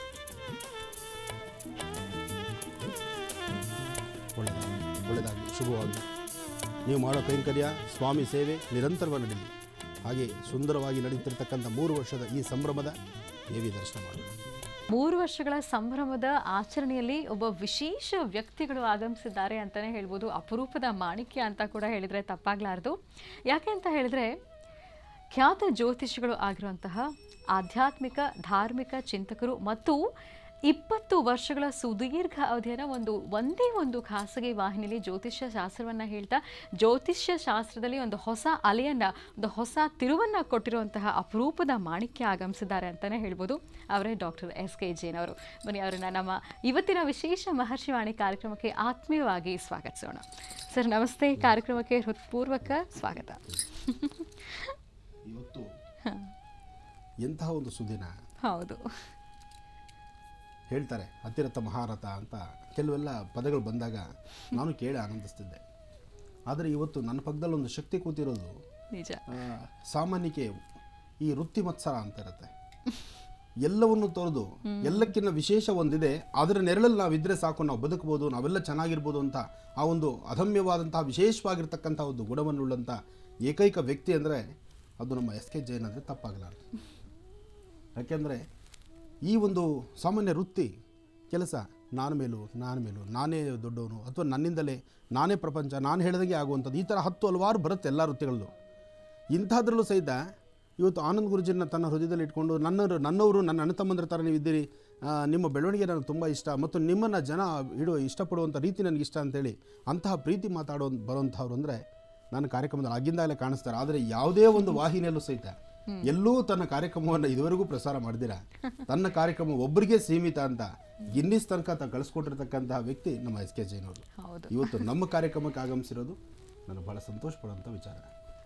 ಒಳ್ಳೆಯದಾಗಲಿ ಒಳ್ಳೆಯದಾಗಲಿ ಶುಭವಾಗಲಿ ನೀವು ಮಾಡೋ ಕೈಂಕರ್ಯ ಸ್ವಾಮಿ ಸೇವೆ ನಿರಂತರವಾಗಿ ನಡೀಲಿ ಹಾಗೆ ಸುಂದರವಾಗಿ ನಡೀತಿರ್ತಕ್ಕಂಥ ಮೂರು ವರ್ಷದ ಈ ಸಂಭ್ರಮದ ದೇವಿ ದರ್ಶನ ಮಾಡೋಣ ಮೂರು ವರ್ಷಗಳ ಸಂಭ್ರಮದ ಆಚರಣೆಯಲ್ಲಿ ಒಬ್ಬ ವಿಶೇಷ ವ್ಯಕ್ತಿಗಳು ಆಗಮಿಸಿದ್ದಾರೆ ಅಂತಲೇ ಹೇಳ್ಬೋದು ಅಪರೂಪದ ಮಾಣಿಕ್ಯ ಅಂತ ಕೂಡ ಹೇಳಿದರೆ ತಪ್ಪಾಗಲಾರದು ಯಾಕೆ ಅಂತ ಹೇಳಿದ್ರೆ ಖ್ಯಾತ ಜ್ಯೋತಿಷಿಗಳು ಆಗಿರುವಂತಹ ಆಧ್ಯಾತ್ಮಿಕ ಧಾರ್ಮಿಕ ಚಿಂತಕರು ಮತ್ತು ಇಪ್ಪತ್ತು ವರ್ಷಗಳ ಸುದೀರ್ಘ ಅವಧಿಯನ್ನು ಒಂದು ಒಂದೇ ಒಂದು ಖಾಸಗಿ ವಾಹಿನಿಯಲ್ಲಿ ಜ್ಯೋತಿಷ್ಯ ಶಾಸ್ತ್ರವನ್ನು ಹೇಳ್ತಾ ಜ್ಯೋತಿಷ್ಯ ಶಾಸ್ತ್ರದಲ್ಲಿ ಒಂದು ಹೊಸ ಅಲೆಯನ್ನು ಒಂದು ಹೊಸ ತಿರುವನ್ನು ಕೊಟ್ಟಿರುವಂತಹ ಅಪರೂಪದ ಮಾಣಿಕ್ಯ ಆಗಮಿಸಿದ್ದಾರೆ ಅಂತಲೇ ಹೇಳ್ಬೋದು ಅವರೇ ಡಾಕ್ಟರ್ ಎಸ್ ಕೆ ಜೈನ್ ಅವರು ಬನ್ನಿ ಅವರನ್ನು ನಮ್ಮ ಇವತ್ತಿನ ವಿಶೇಷ ಮಹರ್ಷಿವಾಣಿ ಕಾರ್ಯಕ್ರಮಕ್ಕೆ ಆತ್ಮೀಯವಾಗಿ ಸ್ವಾಗತಿಸೋಣ ಸರ್ ನಮಸ್ತೆ ಕಾರ್ಯಕ್ರಮಕ್ಕೆ ಹೃತ್ಪೂರ್ವಕ ಸ್ವಾಗತ ಇವತ್ತು ಎಂತಹ ಒಂದು ಸುದಿನ ಹೌದು ಹೇಳ್ತಾರೆ ಅತಿರಥ ಮಹಾರಥ ಅಂತ ಕೆಲವೆಲ್ಲ ಪದಗಳು ಬಂದಾಗ ನಾನು ಕೇಳಿ ಆನಂದಿಸ್ತಿದ್ದೆ ಆದರೆ ಇವತ್ತು ನನ್ನ ಪಕ್ಕದಲ್ಲಿ ಒಂದು ಶಕ್ತಿ ಕೂತಿರೋದು ನಿಜ ಆ, ಸಾಮಾನ್ಯಕ್ಕೆ ಈ ವೃತ್ತಿ ಮತ್ಸರ ಅಂತ ಇರುತ್ತೆ ಎಲ್ಲವನ್ನು ತೊರೆದು ಎಲ್ಲಕ್ಕಿಂತ ವಿಶೇಷ ಒಂದಿದೆ ಅದರ ನೆರಳಲ್ಲಿ ನಾವಿದ್ರೆ ಸಾಕು ನಾವು ಬದುಕಬಹುದು ನಾವೆಲ್ಲ ಚೆನ್ನಾಗಿರ್ಬೋದು ಅಂತ ಆ ಒಂದು ಅದಮ್ಯವಾದಂತಹ ವಿಶೇಷವಾಗಿರ್ತಕ್ಕಂಥ ಒಂದು ಗುಣವನ್ನುಳ್ಳಂಥ ಏಕೈಕ ವ್ಯಕ್ತಿ ಅಂದರೆ ಅದು ನಮ್ಮ ಎಸ್ ಕೆ ಜೈನ್ ಅಂದರೆ ತಪ್ಪಾಗಲಾರದು ಯಾಕೆಂದರೆ ಈ ಒಂದು ಸಾಮಾನ್ಯ ವೃತ್ತಿ ಕೆಲಸ ನಾನು ಮೇಲೂ ನಾನು ಮೇಲೂ ನಾನೇ ದೊಡ್ಡವನು ಅಥವಾ ನನ್ನಿಂದಲೇ ನಾನೇ ಪ್ರಪಂಚ ನಾನು ಹೇಳಿದಂಗೆ ಆಗುವಂಥದ್ದು ಈ ಥರ ಹತ್ತು ಹಲವಾರು ಬರುತ್ತೆ ಎಲ್ಲ ವೃತ್ತಿಗಳಲ್ಲೂ ಇಂಥದ್ರಲ್ಲೂ ಸಹಿತ ಇವತ್ತು ಆನಂದ್ ಗುರುಜಿನ ತನ್ನ ಹೃದಯದಲ್ಲಿ ಇಟ್ಕೊಂಡು ನನ್ನವರು ನನ್ನವರು ನನ್ನ ಅಣ್ಣ ತಮ್ಮಂದ್ರ ಥರ ನೀವು ಇದ್ದೀರಿ ಆ, ನಿಮ್ಮ ಬೆಳವಣಿಗೆ ನನಗೆ ತುಂಬ ಇಷ್ಟ ಮತ್ತು ನಿಮ್ಮನ್ನು ಜನ ಇಡುವ ಇಷ್ಟಪಡುವಂಥ ರೀತಿ ನನಗೆ ಇಷ್ಟ ಅಂತೇಳಿ ಅಂತಹ ಪ್ರೀತಿ ಮಾತಾಡೋ ಬರುವಂಥವ್ರು ಅಂದರೆ ನನ್ನ ಕಾರ್ಯಕ್ರಮದಲ್ಲಿ ಆಗಿಂದಾಗಲೇ ಕಾಣಿಸ್ತಾರೆ ಆದರೆ ಯಾವುದೇ ಒಂದು ವಾಹಿನಿಯಲ್ಲೂ ಸಹಿತ ಎಲ್ಲೂ ತನ್ನ ಕಾರ್ಯಕ್ರಮವನ್ನು ಇದುವರೆಗೂ ಪ್ರಸಾರ ಮಾಡ್ದಿರ ತನ್ನ ಕಾರ್ಯಕ್ರಮ ಒಬ್ಬರಿಗೆ ಸೀಮಿತ ಅಂತ ಗಿನ್ನಿಸ್ ತನಕ ತ ಕಳಿಸ್ಕೊಟ್ಟಿರ್ತಕ್ಕಂತಹ ವ್ಯಕ್ತಿ ನಮ್ಮ ಎಸ್ ಕೆ ಜೈನ್ ಅವರು ಹೌದು. ಇವತ್ತು ನಮ್ಮ ಕಾರ್ಯಕ್ರಮಕ್ಕೆ ಆಗಮಿಸಿರೋದು ನನಗೆ ಬಹಳ ಸಂತೋಷ ಪಡುವಂಥ ವಿಚಾರ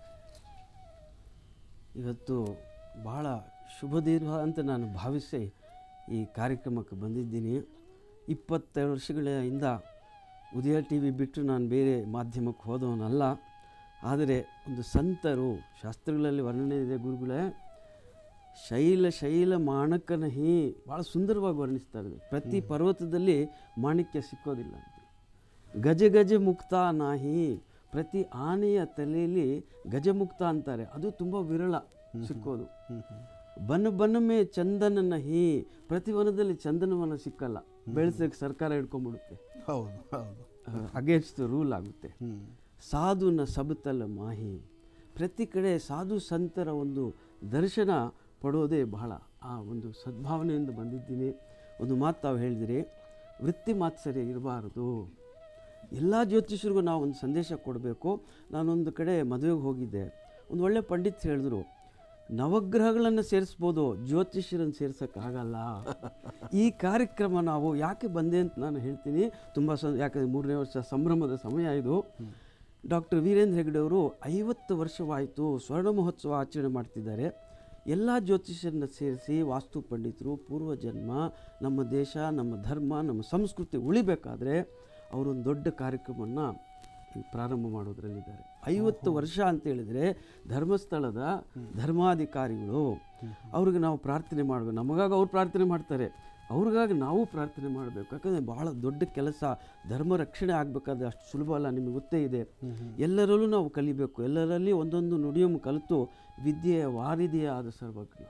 ಇವತ್ತು ಬಹಳ ಶುಭ ದಿನ ಅಂತ ನಾನು ಭಾವಿಸಿ ಈ ಕಾರ್ಯಕ್ರಮಕ್ಕೆ ಬಂದಿದ್ದೀನಿ ಇಪ್ಪತ್ತೆರಡು ವರ್ಷಗಳಿಂದ ಉದಯ ಟಿ ವಿ ಬಿಟ್ಟು ನಾನು ಬೇರೆ ಮಾಧ್ಯಮಕ್ಕೆ ಹೋದವನಲ್ಲ ಆದರೆ ಒಂದು ಸಂತರು ಶಾಸ್ತ್ರಗಳಲ್ಲಿ ವರ್ಣನೆ ಇದೆ ಗುರುಗಳೇ ಶೈಲ ಶೈಲ ಮಾಣಕನ ಹೀ ಭಾಳ ಸುಂದರವಾಗಿ ವರ್ಣಿಸ್ತಾರೆ ಪ್ರತಿ ಪರ್ವತದಲ್ಲಿ ಮಾಣಿಕ್ಯ ಸಿಕ್ಕೋದಿಲ್ಲ ಅಂತ ಗಜ ಗಜ ಮುಕ್ತ ನಾಹಿ ಪ್ರತಿ ಆನೆಯ ತಲೆಯಲ್ಲಿ ಗಜಮುಕ್ತ ಅಂತಾರೆ ಅದು ತುಂಬ ವಿರಳ ಸಿಕ್ಕೋದು ಬನ ಬನ ಮೇ ಚಂದನನ ಹೀ ಪ್ರತಿ ವನದಲ್ಲಿ ಚಂದನವನ ಸಿಕ್ಕಲ್ಲ ಬೆಳೆಸಕ್ಕೆ ಸರ್ಕಾರ ಹಿಡ್ಕೊಂಡ್ಬಿಡುತ್ತೆ ಹೌದು ಹೌದು ಅಗೇನ್ಸ್ಟ್ ರೂಲ್ ಆಗುತ್ತೆ ಸಾಧುನ ಸಬತಲ ಮಾಹಿ ಪ್ರತಿ ಕಡೆ ಸಾಧು ಸಂತರ ಒಂದು ದರ್ಶನ ಪಡೋದೇ ಬಹಳ ಆ ಒಂದು ಸದ್ಭಾವನೆಯಿಂದ ಬಂದಿದ್ದೀನಿ ಒಂದು ಮಾತು ತಾವು ಹೇಳಿದಿರಿ ವೃತ್ತಿ ಮಾತ್ಸರ್ಯ ಇರಬಾರದು ಎಲ್ಲ ಜ್ಯೋತಿಷರಿಗೂ ನಾವು ಒಂದು ಸಂದೇಶ ಕೊಡಬೇಕು ನಾನೊಂದು ಕಡೆ ಮದುವೆಗೆ ಹೋಗಿದ್ದೆ ಒಂದು ಒಳ್ಳೆ ಪಂಡಿತ್ ಹೇಳಿದ್ರು ನವಗ್ರಹಗಳನ್ನು ಸೇರಿಸ್ಬೋದು ಜ್ಯೋತಿಷ್ಯರನ್ನು ಸೇರ್ಸೋಕ್ಕಾಗಲ್ಲ ಈ ಕಾರ್ಯಕ್ರಮ ನಾವು ಯಾಕೆ ಬಂದೆ ಅಂತ ನಾನು ಹೇಳ್ತೀನಿ ತುಂಬ ಸ ಯಾಕಂದರೆ ಮೂರನೇ ವರ್ಷ ಸಂಭ್ರಮದ ಸಮಯ ಇದು ಡಾಕ್ಟರ್ ವೀರೇಂದ್ರ ಹೆಗ್ಡೆ ಅವರು ಐವತ್ತು ವರ್ಷವಾಯಿತು ಸ್ವರ್ಣ ಮಹೋತ್ಸವ ಆಚರಣೆ ಮಾಡ್ತಿದ್ದಾರೆ ಎಲ್ಲ ಜ್ಯೋತಿಷ್ಯರನ್ನ ಸೇರಿಸಿ ವಾಸ್ತು ಪಂಡಿತರು ಪೂರ್ವಜನ್ಮ ನಮ್ಮ ದೇಶ ನಮ್ಮ ಧರ್ಮ ನಮ್ಮ ಸಂಸ್ಕೃತಿ ಉಳಿಬೇಕಾದ್ರೆ ಅವರೊಂದು ದೊಡ್ಡ ಕಾರ್ಯಕ್ರಮವನ್ನು ಪ್ರಾರಂಭ ಮಾಡೋದ್ರಲ್ಲಿದ್ದಾರೆ ಐವತ್ತು ವರ್ಷ ಅಂತ ಹೇಳಿದರೆ ಧರ್ಮಸ್ಥಳದ ಧರ್ಮಾಧಿಕಾರಿಗಳು ಅವ್ರಿಗೆ ನಾವು ಪ್ರಾರ್ಥನೆ ಮಾಡಬೇಕು ನಮಗಾಗಿ ಅವ್ರು ಪ್ರಾರ್ಥನೆ ಮಾಡ್ತಾರೆ ಅವ್ರಿಗಾಗಿ ನಾವು ಪ್ರಾರ್ಥನೆ ಮಾಡಬೇಕು ಯಾಕಂದರೆ ಭಾಳ ದೊಡ್ಡ ಕೆಲಸ ಧರ್ಮ ರಕ್ಷಣೆ ಆಗಬೇಕಾದ್ರೆ ಅಷ್ಟು ಸುಲಭ ಅಲ್ಲ ನಿಮಗೆ ಗೊತ್ತೇ ಇದೆ ಎಲ್ಲರಲ್ಲೂ ನಾವು ಕಲಿಬೇಕು ಎಲ್ಲರಲ್ಲಿ ಒಂದೊಂದು ನುಡಿಯನ್ನು ಕಲಿತು ವಿದ್ಯೆಯ ವಾರಿದೆಯ ಆದ ಸರ್ವಜ್ಞ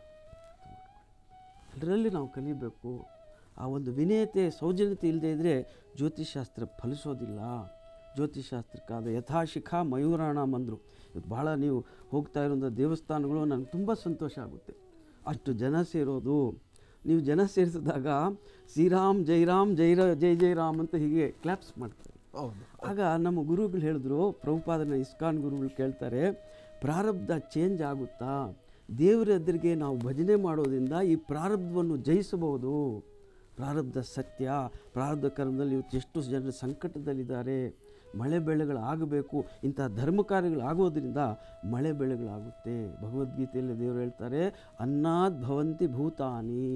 ಎಲ್ಲರಲ್ಲಿ ನಾವು ಕಲಿಬೇಕು ಆ ಒಂದು ವಿನಯತೆ ಸೌಜನ್ಯತೆ ಇಲ್ಲದೆ ಇದ್ದರೆ ಜ್ಯೋತಿಷಾಸ್ತ್ರ ಫಲಿಸೋದಿಲ್ಲ ಜ್ಯೋತಿಷಾಸ್ತ್ರಕ್ಕಾದ ಯಥಾಶಿಖ ಮಯೂರಾಣ ಅಂದರು ಭಾಳ ನೀವು ಹೋಗ್ತಾ ಇರೋಂಥ ದೇವಸ್ಥಾನಗಳು ನನಗೆ ತುಂಬ ಸಂತೋಷ ಆಗುತ್ತೆ ಅಷ್ಟು ಜನ ಸೇರೋದು ನೀವು ಜನ ಸೇರಿಸಿದಾಗ ಶ್ರೀರಾಮ್ ಜೈರಾಮ್ ಜೈರ ಜೈ ಜೈರಾಮ್ ಅಂತ ಹೀಗೆ ಕ್ಲಾಪ್ಸ್ ಮಾಡ್ತಾರೆ ಆಗ ನಮ್ಮ ಗುರುಗಳು ಹೇಳಿದ್ರು ಪ್ರಭುಪಾದನ ಇಸ್ಕಾನ್ ಗುರುಗಳು ಕೇಳ್ತಾರೆ ಪ್ರಾರಬ್ಧ ಚೇಂಜ್ ಆಗುತ್ತಾ ದೇವರ ಎದುರಿಗೆ ನಾವು ಭಜನೆ ಮಾಡೋದ್ರಿಂದ ಈ ಪ್ರಾರಬ್ಧವನ್ನು ಜಯಿಸಬಹುದು ಪ್ರಾರಬ್ಧ ಸತ್ಯ ಪ್ರಾರಬ್ಧ ಕರ್ಮದಲ್ಲಿ ಇವತ್ತು ಎಷ್ಟು ಜನರು ಸಂಕಟದಲ್ಲಿದ್ದಾರೆ ಮಳೆ ಬೆಳೆಗಳು ಆಗಬೇಕು ಇಂಥ ಧರ್ಮ ಕಾರ್ಯಗಳು ಆಗೋದ್ರಿಂದ ಮಳೆ ಬೆಳೆಗಳಾಗುತ್ತೆ ಭಗವದ್ಗೀತೆಯಲ್ಲಿ ದೇವರು ಹೇಳ್ತಾರೆ ಅನ್ನಾದ್ ಭವಂತಿ ಭೂತಾನಿ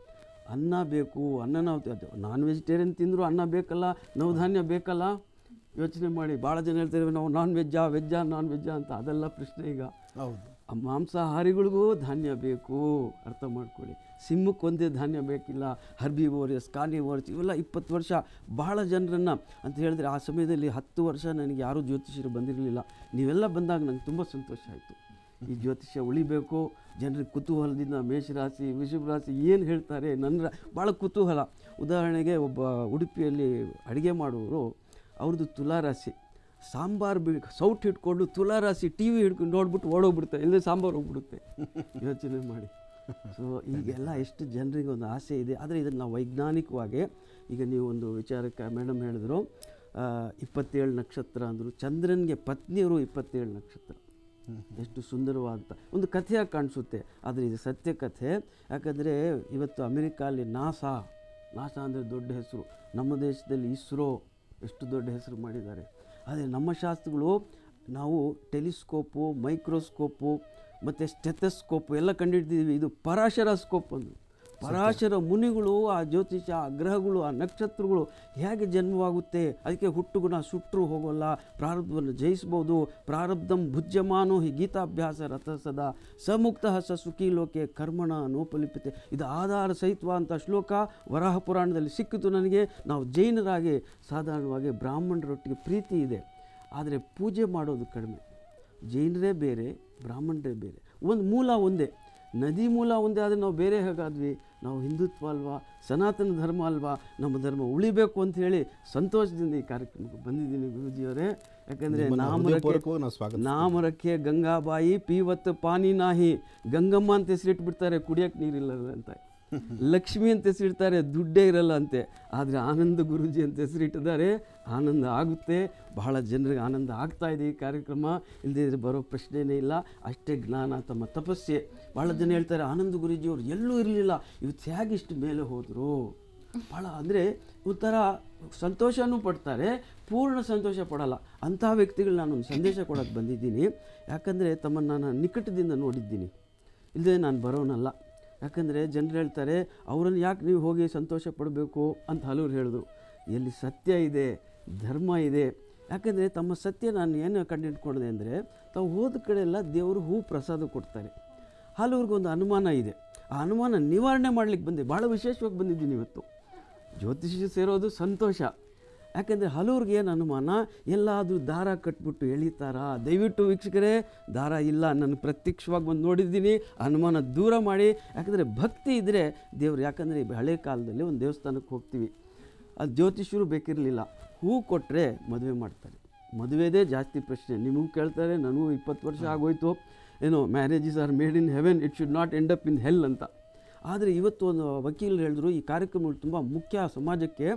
ಅನ್ನ ಬೇಕು ಅನ್ನ ನಾವು ನಾನ್ ವೆಜಿಟೇರಿಯನ್ ತಿಂದರೂ ಅನ್ನ ಬೇಕಲ್ಲ ನವಧಾನ್ಯ ಬೇಕಲ್ಲ ಯೋಚನೆ ಮಾಡಿ ಭಾಳ ಜನ ಹೇಳ್ತಾರೆ ನಾವು ನಾನ್ ವೆಜ್ಜಾ ವೆಜ್ಜಾ ನಾನ್ ವೆಜ್ಜಾ ಅಂತ ಅದೆಲ್ಲ ಪ್ರಶ್ನೆ ಈಗ ಹೌದು ಆ ಮಾಂಸಾಹಾರಿಗಳಿಗೂ ಧಾನ್ಯ ಬೇಕು ಅರ್ಥ ಮಾಡ್ಕೊಳ್ಳಿ ಸಿಂಹಕ್ಕೆ ಒಂದೇ ಧಾನ್ಯ ಬೇಕಿಲ್ಲ ಹರ್ಬಿವೋರಿಯಸ್ ಕಾರ್ನಿವೋರ್ಸ್ ಇವೆಲ್ಲ ಇಪ್ಪತ್ತು ವರ್ಷ ಬಹಳ ಜನರನ್ನು ಅಂತ ಹೇಳಿದ್ರೆ ಆ ಸಮಯದಲ್ಲಿ ಹತ್ತು ವರ್ಷ ನನಗೆ ಯಾರೂ ಜ್ಯೋತಿಷರು ಬಂದಿರಲಿಲ್ಲ ನೀವೆಲ್ಲ ಬಂದಾಗ ನನಗೆ ತುಂಬ ಸಂತೋಷ ಆಯಿತು ಈ ಜ್ಯೋತಿಷ್ಯ ಉಳಿಬೇಕು ಜನರಿಗೆ ಕುತೂಹಲದಿಂದ ಮೇಷರಾಶಿ ವೃಷಭ ರಾಶಿ ಏನು ಹೇಳ್ತಾರೆ ನನ್ನ ಭಾಳ ಕುತೂಹಲ ಉದಾಹರಣೆಗೆ ಒಬ್ಬ ಉಡುಪಿಯಲ್ಲಿ ಅಡುಗೆ ಮಾಡುವವರು ಅವ್ರದ್ದು ತುಲಾರಾಶಿ ಸಾಂಬಾರು ಬಿ ಸೌಟ್ ಇಟ್ಕೊಂಡು ತುಲಾರಾಶಿ ಟಿ ವಿ ಹಿಡ್ಕೊಂಡು ನೋಡ್ಬಿಟ್ಟು ಓಡೋಗ್ಬಿಡ್ತಾರೆ ಇಲ್ಲದೆ ಸಾಂಬಾರು ಹೋಗ್ಬಿಡುತ್ತೆ ಯೋಚನೆ ಮಾಡಿ ಸೊ ಈಗೆಲ್ಲ ಎಷ್ಟು ಜನರಿಗೆ ಒಂದು ಆಸೆ ಇದೆ ಆದರೆ ಇದನ್ನು ನಾವು ವೈಜ್ಞಾನಿಕವಾಗಿ ಈಗ ನೀವು ಒಂದು ವಿಚಾರಕ್ಕೆ ಮೇಡಮ್ ಹೇಳಿದ್ರು ಆ, ಇಪ್ಪತ್ತೇಳು ನಕ್ಷತ್ರ ಅಂದರು ಚಂದ್ರನಿಗೆ ಪತ್ನಿಯರು ಇಪ್ಪತ್ತೇಳು ನಕ್ಷತ್ರ ಎಷ್ಟು ಸುಂದರವಾದ ಒಂದು ಕಥೆಯಾಗಿ ಕಾಣಿಸುತ್ತೆ ಆದರೆ ಇದು ಸತ್ಯ ಕಥೆ ಯಾಕಂದರೆ ಇವತ್ತು ಅಮೆರಿಕಾಲಿ ನಾಸಾ ನಾಸಾ ಅಂದರೆ ದೊಡ್ಡ ಹೆಸರು ನಮ್ಮ ದೇಶದಲ್ಲಿ ಇಸ್ರೋ ಎಷ್ಟು ದೊಡ್ಡ ಹೆಸರು ಮಾಡಿದ್ದಾರೆ ಆದರೆ ನಮ್ಮ ಶಾಸ್ತ್ರಗಳು ನಾವು ಟೆಲಿಸ್ಕೋಪು ಮೈಕ್ರೋಸ್ಕೋಪು ಮತ್ತು ಸ್ಟೆಥಸ್ಕೋಪು ಎಲ್ಲ ಕಂಡುಹಿಡಿದಿದ್ದೀವಿ ಇದು ಪರಾಶರ ಸ್ಕೋಪ್ ಅಂದು ಪರಾಶರ ಮುನಿಗಳು ಆ ಜ್ಯೋತಿಷ ಆ ಗ್ರಹಗಳು ಆ ನಕ್ಷತ್ರಗಳು ಹೇಗೆ ಜನ್ಮವಾಗುತ್ತೆ ಅದಕ್ಕೆ ಹುಟ್ಟುಗುಣ ಸುಟ್ಟರು ಹೋಗೋಲ್ಲ ಪ್ರಾರಬ್ಧವನ್ನು ಜಯಿಸ್ಬೋದು ಪ್ರಾರಬ್ಧಂ ಭುಜ್ಯಮಾನೋ ಹಿ ಗೀತಾಭ್ಯಾಸ ರಥ ಸದಾ ಸಮುಕ್ತ ಸ ಸುಖಿ ಲೋಕೆ ಕರ್ಮಣ ನೋಪಲಿಪಿತೆ ಇದು ಆಧಾರ ಸಹಿತವಾದಂಥ ಶ್ಲೋಕ ವರಾಹ ಪುರಾಣದಲ್ಲಿ ಸಿಕ್ಕಿತು ನನಗೆ ನಾವು ಜೈನರಾಗಿ ಸಾಧಾರಣವಾಗಿ ಬ್ರಾಹ್ಮಣರೊಟ್ಟಿಗೆ ಪ್ರೀತಿ ಇದೆ ಆದರೆ ಪೂಜೆ ಮಾಡೋದು ಕಡಿಮೆ ಜೈನರೇ ಬೇರೆ ಬ್ರಾಹ್ಮಣರೇ ಬೇರೆ ಒಂದು ಮೂಲ ಒಂದೇ ನದಿ ಮೂಲ ಒಂದೇ ಆದರೆ ನಾವು ಬೇರೆ ಹೇಗಾದ್ವಿ ನಾವು ಹಿಂದುತ್ವ ಅಲ್ವಾ ಸನಾತನ ಧರ್ಮ ಅಲ್ವಾ ನಮ್ಮ ಧರ್ಮ ಉಳಿಬೇಕು ಅಂತ ಹೇಳಿ ಸಂತೋಷದಿಂದ ಈ ಕಾರ್ಯಕ್ರಮಕ್ಕೆ ಬಂದಿದ್ದೀನಿ ಗುರುಜಿಯವರೇ ಯಾಕಂದರೆ ನಿಮ್ಮನ್ನ ನಾಮರಕ್ಕೆ ಹೃದಯಪೂರ್ವಕವಾಗಿ ನಾವು ಸ್ವಾಗತಿಸ್ತೀವಿ. ನಾಮರಕ್ಕೆ ಗಂಗಾಬಾಯಿ ಪೀವತ್ ಪಾನಿ ನಾಹಿ ಗಂಗಮ್ಮ ಅಂತ ಹೆಸರಿಟ್ಬಿಡ್ತಾರೆ ಕುಡಿಯೋಕ್ಕೆ ನೀರಿಲ್ಲ ಅಂತ ಲಕ್ಷ್ಮಿ ಅಂತ ಹೆಸರಿಡ್ತಾರೆ ದುಡ್ಡೇ ಇರಲ್ಲ ಅಂತೆ ಆದರೆ ಆನಂದ ಗುರೂಜಿ ಅಂತ ಹೆಸರಿಟ್ಟಿದ್ದಾರೆ ಆನಂದ ಆಗುತ್ತೆ ಬಹಳ ಜನರಿಗೆ ಆನಂದ ಆಗ್ತಾ ಇದೆ ಈ ಕಾರ್ಯಕ್ರಮ ಇಲ್ಲದೇ ಇದ್ರೆ ಬರೋ ಪ್ರಶ್ನೆನೇ ಇಲ್ಲ ಅಷ್ಟೇ ಜ್ಞಾನ ತಮ್ಮ ತಪಸ್ಸೆ ಭಾಳ ಜನ ಹೇಳ್ತಾರೆ ಆನಂದ ಗುರೂಜಿಯವರು ಎಲ್ಲೂ ಇರಲಿಲ್ಲ ಇವತ್ತು ಹೇಗೆ ಇಷ್ಟು ಮೇಲೆ ಹೋದರು ಭಾಳ ಅಂದರೆ ಒಂಥರ ಸಂತೋಷನೂ ಪಡ್ತಾರೆ ಪೂರ್ಣ ಸಂತೋಷ ಪಡಲ್ಲ ಅಂಥ ವ್ಯಕ್ತಿಗಳು ನಾನೊಂದು ಸಂದೇಶ ಕೊಡೋಕ್ಕೆ ಬಂದಿದ್ದೀನಿ ಯಾಕಂದರೆ ತಮ್ಮನ್ನು ನಾನು ನಿಕಟದಿಂದ ನೋಡಿದ್ದೀನಿ ಇಲ್ಲದೆ ನಾನು ಬರೋನಲ್ಲ ಯಾಕಂದರೆ ಜನರು ಹೇಳ್ತಾರೆ ಅವರನ್ನು ಯಾಕೆ ನೀವು ಹೋಗಿ ಸಂತೋಷ ಪಡಬೇಕು ಅಂತ ಹಲವರು ಹೇಳಿದ್ರು ಎಲ್ಲಿ ಸತ್ಯ ಇದೆ ಧರ್ಮ ಇದೆ ಯಾಕಂದರೆ ತಮ್ಮ ಸತ್ಯ ನಾನು ಏನು ಕಂಡಿಟ್ಕೊಂಡಿದೆ ಅಂದರೆ ತಾವು ಹೋದ ಕಡೆ ಎಲ್ಲ ದೇವರು ಹೂ ಪ್ರಸಾದ ಕೊಡ್ತಾರೆ ಹಲವ್ರಿಗೊಂದು ಅನುಮಾನ ಇದೆ ಆ ಅನುಮಾನ ನಿವಾರಣೆ ಮಾಡಲಿಕ್ಕೆ ಬಂದೆ ಭಾಳ ವಿಶೇಷವಾಗಿ ಬಂದಿದ್ದೀನಿ ಇವತ್ತು ಜ್ಯೋತಿಷ ಸೇರೋದು ಸಂತೋಷ ಯಾಕೆಂದರೆ ಹಲವ್ರಿಗೆ ಏನು ಅನುಮಾನ ಎಲ್ಲಾದರೂ ದಾರ ಕಟ್ಬಿಟ್ಟು ಎಳಿತಾರಾ ದಯವಿಟ್ಟು ವೀಕ್ಷಕರೇ ದಾರ ಇಲ್ಲ ನಾನು ಪ್ರತ್ಯಕ್ಷವಾಗಿ ಬಂದು ನೋಡಿದ್ದೀನಿ ಅನುಮಾನ ದೂರ ಮಾಡಿ ಯಾಕಂದರೆ ಭಕ್ತಿ ಇದ್ದರೆ ದೇವರು ಯಾಕಂದರೆ ಹಳೆ ಕಾಲದಲ್ಲಿ ಒಂದು ದೇವಸ್ಥಾನಕ್ಕೆ ಹೋಗ್ತೀವಿ ಅದು ಜ್ಯೋತಿಷರು ಬೇಕಿರಲಿಲ್ಲ ಹೂ ಕೊಟ್ಟರೆ ಮದುವೆ ಮಾಡ್ತಾರೆ ಮದುವೆದೇ ಜಾಸ್ತಿ ಪ್ರಶ್ನೆ ನಿಮಗೂ ಕೇಳ್ತಾರೆ ನನಗೂ ಇಪ್ಪತ್ತು ವರ್ಷ ಆಗೋಯ್ತು ಏನೋ marriages are made in heaven it should not end up in hell ಅಂತ ಆದರೆ ಇವತ್ತು ಒಂದು ವಕೀಲರು ಹೇಳಿದ್ರು ಈ ಕಾರ್ಯಕ್ರಮಗಳು ತುಂಬ ಮುಖ್ಯ ಸಮಾಜಕ್ಕೆ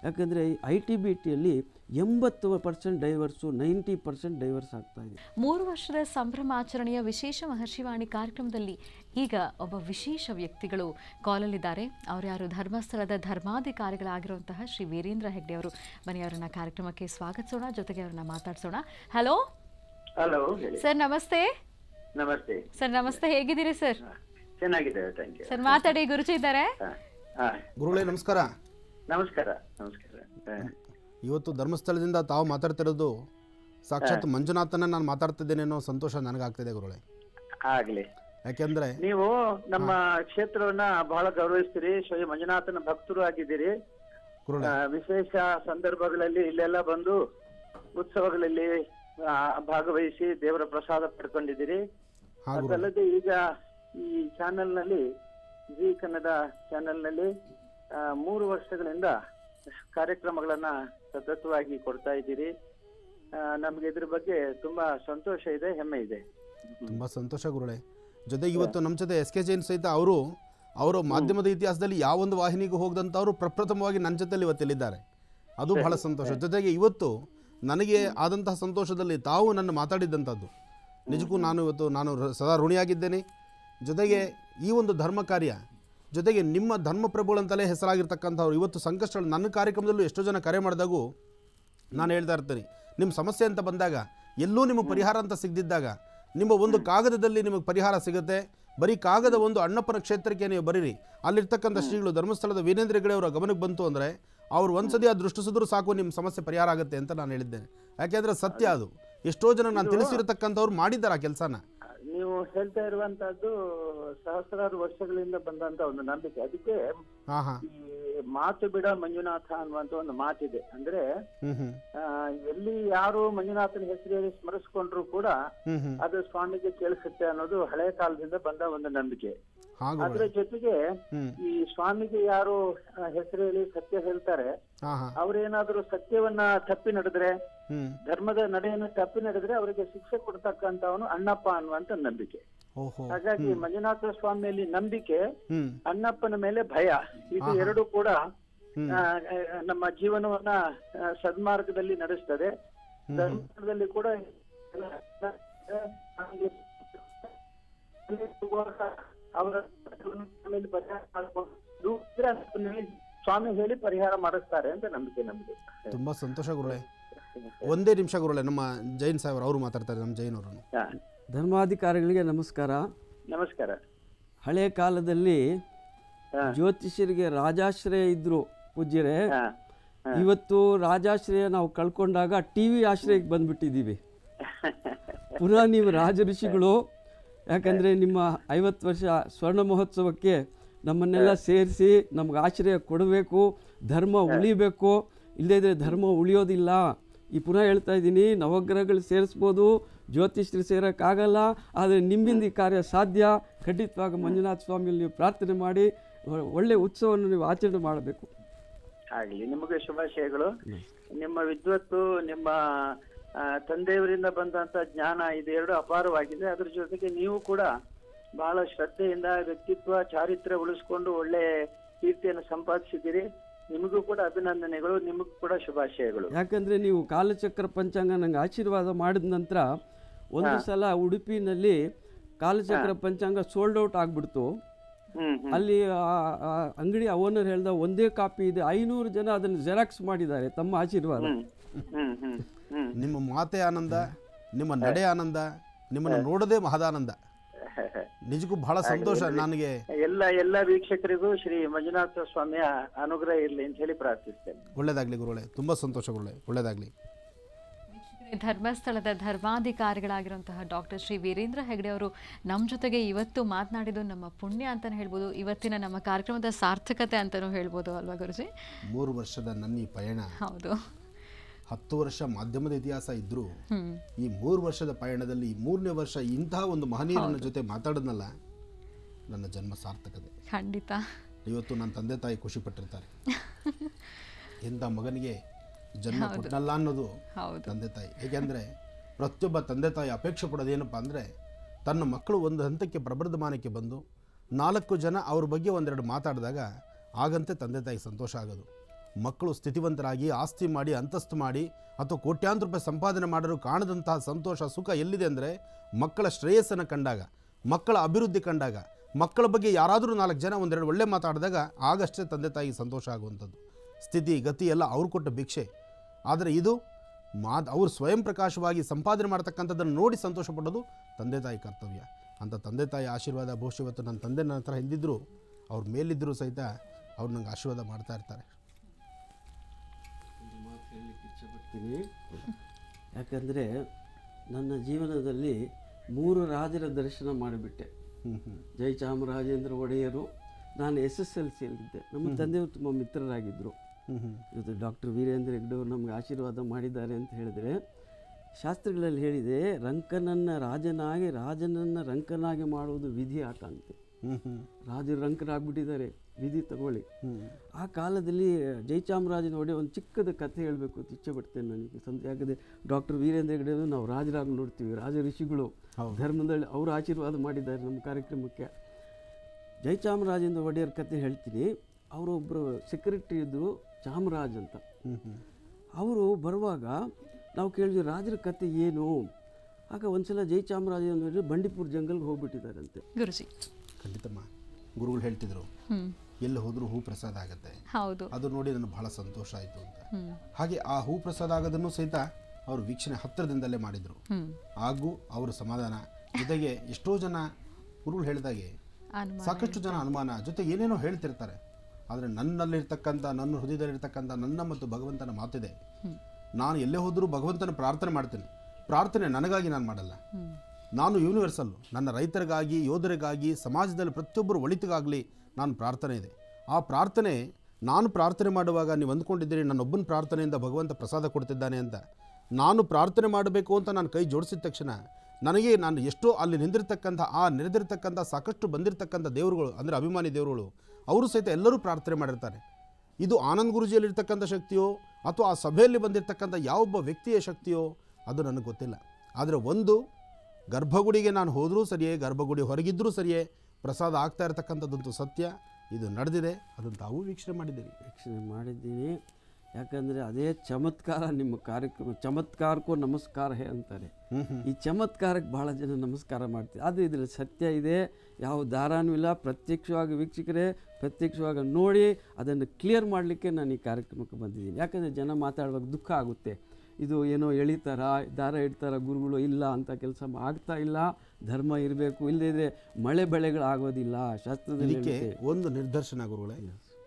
ಯಾಕಂದರೆ ಐ ಟಿ ಬಿ ಟಿಯಲ್ಲಿ ಎಂಬತ್ತು percent divorce ninety percent divorce ಆಗ್ತಾ ಇದೆ ಮೂರು ವರ್ಷದ ಸಂಭ್ರಮಾಚರಣೆಯ ವಿಶೇಷ ಮಹರ್ಷಿವಾಣಿ ಕಾರ್ಯಕ್ರಮದಲ್ಲಿ ಈಗ ಒಬ್ಬ ವಿಶೇಷ ವ್ಯಕ್ತಿಗಳು ಕಾಲಲ್ಲಿದ್ದಾರೆ ಅವರು ಯಾರು ಧರ್ಮಸ್ಥಳದ ಧರ್ಮಾಧಿಕಾರಿಗಳಾಗಿರುವಂತಹ ಶ್ರೀ ವೀರೇಂದ್ರ ಹೆಗ್ಡೆ ಅವರು ಬನ್ನಿ ಅವರನ್ನ ಕಾರ್ಯಕ್ರಮಕ್ಕೆ ಸ್ವಾಗತಿಸೋಣ ಜೊತೆಗೆ ಅವರನ್ನ ಮಾತಾಡ್ಸೋಣ ಹಲೋ ಹಲೋ ಹೇಳಿ ಸರ್ ನಮಸ್ತೆ ನಮಸ್ತೆ ಸರ್ ನಮಸ್ತೆ ಹೇಗಿದ್ದೀರಿ ಸರ್ ಚೆನ್ನಾಗಿದ್ದೇವೆ ಥ್ಯಾಂಕ್ ಯು ಸರ್ ಮಾತಾಡಿ ಗುರುಜಿ ಇದ್ದಾರೆ ಹಾ ಗುರುಗಳೇ ನಮಸ್ಕಾರ ನಮಸ್ಕಾರ ನಮಸ್ಕಾರ ಹಾ. ಇವತ್ತು ಧರ್ಮಸ್ಥಳದಿಂದ ತಾವು ಮಾತಾಡ್ತಿರೋದು ಸಾಕ್ಷಾತ್ ಹಾ. ಮಂಜುನಾಥನ ನಾನು ಮಾತಾಡ್ತಿದ್ದೇನೆ ಅನ್ನೋ ಸಂತೋಷ ನನಗಾಗ್ತಿದೆ ಗುರುಗಳೇ ಆಗ್ಲಿ ಯಾಕೆಂದ್ರೆ ನೀವು ನಮ್ಮ ಕ್ಷೇತ್ರವನ್ನ ಬಹಳ ಗೌರವಿಸ್ತೀರಿ ಶ್ರೀ ಮಂಜುನಾಥನ ಭಕ್ತರು ಆಗಿದ್ದೀರಿ ಗುರುಗಳೇ ಆ, ವಿಶೇಷ ಸಂದರ್ಭಗಳಲ್ಲಿ ಇಲ್ಲೆಲ್ಲ ಬಂದು ಉತ್ಸವಗಳಲ್ಲಿ ಆ, ಭಾಗವಹಿಸಿ ದೇವರ ಪ್ರಸಾದ ಪಡ್ಕೊಂಡಿದ್ದೀರಿ ಹಾ, ಗುರು. ಅದಲ್ಲದೆ ಈಗ ಈ ಚಾನೆಲ್ ನಲ್ಲಿ ಜಿ ಕನ್ನಡ ಚಾನೆಲ್ ನಲ್ಲಿ ಆ, ಮೂರು ವರ್ಷಗಳಿಂದ ಕಾರ್ಯಕ್ರಮಗಳನ್ನ ಸತತವಾಗಿ ಕೊಡ್ತಾ ಇದ್ದೀರಿ ಆ, ನಮ್ಗೆ ಇದ್ರ ಬಗ್ಗೆ ತುಂಬಾ ಸಂತೋಷ ಇದೆ ಹೆಮ್ಮೆ ಇದೆ ತುಂಬಾ ಸಂತೋಷ ಗುರುಗಳೇ ಜೊತೆಗೆ ಇವತ್ತು ನಮ್ಮ ಜೊತೆ ಎಸ್ ಕೆ ಜೈನ್ ಸಹಿತ ಅವರು ಅವರು ಮಾಧ್ಯಮದ ಇತಿಹಾಸದಲ್ಲಿ ಯಾವೊಂದು ವಾಹಿನಿಗೂ ಹೋಗದಂಥವ್ರು ಪ್ರಪ್ರಥಮವಾಗಿ ನನ್ನ ಜೊತೆಲಿ ಇವತ್ತಿಲ್ಲಿದ್ದಾರೆ ಅದು ಬಹಳ ಸಂತೋಷ ಜೊತೆಗೆ ಇವತ್ತು ನನಗೆ ಆದಂತಹ ಸಂತೋಷದಲ್ಲಿ ತಾವು ನನ್ನ ಮಾತಾಡಿದ್ದಂಥದ್ದು ನಿಜಕ್ಕೂ ನಾನು ಇವತ್ತು ನಾನು ರ- ಸದಾ ಋಣಿಯಾಗಿದ್ದೇನೆ ಜೊತೆಗೆ ಈ ಒಂದು ಧರ್ಮ ಕಾರ್ಯ ಜೊತೆಗೆ ನಿಮ್ಮ ಧರ್ಮಪ್ರಭುಗಳಂತಲೇ ಹೆಸರಾಗಿರ್ತಕ್ಕಂಥವ್ರು ಇವತ್ತು ಸಂಕಷ್ಟಗಳು ನನ್ನ ಕಾರ್ಯಕ್ರಮದಲ್ಲೂ ಎಷ್ಟೋ ಜನ ಕರೆ ಮಾಡಿದಾಗೂ ನಾನು ಹೇಳ್ತಾ ಇರ್ತೀನಿ ನಿಮ್ಮ ಸಮಸ್ಯೆ ಅಂತ ಬಂದಾಗ ಎಲ್ಲೂ ನಿಮಗೆ ಪರಿಹಾರ ಅಂತ ಸಿಗದಿದ್ದಾಗ ನಿಮ್ಮ ಒಂದು ಕಾಗದದಲ್ಲಿ ನಿಮಗೆ ಪರಿಹಾರ ಸಿಗುತ್ತೆ ಬರೀ ಕಾಗದ ಒಂದು ಅಣ್ಣಪ್ಪನ ಕ್ಷೇತ್ರಕ್ಕೆ ನೀವು ಬರೀರಿ ಅಲ್ಲಿರ್ತಕ್ಕಂಥ ಶ್ರೀಗಳು ಧರ್ಮಸ್ಥಳದ ವೀರೇಂದ್ರ ಹೆಗಡೆ ಅವರ ಗಮನಕ್ಕೆ ಬಂತು ಅಂದರೆ ಅವ್ರು ಒಂದ್ಸತಿ ಆ ದೃಷ್ಟಿಸಿದ್ರು ಸಾಕು ನಿಮ್ಮ ಸಮಸ್ಯೆ ಪರಿಹಾರ ಆಗುತ್ತೆ ಅಂತ ನಾನು ಹೇಳಿದ್ದೇನೆ ಯಾಕೆಂದರೆ ಸತ್ಯ ಅದು ಎಷ್ಟೋ ಜನ ನಾನು ತಿಳಿಸಿರತಕ್ಕಂಥವ್ರು ಮಾಡಿದ್ದಾರೆ ಆ ಕೆಲಸನ ನೀವು ಹೇಳ್ತಾ ಇರುವಂತಹದ್ದು ಸಹಸ್ರಾರು ವರ್ಷಗಳಿಂದ ಬಂದಂತ ಒಂದು ನಂಬಿಕೆ ಅದಕ್ಕೆ ಹಾಂ ಹಾಂ ಈ ಮಾತು ಬಿಡ ಮಂಜುನಾಥ ಅನ್ನುವಂತ ಒಂದು ಮಾತಿದೆ ಅಂದ್ರೆ ಹ್ಞೂ ಹ್ಞೂ ಆ, ಎಲ್ಲಿ ಯಾರು ಮಂಜುನಾಥನ ಹೆಸರಲ್ಲಿ ಸ್ಮರಿಸ್ಕೊಂಡ್ರು ಕೂಡ ಹ್ಞೂ ಹ್ಞೂ ಅದು ಸ್ವಾಮಿಗೆ ಕೇಳಿಸುತ್ತೆ ಅನ್ನೋದು ಹಳೆ ಕಾಲದಿಂದ ಬಂದ ಒಂದು ನಂಬಿಕೆ ಹಾಂ ಅದ್ರ ಗುರುಗಳೇ ಜೊತೆಗೆ ಹ್ಮ್. ಈ ಸ್ವಾಮಿಗೆ ಯಾರು ಹೆಸರು ಹೇಳಿ ಸತ್ಯ ಹೇಳ್ತಾರೆ ಹಾಂ ಹಾಂ ಅವ್ರೇನಾದ್ರೂ ಸತ್ಯವನ್ನ ತಪ್ಪಿ ನಡೆದ್ರೆ ಹ್ಞೂ ಧರ್ಮದ ನಡೆಯನ್ನು ತಪ್ಪಿ ನಡೆದ್ರೆ ಅವರಿಗೆ ಶಿಕ್ಷೆ ಕೊಡ್ತಕ್ಕಂತವನು ಅಣ್ಣಪ್ಪ ಅನ್ನುವಂತ ನಂಬಿಕೆ ಓಹೋ ಹಾಗಾಗಿ ಮಂಜುನಾಥ ಸ್ವಾಮಿಯಲ್ಲಿ ನಂಬಿಕೆ ಹ್ಞೂ ಅಣ್ಣಪ್ಪನ ಮೇಲೆ ಭಯ ಇದು ಆಹಾ. ಎರಡು ಕೂಡ ಹ್ಮ್. ಆ, ಆ, ನಮ್ಮ ಜೀವನವನ್ನ ಆ, ಸದ್ಮಾರ್ಗದಲ್ಲಿ ನಡೆಸ್ತದೆ ಹ್ಮ್. ಧರ್ಮದಲ್ಲಿ ಕೂಡ ಅವರ ಮೇಲೆ ಪರಿಹಾರ ಮಾಡ್ಕೊಂಡು ಇದ್ರೆ ಅದನ್ನ ಸ್ವಾಮಿ ಹೇಳಿ ಪರಿಹಾರ ಮಾಡಿಸ್ತಾರೆ ಅಂತ ನಂಬಿಕೆ ನಮ್ಗೆ ತುಂಬ ಸಂತೋಷ ಗುರುಗಳೇ ಒಂದೇ ನಿಮಿಷ ಗುರುಗಳೇ ನಮ್ಮ ಜೈನ್ ಸಾಹೇಬ್ರು ಅವರು ಮಾತಾಡ್ತಾರೆ ನಮ್ಮ ಜೈನ್ ಅವರನ್ನು ಹಾ. ಧರ್ಮಾಧಿಕಾರಿಗಳಿಗೆ ನಮಸ್ಕಾರ ನಮಸ್ಕಾರ ಹಳೆ ಕಾಲದಲ್ಲಿ ಜ್ಯೋತಿಷ್ಯರಿಗೆ ರಾಜಾಶ್ರಯ ಇದ್ರು ಪೂಜ್ಯರೇ ಇವತ್ತು ರಾಜಾಶ್ರಯ ನಾವು ಕಳ್ಕೊಂಡಾಗ ಟಿ ವಿ ಆಶ್ರಯಕ್ಕೆ ಬಂದ್ಬಿಟ್ಟಿದ್ದೀವಿ ಪುನಃ ನೀವು ರಾಜ ಋಷಿಗಳು ಯಾಕಂದರೆ ನಿಮ್ಮ ಐವತ್ತು ವರ್ಷ ಸ್ವರ್ಣ ಮಹೋತ್ಸವಕ್ಕೆ ನಮ್ಮನ್ನೆಲ್ಲ ಸೇರಿಸಿ ನಮ್ಗೆ ಆಶ್ರಯ ಕೊಡಬೇಕು ಧರ್ಮ ಉಳಿಬೇಕು ಇಲ್ಲದೇ ಧರ್ಮ ಉಳಿಯೋದಿಲ್ಲ ಈ ಪುನಃ ಹೇಳ್ತಾ ಇದ್ದೀನಿ ನವಗ್ರಹಗಳು ಸೇರಿಸ್ಬೋದು ಜ್ಯೋತಿಷ್ಯರು ಸೇರೋಕ್ಕಾಗಲ್ಲ ಆದರೆ ನಿಮ್ಮಿಂದ ಈ ಕಾರ್ಯ ಸಾಧ್ಯ ಖಂಡಿತವಾಗಿ ಮಂಜುನಾಥ ಸ್ವಾಮಿಯಲ್ಲಿ ನೀವು ಪ್ರಾರ್ಥನೆ ಮಾಡಿ ಒ- ಒಳ್ಳೆ ಉತ್ಸವವನ್ನು ನೀವು ಆಚರಣೆ ಮಾಡಬೇಕು ಆಗ್ಲಿ ನಿಮಗೆ ಶುಭಾಶಯಗಳು ನಿಮ್ಮ ವಿದ್ವತ್ತು ನಿಮ್ಮ ಆ, ತಂದೆಯವರಿಂದ ಬಂದಂತ ಜ್ಞಾನ ಇದೆರಡು ಅಪಾರವಾಗಿದೆ ಅದ್ರ ಜೊತೆಗೆ ನೀವು ಕೂಡ ಬಹಳ ಶ್ರದ್ಧೆಯಿಂದ ವ್ಯಕ್ತಿತ್ವ ಚಾರಿತ್ರ್ಯ ಉಳಿಸ್ಕೊಂಡು ಒಳ್ಳೆ ಕೀರ್ತಿಯನ್ನು ಸಂಪಾದಿಸಿದ್ದೀರಿ ನಿಮಗೂ ಕೂಡ ಅಭಿನಂದನೆಗಳು ನಿಮಗೂ ಕೂಡ ಶುಭಾಶಯಗಳು ಯಾಕಂದರೆ ನೀವು ಕಾಲಚಕ್ರ ಪಂಚಾಂಗ ನಂಗೆ ಆಶೀರ್ವಾದ ಮಾಡಿದ ನಂತರ ಒಂದು ಹಾ. ಸಲ ಉಡುಪಿನಲ್ಲಿ ಕಾಲಚಕ್ರ ಪಂಚಾಂಗ ಸೋಲ್ಡ್ ಔಟ್ ಆಗ್ಬಿಡ್ತು ಹ್ಮ್ ಅಲ್ಲಿ ಆ- ಆ ಅಂಗಡಿ ಓನರ್ ಹೇಳ್ದ ಒಂದೇ ಕಾಪಿ ಇದೆ ಐನೂರು ಜನ ಅದನ್ನು ಜೆರಾಕ್ಸ್ ಮಾಡಿದ್ದಾರೆ ತಮ್ಮ ಆಶೀರ್ವಾದ ಹ್ಮ್ ಹ್ಮ್ ಹ್ಮ್ ನಿಮ್ಮ ಮಾತೆ ಆನಂದ ನಿಮ್ಮ ನಡೆ ಆನಂದ ನಿಮ್ಮನ್ನು ನೋಡೋದೇ ಮಹದಾನಂದ ನಿಜಕ್ಕೂ ಬಹಳ ಸಂತೋಷ ಆಗ್ಲಿ. ನನಗೆ ಎಲ್ಲ ಎಲ್ಲ ವೀಕ್ಷಕರಿಗೂ ಶ್ರೀ ಮಂಜುನಾಥ ಸ್ವಾಮಿಯ ಅನುಗ್ರಹ ಇರಲಿ ಅಂತ ಹೇಳಿ ಪ್ರಾರ್ಥಿಸ್ತೇನೆ ಒಳ್ಳೇದಾಗಲಿ ಗುರುಗಳೇ ತುಂಬ ಸಂತೋಷ ಗುರುಗಳೇ ಒಳ್ಳೇದಾಗಲಿ ಧರ್ಮಸ್ಥಳದ ಧರ್ಮಾಧಿಕಾರಿಗಳಾಗಿರುವಂತಹ ಡಾಕ್ಟರ್ ಶ್ರೀ ವೀರೇಂದ್ರ ಹೆಗಡೆ ಅವರು ನಮ್ಮ ಜೊತೆಗೆ ಇವತ್ತು ಮಾತನಾಡಿದ್ದು ನಮ್ಮ ಪುಣ್ಯ ಅಂತಲೇ ಹೇಳ್ಬೋದು ಇವತ್ತಿನ ನಮ್ಮ ಕಾರ್ಯಕ್ರಮದ ಸಾರ್ಥಕತೆ ಅಂತಲೂ ಹೇಳ್ಬೋದು ಅಲ್ವಾ ಗುರುಜಿ ಮೂರು ವರ್ಷದ ನನ್ನ ಈ ಪಯಣ ಹೌದು ಹತ್ತು ವರ್ಷ ಮಾಧ್ಯಮದ ಇತಿಹಾಸ ಇದ್ದರೂ ಹ್ಮ್. ಈ ಮೂರು ವರ್ಷದ ಪಯಣದಲ್ಲಿ ಈ ಮೂರನೇ ವರ್ಷ ಇಂತಹ ಒಂದು ಮಹನೀಯರನ್ನ ಹೌದು. ಜೊತೆ ಮಾತಾಡೋದ್ನಲ್ಲ ನನ್ನ ಜನ್ಮ ಸಾರ್ಥಕತೆ ಖಂಡಿತ ಇವತ್ತು ನನ್ನ ತಂದೆ ತಾಯಿ ಖುಷಿ ಪಟ್ಟಿರ್ತಾರೆ ಇಂಥ ಮಗನಿಗೆ ಜನ್ಮ ಹೌದು. ಕೊಟ್ಟನಲ್ಲ ಅನ್ನೋದು ಹೌದು. ತಂದೆ ತಾಯಿ ಏಕೆಂದರೆ ಪ್ರತಿಯೊಬ್ಬ ತಂದೆ ತಾಯಿ ಅಪೇಕ್ಷೆ ಪಡೋದೇನಪ್ಪ ಅಂದರೆ ತನ್ನ ಮಕ್ಕಳು ಒಂದು ಹಂತಕ್ಕೆ ಪ್ರಬರ್ಧಮಾನಕ್ಕೆ ಬಂದು ನಾಲ್ಕು ಜನ ಅವ್ರ ಬಗ್ಗೆ ಒಂದೆರಡು ಮಾತಾಡಿದಾಗ ಆಗಂತೆ ತಂದೆ ತಾಯಿ ಸಂತೋಷ ಆಗೋದು ಮಕ್ಕಳು ಸ್ಥಿತಿವಂತರಾಗಿ ಆಸ್ತಿ ಮಾಡಿ ಅಂತಸ್ತು ಮಾಡಿ ಅಥವಾ ಕೋಟ್ಯಾಂತರ ರೂಪಾಯಿ ಸಂಪಾದನೆ ಮಾಡಲು ಕಾಣದಂತಹ ಸಂತೋಷ ಸುಖ ಎಲ್ಲಿದೆ ಅಂದರೆ ಮಕ್ಕಳ ಶ್ರೇಯಸ್ಸನ್ನು ಕಂಡಾಗ ಮಕ್ಕಳ ಅಭಿವೃದ್ಧಿ ಕಂಡಾಗ ಮಕ್ಕಳ ಬಗ್ಗೆ ಯಾರಾದರೂ ನಾಲ್ಕು ಜನ ಒಂದೆರಡು ಒಳ್ಳೆ ಮಾತಾಡಿದಾಗ ಆಗಷ್ಟೇ ತಂದೆ ತಾಯಿಗೆ ಸಂತೋಷ ಆಗುವಂಥದ್ದು ಸ್ಥಿತಿ ಗತಿ ಎಲ್ಲ ಅವ್ರು ಕೊಟ್ಟ ಭಿಕ್ಷೆ ಆದರೆ ಇದು ಮಾದ್ ಅವರು ಸ್ವಯಂ ಪ್ರಕಾಶವಾಗಿ ಸಂಪಾದನೆ ಮಾಡ್ತಕ್ಕಂಥದ್ದನ್ನು ನೋಡಿ ಸಂತೋಷ ಪಡೋದು ತಂದೆ ತಾಯಿ ಕರ್ತವ್ಯ ಅಂತ ತಂದೆ ತಾಯಿ ಆಶೀರ್ವಾದ ಬಹುಶಃ ಇವತ್ತು ನನ್ನ ತಂದೆ ನನ್ನ ಹತ್ರ ಹಿಂದಿದ್ರು ಅವ್ರ ಮೇಲಿದ್ದರೂ ಸಹಿತ ಅವ್ರು ನಂಗೆ ಆಶೀರ್ವಾದ ಮಾಡ್ತಾ ಇರ್ತಾರೆ ಒಂದು ಮಾತು ಹೇಳಲಿಕ್ಕೆ ಇಚ್ಛೆಪಡ್ತೀನಿ ಯಾಕಂದರೆ ನನ್ನ ಜೀವನದಲ್ಲಿ ಮೂರು ರಾಜರ ದರ್ಶನ ಮಾಡಿಬಿಟ್ಟೆ ಜಯಚಾಮರಾಜೇಂದ್ರ ಒಡೆಯರು ನಾನು ಎಸ್ ಎಸ್ ಎಲ್ ಸಿಯಲ್ಲಿದ್ದೆ ನಮ್ಮ ಹ್ಮ್. ತಂದೆಯವರು ತುಂಬ ಮಿತ್ರರಾಗಿದ್ದರು ಹ್ಮ್ ಹ್ಮ್. ಇವತ್ತು ಡಾಕ್ಟರ್ ವೀರೇಂದ್ರ ಹೆಗ್ಡೆಯವರು ನಮಗೆ ಆಶೀರ್ವಾದ ಮಾಡಿದ್ದಾರೆ ಅಂತ ಹೇಳಿದರೆ ಶಾಸ್ತ್ರಗಳಲ್ಲಿ ಹೇಳಿದೆ ರಂಕನನ್ನು ರಾಜನಾಗಿ ರಾಜನನ್ನು ರಂಕನಾಗಿ ಮಾಡುವುದು ವಿಧಿ ಆಟ ಅಂತೆ ಹ್ಮ್ ಹ್ಮ್. ರಾಜರು ರಂಕರಾಗ್ಬಿಟ್ಟಿದ್ದಾರೆ ವಿಧಿ ತಗೊಳ್ಳಿ ಹ್ಮ್. ಆ ಕಾಲದಲ್ಲಿ ಜಯಚಾಮರಾಜನ ಒಡೆಯ ಒಂದು ಚಿಕ್ಕದ ಕಥೆ ಹೇಳಬೇಕು ಅಂತ ಇಚ್ಛೆ ಪಡ್ತೇನೆ ನನಗೆ ಸಂತ ಯಾಕಂದರೆ ಡಾಕ್ಟರ್ ವೀರೇಂದ್ರ ಹೆಗ್ಡೆಯವರು ನಾವು ರಾಜರಾಗಿ ನೋಡ್ತೀವಿ ರಾಜ ಋಷಿಗಳು ಧರ್ಮದಲ್ಲಿ ಅವರು ಆಶೀರ್ವಾದ ಮಾಡಿದ್ದಾರೆ ನಮ್ಮ ಕಾರ್ಯಕ್ರಮಕ್ಕೆ ಜಯಚಾಮರಾಜೇಂದ್ರ ಒಡೆಯರ್ ಕಥೆ ಹೇಳ್ತೀನಿ ಅವರೊಬ್ಬರು ಸೆಕ್ರೆಟರಿ ಇದ್ದರು ಚಾಮರಾಜ್ ಅಂತ ಹ್ಮ್ ಹ್ಮ್. ಅವರು ಬರುವಾಗ ನಾವು ಕೇಳಿದ್ವಿ ರಾಜರ ಕತೆ ಏನು ಆಗ ಒಂದ್ಸಲ ಜಯಚಾಮರಾಜೇಂದ್ರ ಬಂಡೀಪುರ ಜಂಗಲ್ಗೆ ಹೋಗ್ಬಿಟ್ಟಿದ್ದಾರಂತೆ ಗುರುಜಿ ಖಂಡಿತಮ್ಮ ಗುರುಗಳು ಹೇಳ್ತಿದ್ರು ಹ್ಮ್. ಎಲ್ಲಿ ಹೋದರೂ ಹೂ ಪ್ರಸಾದ ಆಗುತ್ತೆ ಹೌದು ಅದು ನೋಡಿ ನನಗೆ ಬಹಳ ಸಂತೋಷ ಆಯಿತು ಅಂತ ಹ್ಮ್. ಹಾಗೆ ಆ ಹೂ ಪ್ರಸಾದ ಆಗೋದನ್ನು ಸಹಿತ ಅವರು ವೀಕ್ಷಣೆ ಹತ್ತಿರದಿಂದಲೇ ಮಾಡಿದರು ಹ್ಮ್. ಹಾಗೂ ಅವರ ಸಮಾಧಾನ ಜೊತೆಗೆ ಎಷ್ಟೋ ಜನ ಗುರುಗಳು ಹೇಳಿದಾಗೆ ಅನುಮಾನ ಸಾಕಷ್ಟು ಜನ ಅನುಮಾನ ಜೊತೆ ಏನೇನೋ ಹೇಳ್ತಿರ್ತಾರೆ ಆದರೆ ನನ್ನಲ್ಲಿರ್ತಕ್ಕಂಥ ನನ್ನ ಹೃದಯದಲ್ಲಿರ್ತಕ್ಕಂಥ ನನ್ನ ಮತ್ತು ಭಗವಂತನ ಮಾತಿದೆ ಹ್ಮ್. ನಾನು ಎಲ್ಲೇ ಹೋದರೂ ಭಗವಂತನ ಪ್ರಾರ್ಥನೆ ಮಾಡ್ತೇನೆ ಪ್ರಾರ್ಥನೆ ನನಗಾಗಿ ನಾನು ಮಾಡಲ್ಲ ಹ್ಮ್. ನಾನು ಯೂನಿವರ್ಸಲ್ ನನ್ನ ರೈತರಿಗಾಗಿ ಯೋಧರಿಗಾಗಿ ಸಮಾಜದಲ್ಲಿ ಪ್ರತಿಯೊಬ್ಬರು ಒಳಿತಿಗಾಗಲಿ ನಾನು ಪ್ರಾರ್ಥನೆ ಇದೆ ಆ ಪ್ರಾರ್ಥನೆ ನಾನು ಪ್ರಾರ್ಥನೆ ಮಾಡುವಾಗ ನೀವು ಅಂದ್ಕೊಂಡಿದ್ದೀರಿ ನನ್ನೊಬ್ಬನ ಪ್ರಾರ್ಥನೆಯಿಂದ ಭಗವಂತ ಪ್ರಸಾದ ಕೊಡ್ತಿದ್ದಾನೆ ಅಂತ ನಾನು ಪ್ರಾರ್ಥನೆ ಮಾಡಬೇಕು ಅಂತ ನಾನು ಕೈ ಜೋಡಿಸಿದ ತಕ್ಷಣ ನನಗೆ ನಾನು ಎಷ್ಟೋ ಅಲ್ಲಿ ನಿಂದಿರ್ತಕ್ಕಂಥ ಆ ನೆರೆದಿರ್ತಕ್ಕಂಥ ಸಾಕಷ್ಟು ಬಂದಿರತಕ್ಕಂಥ ದೇವರುಗಳು ಅಂದರೆ ಅಭಿಮಾನಿ ದೇವರುಗಳು ಅವರು ಸಹಿತ ಎಲ್ಲರೂ ಪ್ರಾರ್ಥನೆ ಮಾಡಿರ್ತಾರೆ ಇದು ಆನಂದ್ ಗುರುಜಿಯಲ್ಲಿರ್ತಕ್ಕಂಥ ಶಕ್ತಿಯೋ ಅಥವಾ ಆ ಸಭೆಯಲ್ಲಿ ಬಂದಿರತಕ್ಕಂಥ ಯಾವೊಬ್ಬ ವ್ಯಕ್ತಿಯ ಶಕ್ತಿಯೋ ಅದು ನನಗೆ ಗೊತ್ತಿಲ್ಲ ಆದರೆ ಒಂದು ಗರ್ಭಗುಡಿಗೆ ನಾನು ಹೋದರೂ ಸರಿಯೇ ಗರ್ಭಗುಡಿ ಹೊರಗಿದ್ದರೂ ಸರಿಯೇ ಪ್ರಸಾದ ಆಗ್ತಾ ಇರತಕ್ಕಂಥದ್ದಂತೂ ಸತ್ಯ ಇದು ನಡೆದಿದೆ ಅದನ್ನು ತಾವು ವೀಕ್ಷಣೆ ಮಾಡಿದ್ದೀರಿ ವೀಕ್ಷಣೆ ಮಾಡಿದ್ದೀನಿ ಯಾಕಂದರೆ ಅದೇ ಚಮತ್ಕಾರ ನಿಮ್ಮ ಕಾರ್ಯಕ್ರಮ ಚಮತ್ಕಾರಕ್ಕೂ ನಮಸ್ಕಾರ ಹೇ ಅಂತಾರೆ ಈ ಚಮತ್ಕಾರಕ್ಕೆ ಭಾಳ ಜನ ನಮಸ್ಕಾರ ಮಾಡ್ತೀವಿ ಅದು ಇದರಲ್ಲಿ ಸತ್ಯ ಇದೆ ಯಾವ ದಾರಾನೂ ಇಲ್ಲ ಪ್ರತ್ಯಕ್ಷವಾಗಿ ವೀಕ್ಷಕರೇ ಪ್ರತ್ಯಕ್ಷವಾಗಿ ನೋಡಿ ಅದನ್ನು ಕ್ಲಿಯರ್ ಮಾಡಲಿಕ್ಕೆ ನಾನು ಈ ಕಾರ್ಯಕ್ರಮಕ್ಕೆ ಬಂದಿದ್ದೀನಿ ಯಾಕಂದರೆ ಜನ ಮಾತಾಡುವಾಗ ದುಃಖ ಆಗುತ್ತೆ ಇದು ಏನೋ ಎಳಿತಾರ ದಾರ ಇಡ್ತಾರ ಗುರುಗಳು ಇಲ್ಲ ಅಂತ ಕೆಲಸ ಆಗ್ತಾ ಇಲ್ಲ ಧರ್ಮ ಇರಬೇಕು ಇಲ್ಲದೇ ಮಳೆ ಬೆಳೆಗಳು ಆಗೋದಿಲ್ಲ ಶಾಸ್ತ್ರದಲ್ಲಿ ಇದಕ್ಕೆ ಹೇಳುತ್ತೆ. ಒಂದು ನಿರ್ದರ್ಶನ ಗುರುಗಳೇ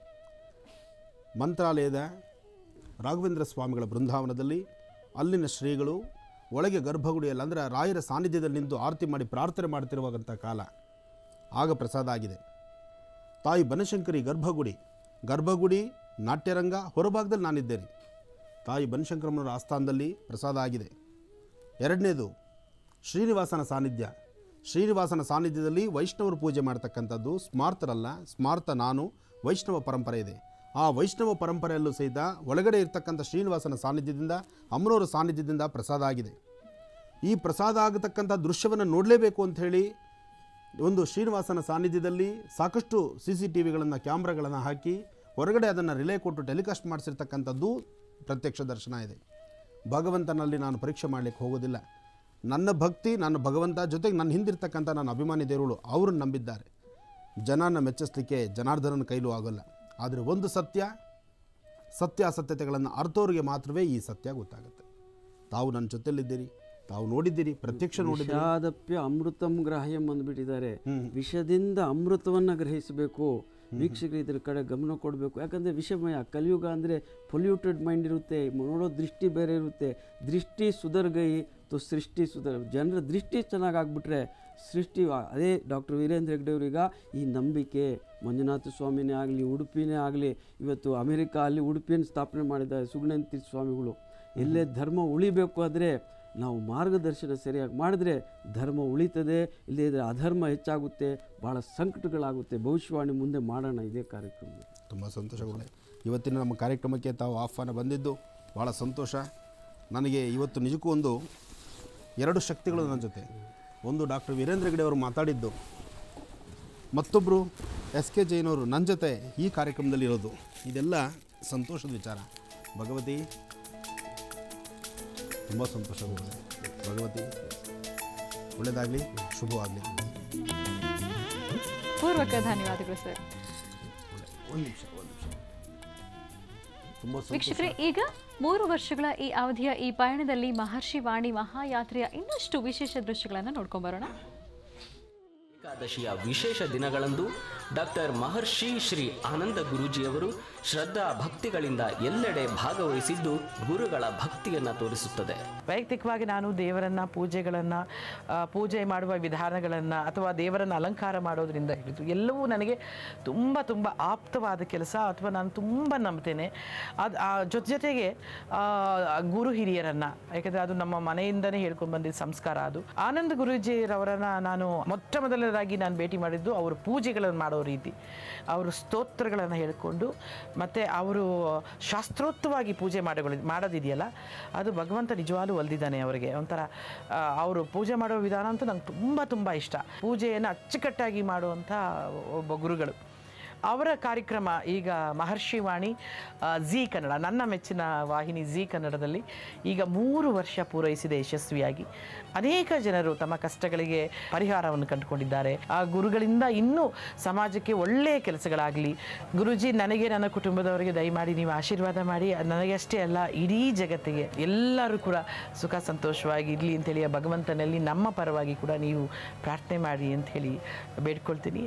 ಮಂತ್ರಾಲಯದ ರಾಘವೇಂದ್ರ ಸ್ವಾಮಿಗಳ ಬೃಂದಾವನದಲ್ಲಿ ಅಲ್ಲಿನ ಶ್ರೀಗಳು ಒಳಗೆ ಗರ್ಭಗುಡಿಯಲ್ಲಿ ಅಂದರೆ ರಾಯರ ಸಾನ್ನಿಧ್ಯದಲ್ಲಿ ನಿಂತು ಆರತಿ ಮಾಡಿ ಪ್ರಾರ್ಥನೆ ಮಾಡ್ತಿರುವಾಗಂಥ ಕಾಲ ಆಗ ಪ್ರಸಾದ ಆಗಿದೆ ತಾಯಿ ಬನಶಂಕರಿ ಗರ್ಭಗುಡಿ ಗರ್ಭಗುಡಿ ನಾಟ್ಯರಂಗ ಹೊರಭಾಗದಲ್ಲಿ ನಾನಿದ್ದೇನೆ ತಾಯಿ ಬನಶಂಕರಮ್ಮನವರ ಆಸ್ಥಾನದಲ್ಲಿ ಪ್ರಸಾದ ಆಗಿದೆ ಎರಡನೇದು ಶ್ರೀನಿವಾಸನ ಸಾನ್ನಿಧ್ಯ ಶ್ರೀನಿವಾಸನ ಸಾನ್ನಿಧ್ಯದಲ್ಲಿ ವೈಷ್ಣವರು ಪೂಜೆ ಮಾಡ್ತಕ್ಕಂಥದ್ದು ಸ್ಮಾರ್ತರಲ್ಲ ಸ್ಮಾರ್ತ ನಾನು ವೈಷ್ಣವ ಪರಂಪರೆ ಇದೆ ಆ ವೈಷ್ಣವ ಪರಂಪರೆಯಲ್ಲೂ ಸಹಿತ ಒಳಗಡೆ ಇರ್ತಕ್ಕಂಥ ಶ್ರೀನಿವಾಸನ ಸಾನ್ನಿಧ್ಯದಿಂದ ಅಮ್ಮನವರ ಸಾನ್ನಿಧ್ಯದಿಂದ ಪ್ರಸಾದ ಆಗಿದೆ ಈ ಪ್ರಸಾದ ಆಗತಕ್ಕಂಥ ದೃಶ್ಯವನ್ನು ನೋಡಲೇಬೇಕು ಅಂಥೇಳಿ ಒಂದು ಶ್ರೀನಿವಾಸನ ಸಾನ್ನಿಧ್ಯದಲ್ಲಿ ಸಾಕಷ್ಟು ಸಿ ಸಿ ಟಿ ವಿಗಳನ್ನು ಕ್ಯಾಮ್ರಾಗಳನ್ನು ಹಾಕಿ ಹೊರಗಡೆ ಅದನ್ನು ರಿಲೇ ಕೊಟ್ಟು ಟೆಲಿಕಾಸ್ಟ್ ಮಾಡಿಸಿರ್ತಕ್ಕಂಥದ್ದು ಪ್ರತ್ಯಕ್ಷ ದರ್ಶನ ಇದೆ ಭಗವಂತನಲ್ಲಿ ನಾನು ಪರೀಕ್ಷೆ ಮಾಡಲಿಕ್ಕೆ ಹೋಗೋದಿಲ್ಲ ನನ್ನ ಭಕ್ತಿ ನನ್ನ ಭಗವಂತ ಜೊತೆಗೆ ನನ್ನ ಹಿಂದಿರ್ತಕ್ಕಂಥ ನನ್ನ ಅಭಿಮಾನಿ ದೇವರುಗಳು ಅವ್ರನ್ನ ನಂಬಿದ್ದಾರೆ ಜನನ ಮೆಚ್ಚಿಸ್ಲಿಕ್ಕೆ ಜನಾರ್ದನನ ಕೈಲೂ ಆಗೋಲ್ಲ ಆದರೆ ಒಂದು ಸತ್ಯ ಸತ್ಯಾಸತ್ಯತೆಗಳನ್ನು ಅರ್ಥವ್ರಿಗೆ ಮಾತ್ರವೇ ಈ ಸತ್ಯ ಗೊತ್ತಾಗುತ್ತೆ ತಾವು ನನ್ನ ಜೊತೆಲಿದ್ದೀರಿ ತಾವು ನೋಡಿದ್ದೀರಿ ಪ್ರತ್ಯಕ್ಷ ನೋಡಿದ್ದೀರಿ ವಿಷಾದಪ್ಯ ಅಮೃತಂ ಗ್ರಾಹ್ಯಂ ಅಂದ್ಬಿಟ್ಟಿದ್ದಾರೆ ವಿಷದಿಂದ ಅಮೃತವನ್ನು ಗ್ರಹಿಸಬೇಕು ವೀಕ್ಷಕರು ಇದ್ರ ಕಡೆ ಗಮನ ಕೊಡಬೇಕು ಯಾಕಂದರೆ ವಿಷಮಯ ಕಲಿಯುಗ ಅಂದರೆ ಪೊಲ್ಯೂಟೆಡ್ ಮೈಂಡ್ ಇರುತ್ತೆ ನೋಡೋ ದೃಷ್ಟಿ ಬೇರೆ ಇರುತ್ತೆ ದೃಷ್ಟಿ ಸುಧರ್ಗೈ ತು ಸೃಷ್ಟಿ ಸುಧರ್ ಜನರ ದೃಷ್ಟಿ ಚೆನ್ನಾಗಾಗ್ಬಿಟ್ರೆ ಸೃಷ್ಟಿ ಅದೇ ಡಾಕ್ಟರ್ ವೀರೇಂದ್ರ ಹೆಗ್ಡೆಯವ್ರೀಗ ಈ ನಂಬಿಕೆ ಮಂಜುನಾಥ ಸ್ವಾಮಿನೇ ಆಗಲಿ ಉಡುಪಿನೇ ಆಗಲಿ ಇವತ್ತು ಅಮೆರಿಕ ಅಲ್ಲಿ ಉಡುಪಿಯನ್ನು ಸ್ಥಾಪನೆ ಮಾಡಿದ್ದಾರೆ ಸುಗುಣಂತಿ ಸ್ವಾಮಿಗಳು ಎಲ್ಲೇ ಧರ್ಮ ಉಳಿಬೇಕು ಆದರೆ ನಾವು ಮಾರ್ಗದರ್ಶನ ಸರಿಯಾಗಿ ಮಾಡಿದ್ರೆ ಧರ್ಮ ಉಳಿತದೆ ಇಲ್ಲದೇ ಅಧರ್ಮ ಹೆಚ್ಚಾಗುತ್ತೆ ಭಾಳ ಸಂಕಟಗಳಾಗುತ್ತೆ ಭವಿಷ್ಯವಾಣಿ ಮುಂದೆ ಮಾಡೋಣ ಇದೇ ಕಾರ್ಯಕ್ರಮ ತುಂಬ ಸಂತೋಷಗಳೇ ಇವತ್ತಿನ ನಮ್ಮ ಕಾರ್ಯಕ್ರಮಕ್ಕೆ ತಾವು ಆಹ್ವಾನ ಬಂದಿದ್ದು ಭಾಳ ಸಂತೋಷ ನನಗೆ ಇವತ್ತು ನಿಜಕ್ಕೂ ಒಂದು ಎರಡು ಶಕ್ತಿಗಳು ನನ್ನ ಜೊತೆ ಒಂದು ಡಾಕ್ಟರ್ ವೀರೇಂದ್ರ ಹೆಗ್ಡೆ ಅವರು ಮಾತಾಡಿದ್ದು ಮತ್ತೊಬ್ಬರು ಎಸ್ ಕೆ ಜೈನವರು ನನ್ನ ಜೊತೆ ಈ ಕಾರ್ಯಕ್ರಮದಲ್ಲಿ ಇರೋದು ಇದೆಲ್ಲ ಸಂತೋಷದ ವಿಚಾರ ಭಗವತಿ ತುಂಬ ಸಂತೋಷ ಗುರುಗಳೇ. ಭಗವತಿ ಒಳ್ಳೆಯದಾಗಲಿ ಶುಭವಾಗಲಿ ಪೂರ್ವಕ ಧನ್ಯವಾದಗಳು ಸರ್ ಒಂದು ನಿಮಿಷ ಒಂದು ನಿಮಿಷ ತುಂಬ ವೀಕ್ಷಕರೇ ಈಗ ಮೂರು ವರ್ಷಗಳ ಈ ಅವಧಿಯ ಈ ಪಯಣದಲ್ಲಿ ಮಹರ್ಷಿ ವಾಣಿ ಮಹಾಯಾತ್ರೆಯ ಇನ್ನಷ್ಟು ವಿಶೇಷ ದೃಶ್ಯಗಳನ್ನು ನೋಡ್ಕೊಂಬರೋಣ ಏಕಾದಶಿಯ ವಿಶೇಷ ದಿನಗಳಂದು ಡಾಕ್ಟರ್ ಮಹರ್ಷಿ ಶ್ರೀ ಆನಂದ ಗುರೂಜಿಯವರು ಶ್ರದ್ಧಾ ಭಕ್ತಿಗಳಿಂದ ಎಲ್ಲೆಡೆ ಭಾಗವಹಿಸಿದ್ದು ಗುರುಗಳ ಭಕ್ತಿಯನ್ನು ತೋರಿಸುತ್ತದೆ ವೈಯಕ್ತಿಕವಾಗಿ ನಾನು ದೇವರನ್ನ ಪೂಜೆಗಳನ್ನು ಪೂಜೆ ಮಾಡುವ ವಿಧಾನಗಳನ್ನು ಅಥವಾ ದೇವರನ್ನು ಅಲಂಕಾರ ಮಾಡೋದ್ರಿಂದ ಹಿಡಿದು ಎಲ್ಲವೂ ನನಗೆ ತುಂಬ ತುಂಬ ಆಪ್ತವಾದ ಕೆಲಸ ಅಥವಾ ನಾನು ತುಂಬ ನಂಬ್ತೇನೆ ಅದು ಜೊತೆ ಜೊತೆಗೆ ಆ, ಗುರು ಹಿರಿಯರನ್ನು ಯಾಕಂದರೆ ಅದು ನಮ್ಮ ಮನೆಯಿಂದನೇ ಹೇಳ್ಕೊಂಡು ಬಂದಿದ್ದ ಸಂಸ್ಕಾರ ಅದು ಆನಂದ ಗುರೂಜಿರವರನ್ನ ನಾನು ಮೊಟ್ಟ ಮೊದಲನೇದಾಗಿ ನಾನು ಭೇಟಿ ಮಾಡಿದ್ದು ಅವರು ಪೂಜೆಗಳನ್ನು ಮಾಡೋ ರೀತಿ ಅವರು ಸ್ತೋತ್ರಗಳನ್ನು ಹೇಳಿಕೊಂಡು ಮತ್ತು ಅವರು ಶಾಸ್ತ್ರೋಕ್ತವಾಗಿ ಪೂಜೆ ಮಾಡೋಗಳು ಮಾಡೋದಿದೆಯಲ್ಲ ಅದು ಭಗವಂತ ನಿಜವಾಗ್ಲೂ ಒಲ್ದಿದ್ದಾನೆ ಅವರಿಗೆ ಒಂಥರ ಆ, ಅವರು ಪೂಜೆ ಮಾಡೋ ವಿಧಾನ ಅಂತೂ ನಂಗೆ ತುಂಬ ತುಂಬ ಇಷ್ಟ ಪೂಜೆಯನ್ನು ಅಚ್ಚುಕಟ್ಟಾಗಿ ಮಾಡುವಂಥ ಒಬ್ಬ ಗುರುಗಳು ಅವರ ಕಾರ್ಯಕ್ರಮ ಈಗ ಮಹರ್ಷಿ ವಾಣಿ ಆ, ಜೀ ಕನ್ನಡ ನನ್ನ ಮೆಚ್ಚಿನ ವಾಹಿನಿ ಜೀ ಕನ್ನಡದಲ್ಲಿ ಈಗ ಮೂರು ವರ್ಷ ಪೂರೈಸಿದೆ ಯಶಸ್ವಿಯಾಗಿ ಅನೇಕ ಜನರು ತಮ್ಮ ಕಷ್ಟಗಳಿಗೆ ಪರಿಹಾರವನ್ನು ಕಂಡುಕೊಂಡಿದ್ದಾರೆ ಆ ಗುರುಗಳಿಂದ ಇನ್ನೂ ಸಮಾಜಕ್ಕೆ ಒಳ್ಳೆಯ ಕೆಲಸಗಳಾಗಲಿ ಗುರುಜಿ ನನಗೆ ನನ್ನ ಕುಟುಂಬದವರಿಗೆ ದಯಮಾಡಿ ನೀವು ಆಶೀರ್ವಾದ ಮಾಡಿ ನನಗೆ ಅಷ್ಟೇ ಅಲ್ಲ ಇಡೀ ಜಗತ್ತಿಗೆ ಎಲ್ಲರೂ ಕೂಡ ಸುಖ ಸಂತೋಷವಾಗಿ ಇರಲಿ ಅಂತೇಳಿ ಆ ಭಗವಂತನಲ್ಲಿ ನಮ್ಮ ಪರವಾಗಿ ಕೂಡ ನೀವು ಪ್ರಾರ್ಥನೆ ಮಾಡಿ ಅಂತ ಹೇಳಿ ಬೇಡ್ಕೊಳ್ತೀನಿ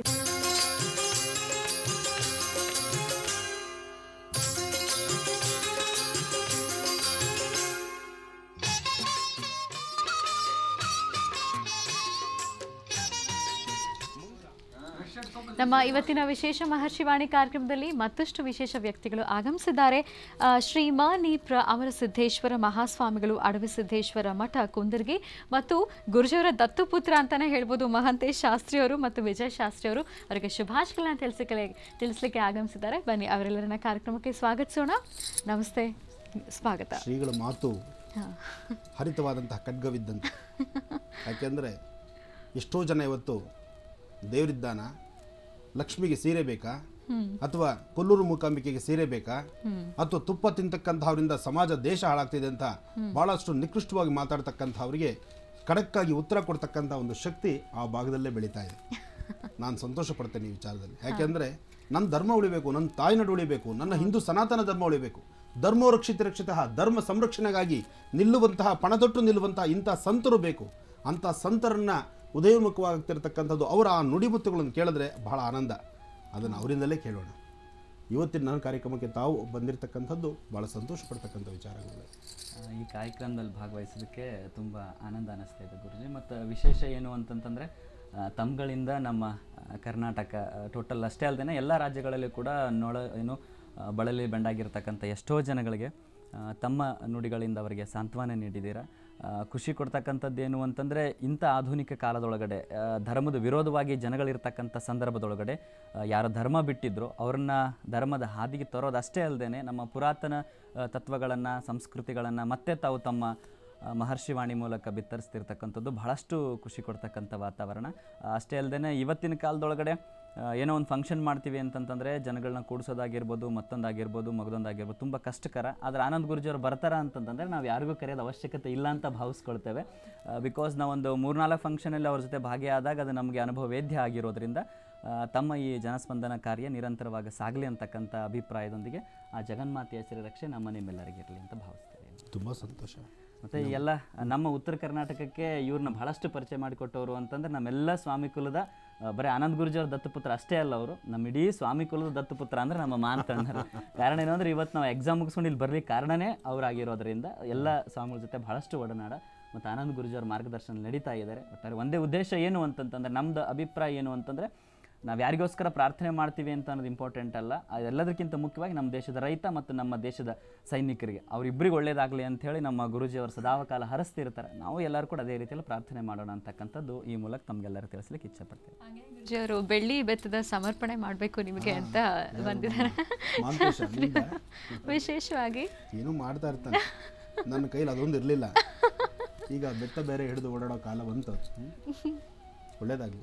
ನಮ್ಮ ಇವತ್ತಿನ ವಿಶೇಷ ಮಹರ್ಷಿ ವಾಣಿ ಕಾರ್ಯಕ್ರಮದಲ್ಲಿ ಮತ್ತಷ್ಟು ವಿಶೇಷ ವ್ಯಕ್ತಿಗಳು ಆಗಮಿಸಿದ್ದಾರೆ ಆ, ಶ್ರೀ ಮ ನೀಪ್ರ ಅಮರ ಸಿದ್ದೇಶ್ವರ ಮಹಾಸ್ವಾಮಿಗಳು ಅಡವಿ ಸಿದ್ದೇಶ್ವರ ಮಠ ಕುಂದರ್ಗಿ ಮತ್ತು ಗುರುಜವರ ದತ್ತುಪುತ್ರ ಅಂತಾನೆ ಹೇಳ್ಬೋದು ಮಹಂತೇಶ್ ಶಾಸ್ತ್ರಿ ಅವರು ಮತ್ತು ವಿಜಯ್ ಶಾಸ್ತ್ರಿ ಅವರು ಅವರಿಗೆ ಶುಭಾಶಯಗಳನ್ನ ತಿಳಿಸಲಿಕ್ಕೆ ತಿಳಿಸ್ಲಿಕ್ಕೆ ಆಗಮಿಸಿದ್ದಾರೆ ಬನ್ನಿ ಅವರೆಲ್ಲರನ್ನ ಕಾರ್ಯಕ್ರಮಕ್ಕೆ ಸ್ವಾಗತಿಸೋಣ ನಮಸ್ತೆ ಸ್ವಾಗತ ಶ್ರೀಗಳ ಮಾತು ಹಾ. ಹರಿತವಾದಂತಹ ಖಡ್ಗವಿದ್ದಂತೆ ಯಾಕೆಂದರೆ ಎಷ್ಟೋ ಜನ ಇವತ್ತು ದೇವರಿದ್ದಾನ ಲಕ್ಷ್ಮಿಗೆ ಸೀರೆ ಬೇಕಾ ಹ್ಮ್. ಅಥವಾ ಕೊಲ್ಲೂರು ಮೂಕಾಂಬಿಕೆಗೆ ಸೀರೆ ಬೇಕಾ ಹ್ಮ್. ಅಥವಾ ತುಪ್ಪ ತಿಂತಕ್ಕಂಥವ್ರಿಂದ ಸಮಾಜ ದೇಶ ಹಾಳಾಗ್ತಿದೆ ಅಂತ ಹ್ಮ್. ಬಹಳಷ್ಟು ನಿಕೃಷ್ಟವಾಗಿ ಮಾತಾಡ್ತಕ್ಕಂಥವ್ರಿಗೆ ಖಡಕ್ಕಾಗಿ ಉತ್ತರ ಕೊಡ್ತಕ್ಕಂಥ ಒಂದು ಶಕ್ತಿ ಆ ಭಾಗದಲ್ಲೇ ಬೆಳೀತಾ ಇದೆ ನಾನು ಸಂತೋಷ ಪಡ್ತೇನೆ ಈ ವಿಚಾರದಲ್ಲಿ ಯಾಕೆಂದರೆ ನನ್ನ ಧರ್ಮ ಉಳಿಬೇಕು ನನ್ನ ತಾಯಿನಾಡು ಉಳಿಬೇಕು ನನ್ನ ಹಿಂದೂ ಸನಾತನ ಧರ್ಮ ಉಳಿಬೇಕು ಧರ್ಮೋ ರಕ್ಷಿತ ರಕ್ಷಿತ ಧರ್ಮ ಸಂರಕ್ಷಣೆಗಾಗಿ ನಿಲ್ಲುವಂತಹ ಪಣದೊಟ್ಟು ನಿಲ್ಲುವಂತಹ ಇಂಥ ಸಂತರು ಬೇಕು ಅಂಥ ಸಂತರನ್ನ ಉದಯೋನ್ಮುಖವಾಗ್ತಿರ್ತಕ್ಕಂಥದ್ದು ಅವರ ಆ ನುಡಿಮುತ್ತುಗಳನ್ನು ಕೇಳಿದ್ರೆ ಬಹಳ ಆನಂದ ಅದನ್ನು ಅವರಿಂದಲೇ ಕೇಳೋಣ ಇವತ್ತಿನ ನನ್ನ ಕಾರ್ಯಕ್ರಮಕ್ಕೆ ತಾವು ಬಂದಿರತಕ್ಕಂಥದ್ದು ಭಾಳ ಸಂತೋಷ ಪಡ್ತಕ್ಕಂಥ ವಿಚಾರಗಳು ಆ, ಈ ಕಾರ್ಯಕ್ರಮದಲ್ಲಿ ಭಾಗವಹಿಸೋದಕ್ಕೆ ತುಂಬ ಆನಂದ ಅನ್ನಿಸ್ತಾ ಇದೆ ಗುರುಜಿ ಮತ್ತು ವಿಶೇಷ ಏನು ಅಂತಂತಂದರೆ ತಮ್ಗಳಿಂದ ನಮ್ಮ ಆ, ಕರ್ನಾಟಕ ಟೋಟಲ್ ಅಷ್ಟೇ ಅಲ್ಲದೆ ಎಲ್ಲ ರಾಜ್ಯಗಳಲ್ಲಿ ಕೂಡ ನೋಡ ಏನು ಆ, ಬಳಲಿ ಬೆಂಡಾಗಿರ್ತಕ್ಕಂಥ ಎಷ್ಟೋ ಜನಗಳಿಗೆ ಆ, ತಮ್ಮ ನುಡಿಗಳಿಂದ ಅವರಿಗೆ ಸಾಂತ್ವನ ನೀಡಿದ್ದೀರಾ ಆ, ಖುಷಿ ಕೊಡ್ತಕ್ಕಂಥದ್ದು ಏನು ಅಂತಂದರೆ ಇಂಥ ಆಧುನಿಕ ಕಾಲದೊಳಗಡೆ ಆ, ಧರ್ಮದ ವಿರೋಧವಾಗಿ ಜನಗಳಿರ್ತಕ್ಕಂಥ ಸಂದರ್ಭದೊಳಗಡೆ ಆ, ಯಾರು ಧರ್ಮ ಬಿಟ್ಟಿದ್ರು ಅವ್ರನ್ನ ಧರ್ಮದ ಹಾದಿಗೆ ತರೋದು ಅಷ್ಟೇ ಅಲ್ಲದೆ ನಮ್ಮ ಪುರಾತನ ತತ್ವಗಳನ್ನು ಸಂಸ್ಕೃತಿಗಳನ್ನು ಮತ್ತೆ ತಾವು ತಮ್ಮ ಆ, ಮಹರ್ಷಿ ವಾಣಿ ಮೂಲಕ ಬಿತ್ತರಿಸ್ತಿರ್ತಕ್ಕಂಥದ್ದು ಬಹಳಷ್ಟು ಖುಷಿ ಕೊಡ್ತಕ್ಕಂಥ ವಾತಾವರಣ ಆ, ಅಷ್ಟೇ ಅಲ್ಲದೆ ಇವತ್ತಿನ ಕಾಲದೊಳಗಡೆ ಆ, ಏನೋ ಒಂದು ಫಂಕ್ಷನ್ ಮಾಡ್ತೀವಿ ಅಂತಂತಂದರೆ ಜನಗಳನ್ನ ಕೂಡಿಸೋದಾಗಿರ್ಬೋದು ಮತ್ತೊಂದಾಗಿರ್ಬೋದು ಮಗದೊಂದಾಗಿರ್ಬೋದು ತುಂಬ ಕಷ್ಟಕರ ಆದರೆ ಆನಂದ್ ಗುರುಜಿಯವರು ಬರ್ತಾರ ಅಂತಂತಂದರೆ ನಾವು ಯಾರಿಗೂ ಕರೆಯೋದು ಅವಶ್ಯಕತೆ ಇಲ್ಲ ಅಂತ ಭಾವಿಸ್ಕೊಳ್ತೇವೆ ಬಿಕಾಸ್ ನಾವೊಂದು ಮೂರ್ನಾಲ್ಕು ಫಂಕ್ಷನಲ್ಲಿ ಅವ್ರ ಜೊತೆ ಭಾಗಿಯಾದಾಗ ಅದು ನಮಗೆ ಅನುಭವ ವೇದ್ಯ ಆಗಿರೋದ್ರಿಂದ ಆ, ತಮ್ಮ ಈ ಜನಸ್ಪಂದನ ಕಾರ್ಯ ನಿರಂತರವಾಗಿ ಸಾಗಲಿ ಅಂತಕ್ಕಂಥ ಅಭಿಪ್ರಾಯದೊಂದಿಗೆ ಆ ಜಗನ್ಮಾತೆಯ ಶ್ರೀರಕ್ಷೆ ನಮ್ಮ ನಿಮ್ಮೆಲ್ಲರಿಗಿರಲಿ ಅಂತ ಭಾವಿಸ್ತೇವೆ ತುಂಬ ಸಂತೋಷ ಮತ್ತು ಎಲ್ಲ ನಮ್ಮ ಉತ್ತರ ಕರ್ನಾಟಕಕ್ಕೆ ಇವ್ರನ್ನ ಬಹಳಷ್ಟು ಪರಿಚಯ ಮಾಡಿಕೊಟ್ಟವರು ಅಂತಂದ್ರೆ ನಮ್ಮೆಲ್ಲ ಸ್ವಾಮಿ ಕುಲದ ಆ, ಬರೀ ಆನಂದ್ ಗುರುಜಿಯವ್ರ ದತ್ತುಪುತ್ರ ಅಷ್ಟೇ ಅಲ್ಲ ಅವರು ನಮ್ಮ ಇಡೀ ಸ್ವಾಮಿ ಕುಲದ ದತ್ತುಪುತ್ರ ಅಂದ್ರೆ ನಮ್ಮ ಮಾನತಣ್ಣರು ಕಾರಣ ಏನಂದ್ರೆ ಇವತ್ತು ನಾವು ಎಕ್ಸಾಮ್ ಮುಗಿಸ್ಕೊಂಡು ಇಲ್ಲಿ ಬರ್ಲಿಕ್ಕೆ ಕಾರಣನೇ ಅವರಾಗಿರೋದ್ರಿಂದ ಎಲ್ಲ ಸ್ವಾಮಿಗಳ ಜೊತೆ ಬಹಳಷ್ಟು ಒಡನಾಡ ಮತ್ತು ಆನಂದ್ ಗುರುಜಿಯವ್ರ ಮಾರ್ಗದರ್ಶನ ನಡೀತಾ ಇದ್ದಾರೆ ಒಟ್ಟಾರೆ ಒಂದೇ ಉದ್ದೇಶ ಏನು ಅಂತಂತಂದ್ರೆ ನಮ್ದು ಅಭಿಪ್ರಾಯ ಏನು ಅಂತಂದರೆ ನಾವು ಯಾರಿಗೋಸ್ಕರ ಪ್ರಾರ್ಥನೆ ಮಾಡ್ತೀವಿ ಅಂತ ಅನ್ನೋದು ಇಂಪಾರ್ಟೆಂಟ್ ಅಲ್ಲ ಅದೆಲ್ಲದಕ್ಕಿಂತ ಮುಖ್ಯವಾಗಿ ನಮ್ಮ ದೇಶದ ರೈತ ಮತ್ತು ನಮ್ಮ ದೇಶದ ಸೈನಿಕರಿಗೆ ಅವರಿಬ್ಬರಿಗೆ ಒಳ್ಳೇದಾಗಲಿ ಅಂತ ಹೇಳಿ ನಮ್ಮ ಗುರುಜಿಯವರು ಸದಾವಕಾಲ ಹರಿಸ್ತಿರ್ತಾರೆ ನಾವು ಎಲ್ಲರೂ ಕೂಡ ಅದೇ ರೀತಿಯಲ್ಲಿ ಪ್ರಾರ್ಥನೆ ಮಾಡೋಣ ಅಂತಕ್ಕಂಥದ್ದು ಈ ಮೂಲಕ ತಮಗೆಲ್ಲರೂ ತಿಳಿಸ್ಲಿಕ್ಕೆ ಇಚ್ಛೆಪಡ್ತೇವೆ ಗುರೂಜಿಯವರು ಬೆಳ್ಳಿ ಬೆತ್ತದ ಸಮರ್ಪಣೆ ಮಾಡಬೇಕು ನಿಮಗೆ ಅಂತ ಬಂದಿದ್ದಾರೆ ಮಾಂತೇಶ, ನಿಂದ? ವಿಶೇಷವಾಗಿ ಏನೋ ಮಾಡ್ತಾ ಇರ್ತಾನೆ ನನ್ನ ಕೈಲಿ ಅದೊಂದು ಇರಲಿಲ್ಲ ಈಗ ಬೆತ್ತ ಬೇರೆ ಹಿಡಿದು ಓಡಾಡೋ ಕಾಲ ಬಂತು ಹ್ಮ್? ಒಳ್ಳೇದಾಗಲಿ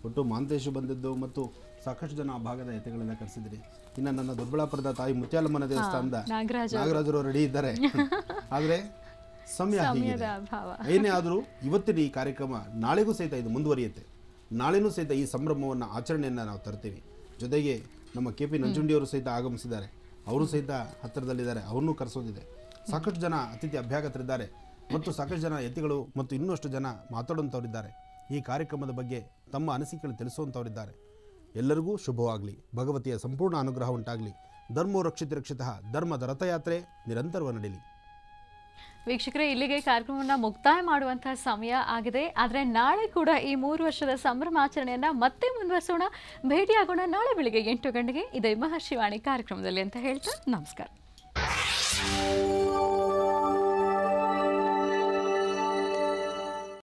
ಒಟ್ಟು ಮಾಂತೇಶು ಬಂದಿದ್ದು ಮತ್ತು ಸಾಕಷ್ಟು ಜನ ಆ ಭಾಗದ ಎತೆಗಳೆಲ್ಲ ಕರೆಸಿದ್ರಿ ಇನ್ನು ನನ್ನ ದೊಡ್ಡಬಳ್ಳಾಪುರದ ತಾಯಿ ಮುತ್ಯಾಲಮ್ಮನ ದೇವಸ್ಥಾನದ ನಾಗರಾಜ್ ಅವರು. ನಾಗರಾಜರು ರೆಡಿ ಇದ್ದಾರೆ ಆದರೆ ಸಮಯ ಸಮಯದ ಹೀಗಿದೆ ಅಭಾವ. ಏನೇ ಆದರೂ ಇವತ್ತಿನ ಈ ಕಾರ್ಯಕ್ರಮ ನಾಳೆಗೂ ಸಹಿತ ಇದು ಮುಂದುವರಿಯುತ್ತೆ ನಾಳೆನೂ ಸಹಿತ ಈ ಸಂಭ್ರಮವನ್ನು ಆಚರಣೆಯನ್ನು ನಾವು ತರ್ತೀವಿ ಜೊತೆಗೆ ನಮ್ಮ ಕೆ ಪಿ ನಂಜುಂಡಿಯವರು ಸಹಿತ ಆಗಮಿಸಿದ್ದಾರೆ ಅವರು ಸಹಿತ ಹತ್ತಿರದಲ್ಲಿದ್ದಾರೆ ಅವ್ರನ್ನೂ ಕರೆಸೋದಿದೆ ಸಾಕಷ್ಟು ಜನ ಅತಿಥಿ ಅಭ್ಯಾಗತರಿದ್ದಾರೆ ಮತ್ತು ಸಾಕಷ್ಟು ಜನ ಯತಿಗಳು ಮತ್ತು ಇನ್ನಷ್ಟು ಜನ ಮಾತಾಡುವಂಥವರಿದ್ದಾರೆ ಈ ಕಾರ್ಯಕ್ರಮದ ಬಗ್ಗೆ ತಮ್ಮ ಅನಿಸಿಕೆಗಳು ತಿಳಿಸುವಂಥವರಿದ್ದಾರೆ ಎಲ್ಲರಿಗೂ ಶುಭವಾಗಲಿ ಭಗವತಿಯ ಸಂಪೂರ್ಣ ಅನುಗ್ರಹ ಉಂಟಾಗಲಿ ಧರ್ಮೋ ರಕ್ಷಿತ ರಕ್ಷಿತ ಧರ್ಮದ ರಥಯಾತ್ರೆ ನಿರಂತರವ ನಡೀಲಿ ವೀಕ್ಷಕರೇ ಇಲ್ಲಿಗೆ ಕಾರ್ಯಕ್ರಮವನ್ನು ಮುಕ್ತಾಯ ಮಾಡುವಂತಹ ಸಮಯ ಆಗಿದೆ ಆದರೆ ನಾಳೆ ಕೂಡ ಈ ಮೂರು ವರ್ಷದ ಸಂಭ್ರಮಾಚರಣೆಯನ್ನ ಮತ್ತೆ ಮುಂದುವರಿಸೋಣ ಭೇಟಿಯಾಗೋಣ ನಾಳೆ ಬೆಳಿಗ್ಗೆ ಎಂಟು ಗಂಟೆಗೆ ಇದೇ ಮಹರ್ಷಿವಾಣಿ ಕಾರ್ಯಕ್ರಮದಲ್ಲಿ ಅಂತ ಹೇಳ್ತಾ ನಮಸ್ಕಾರ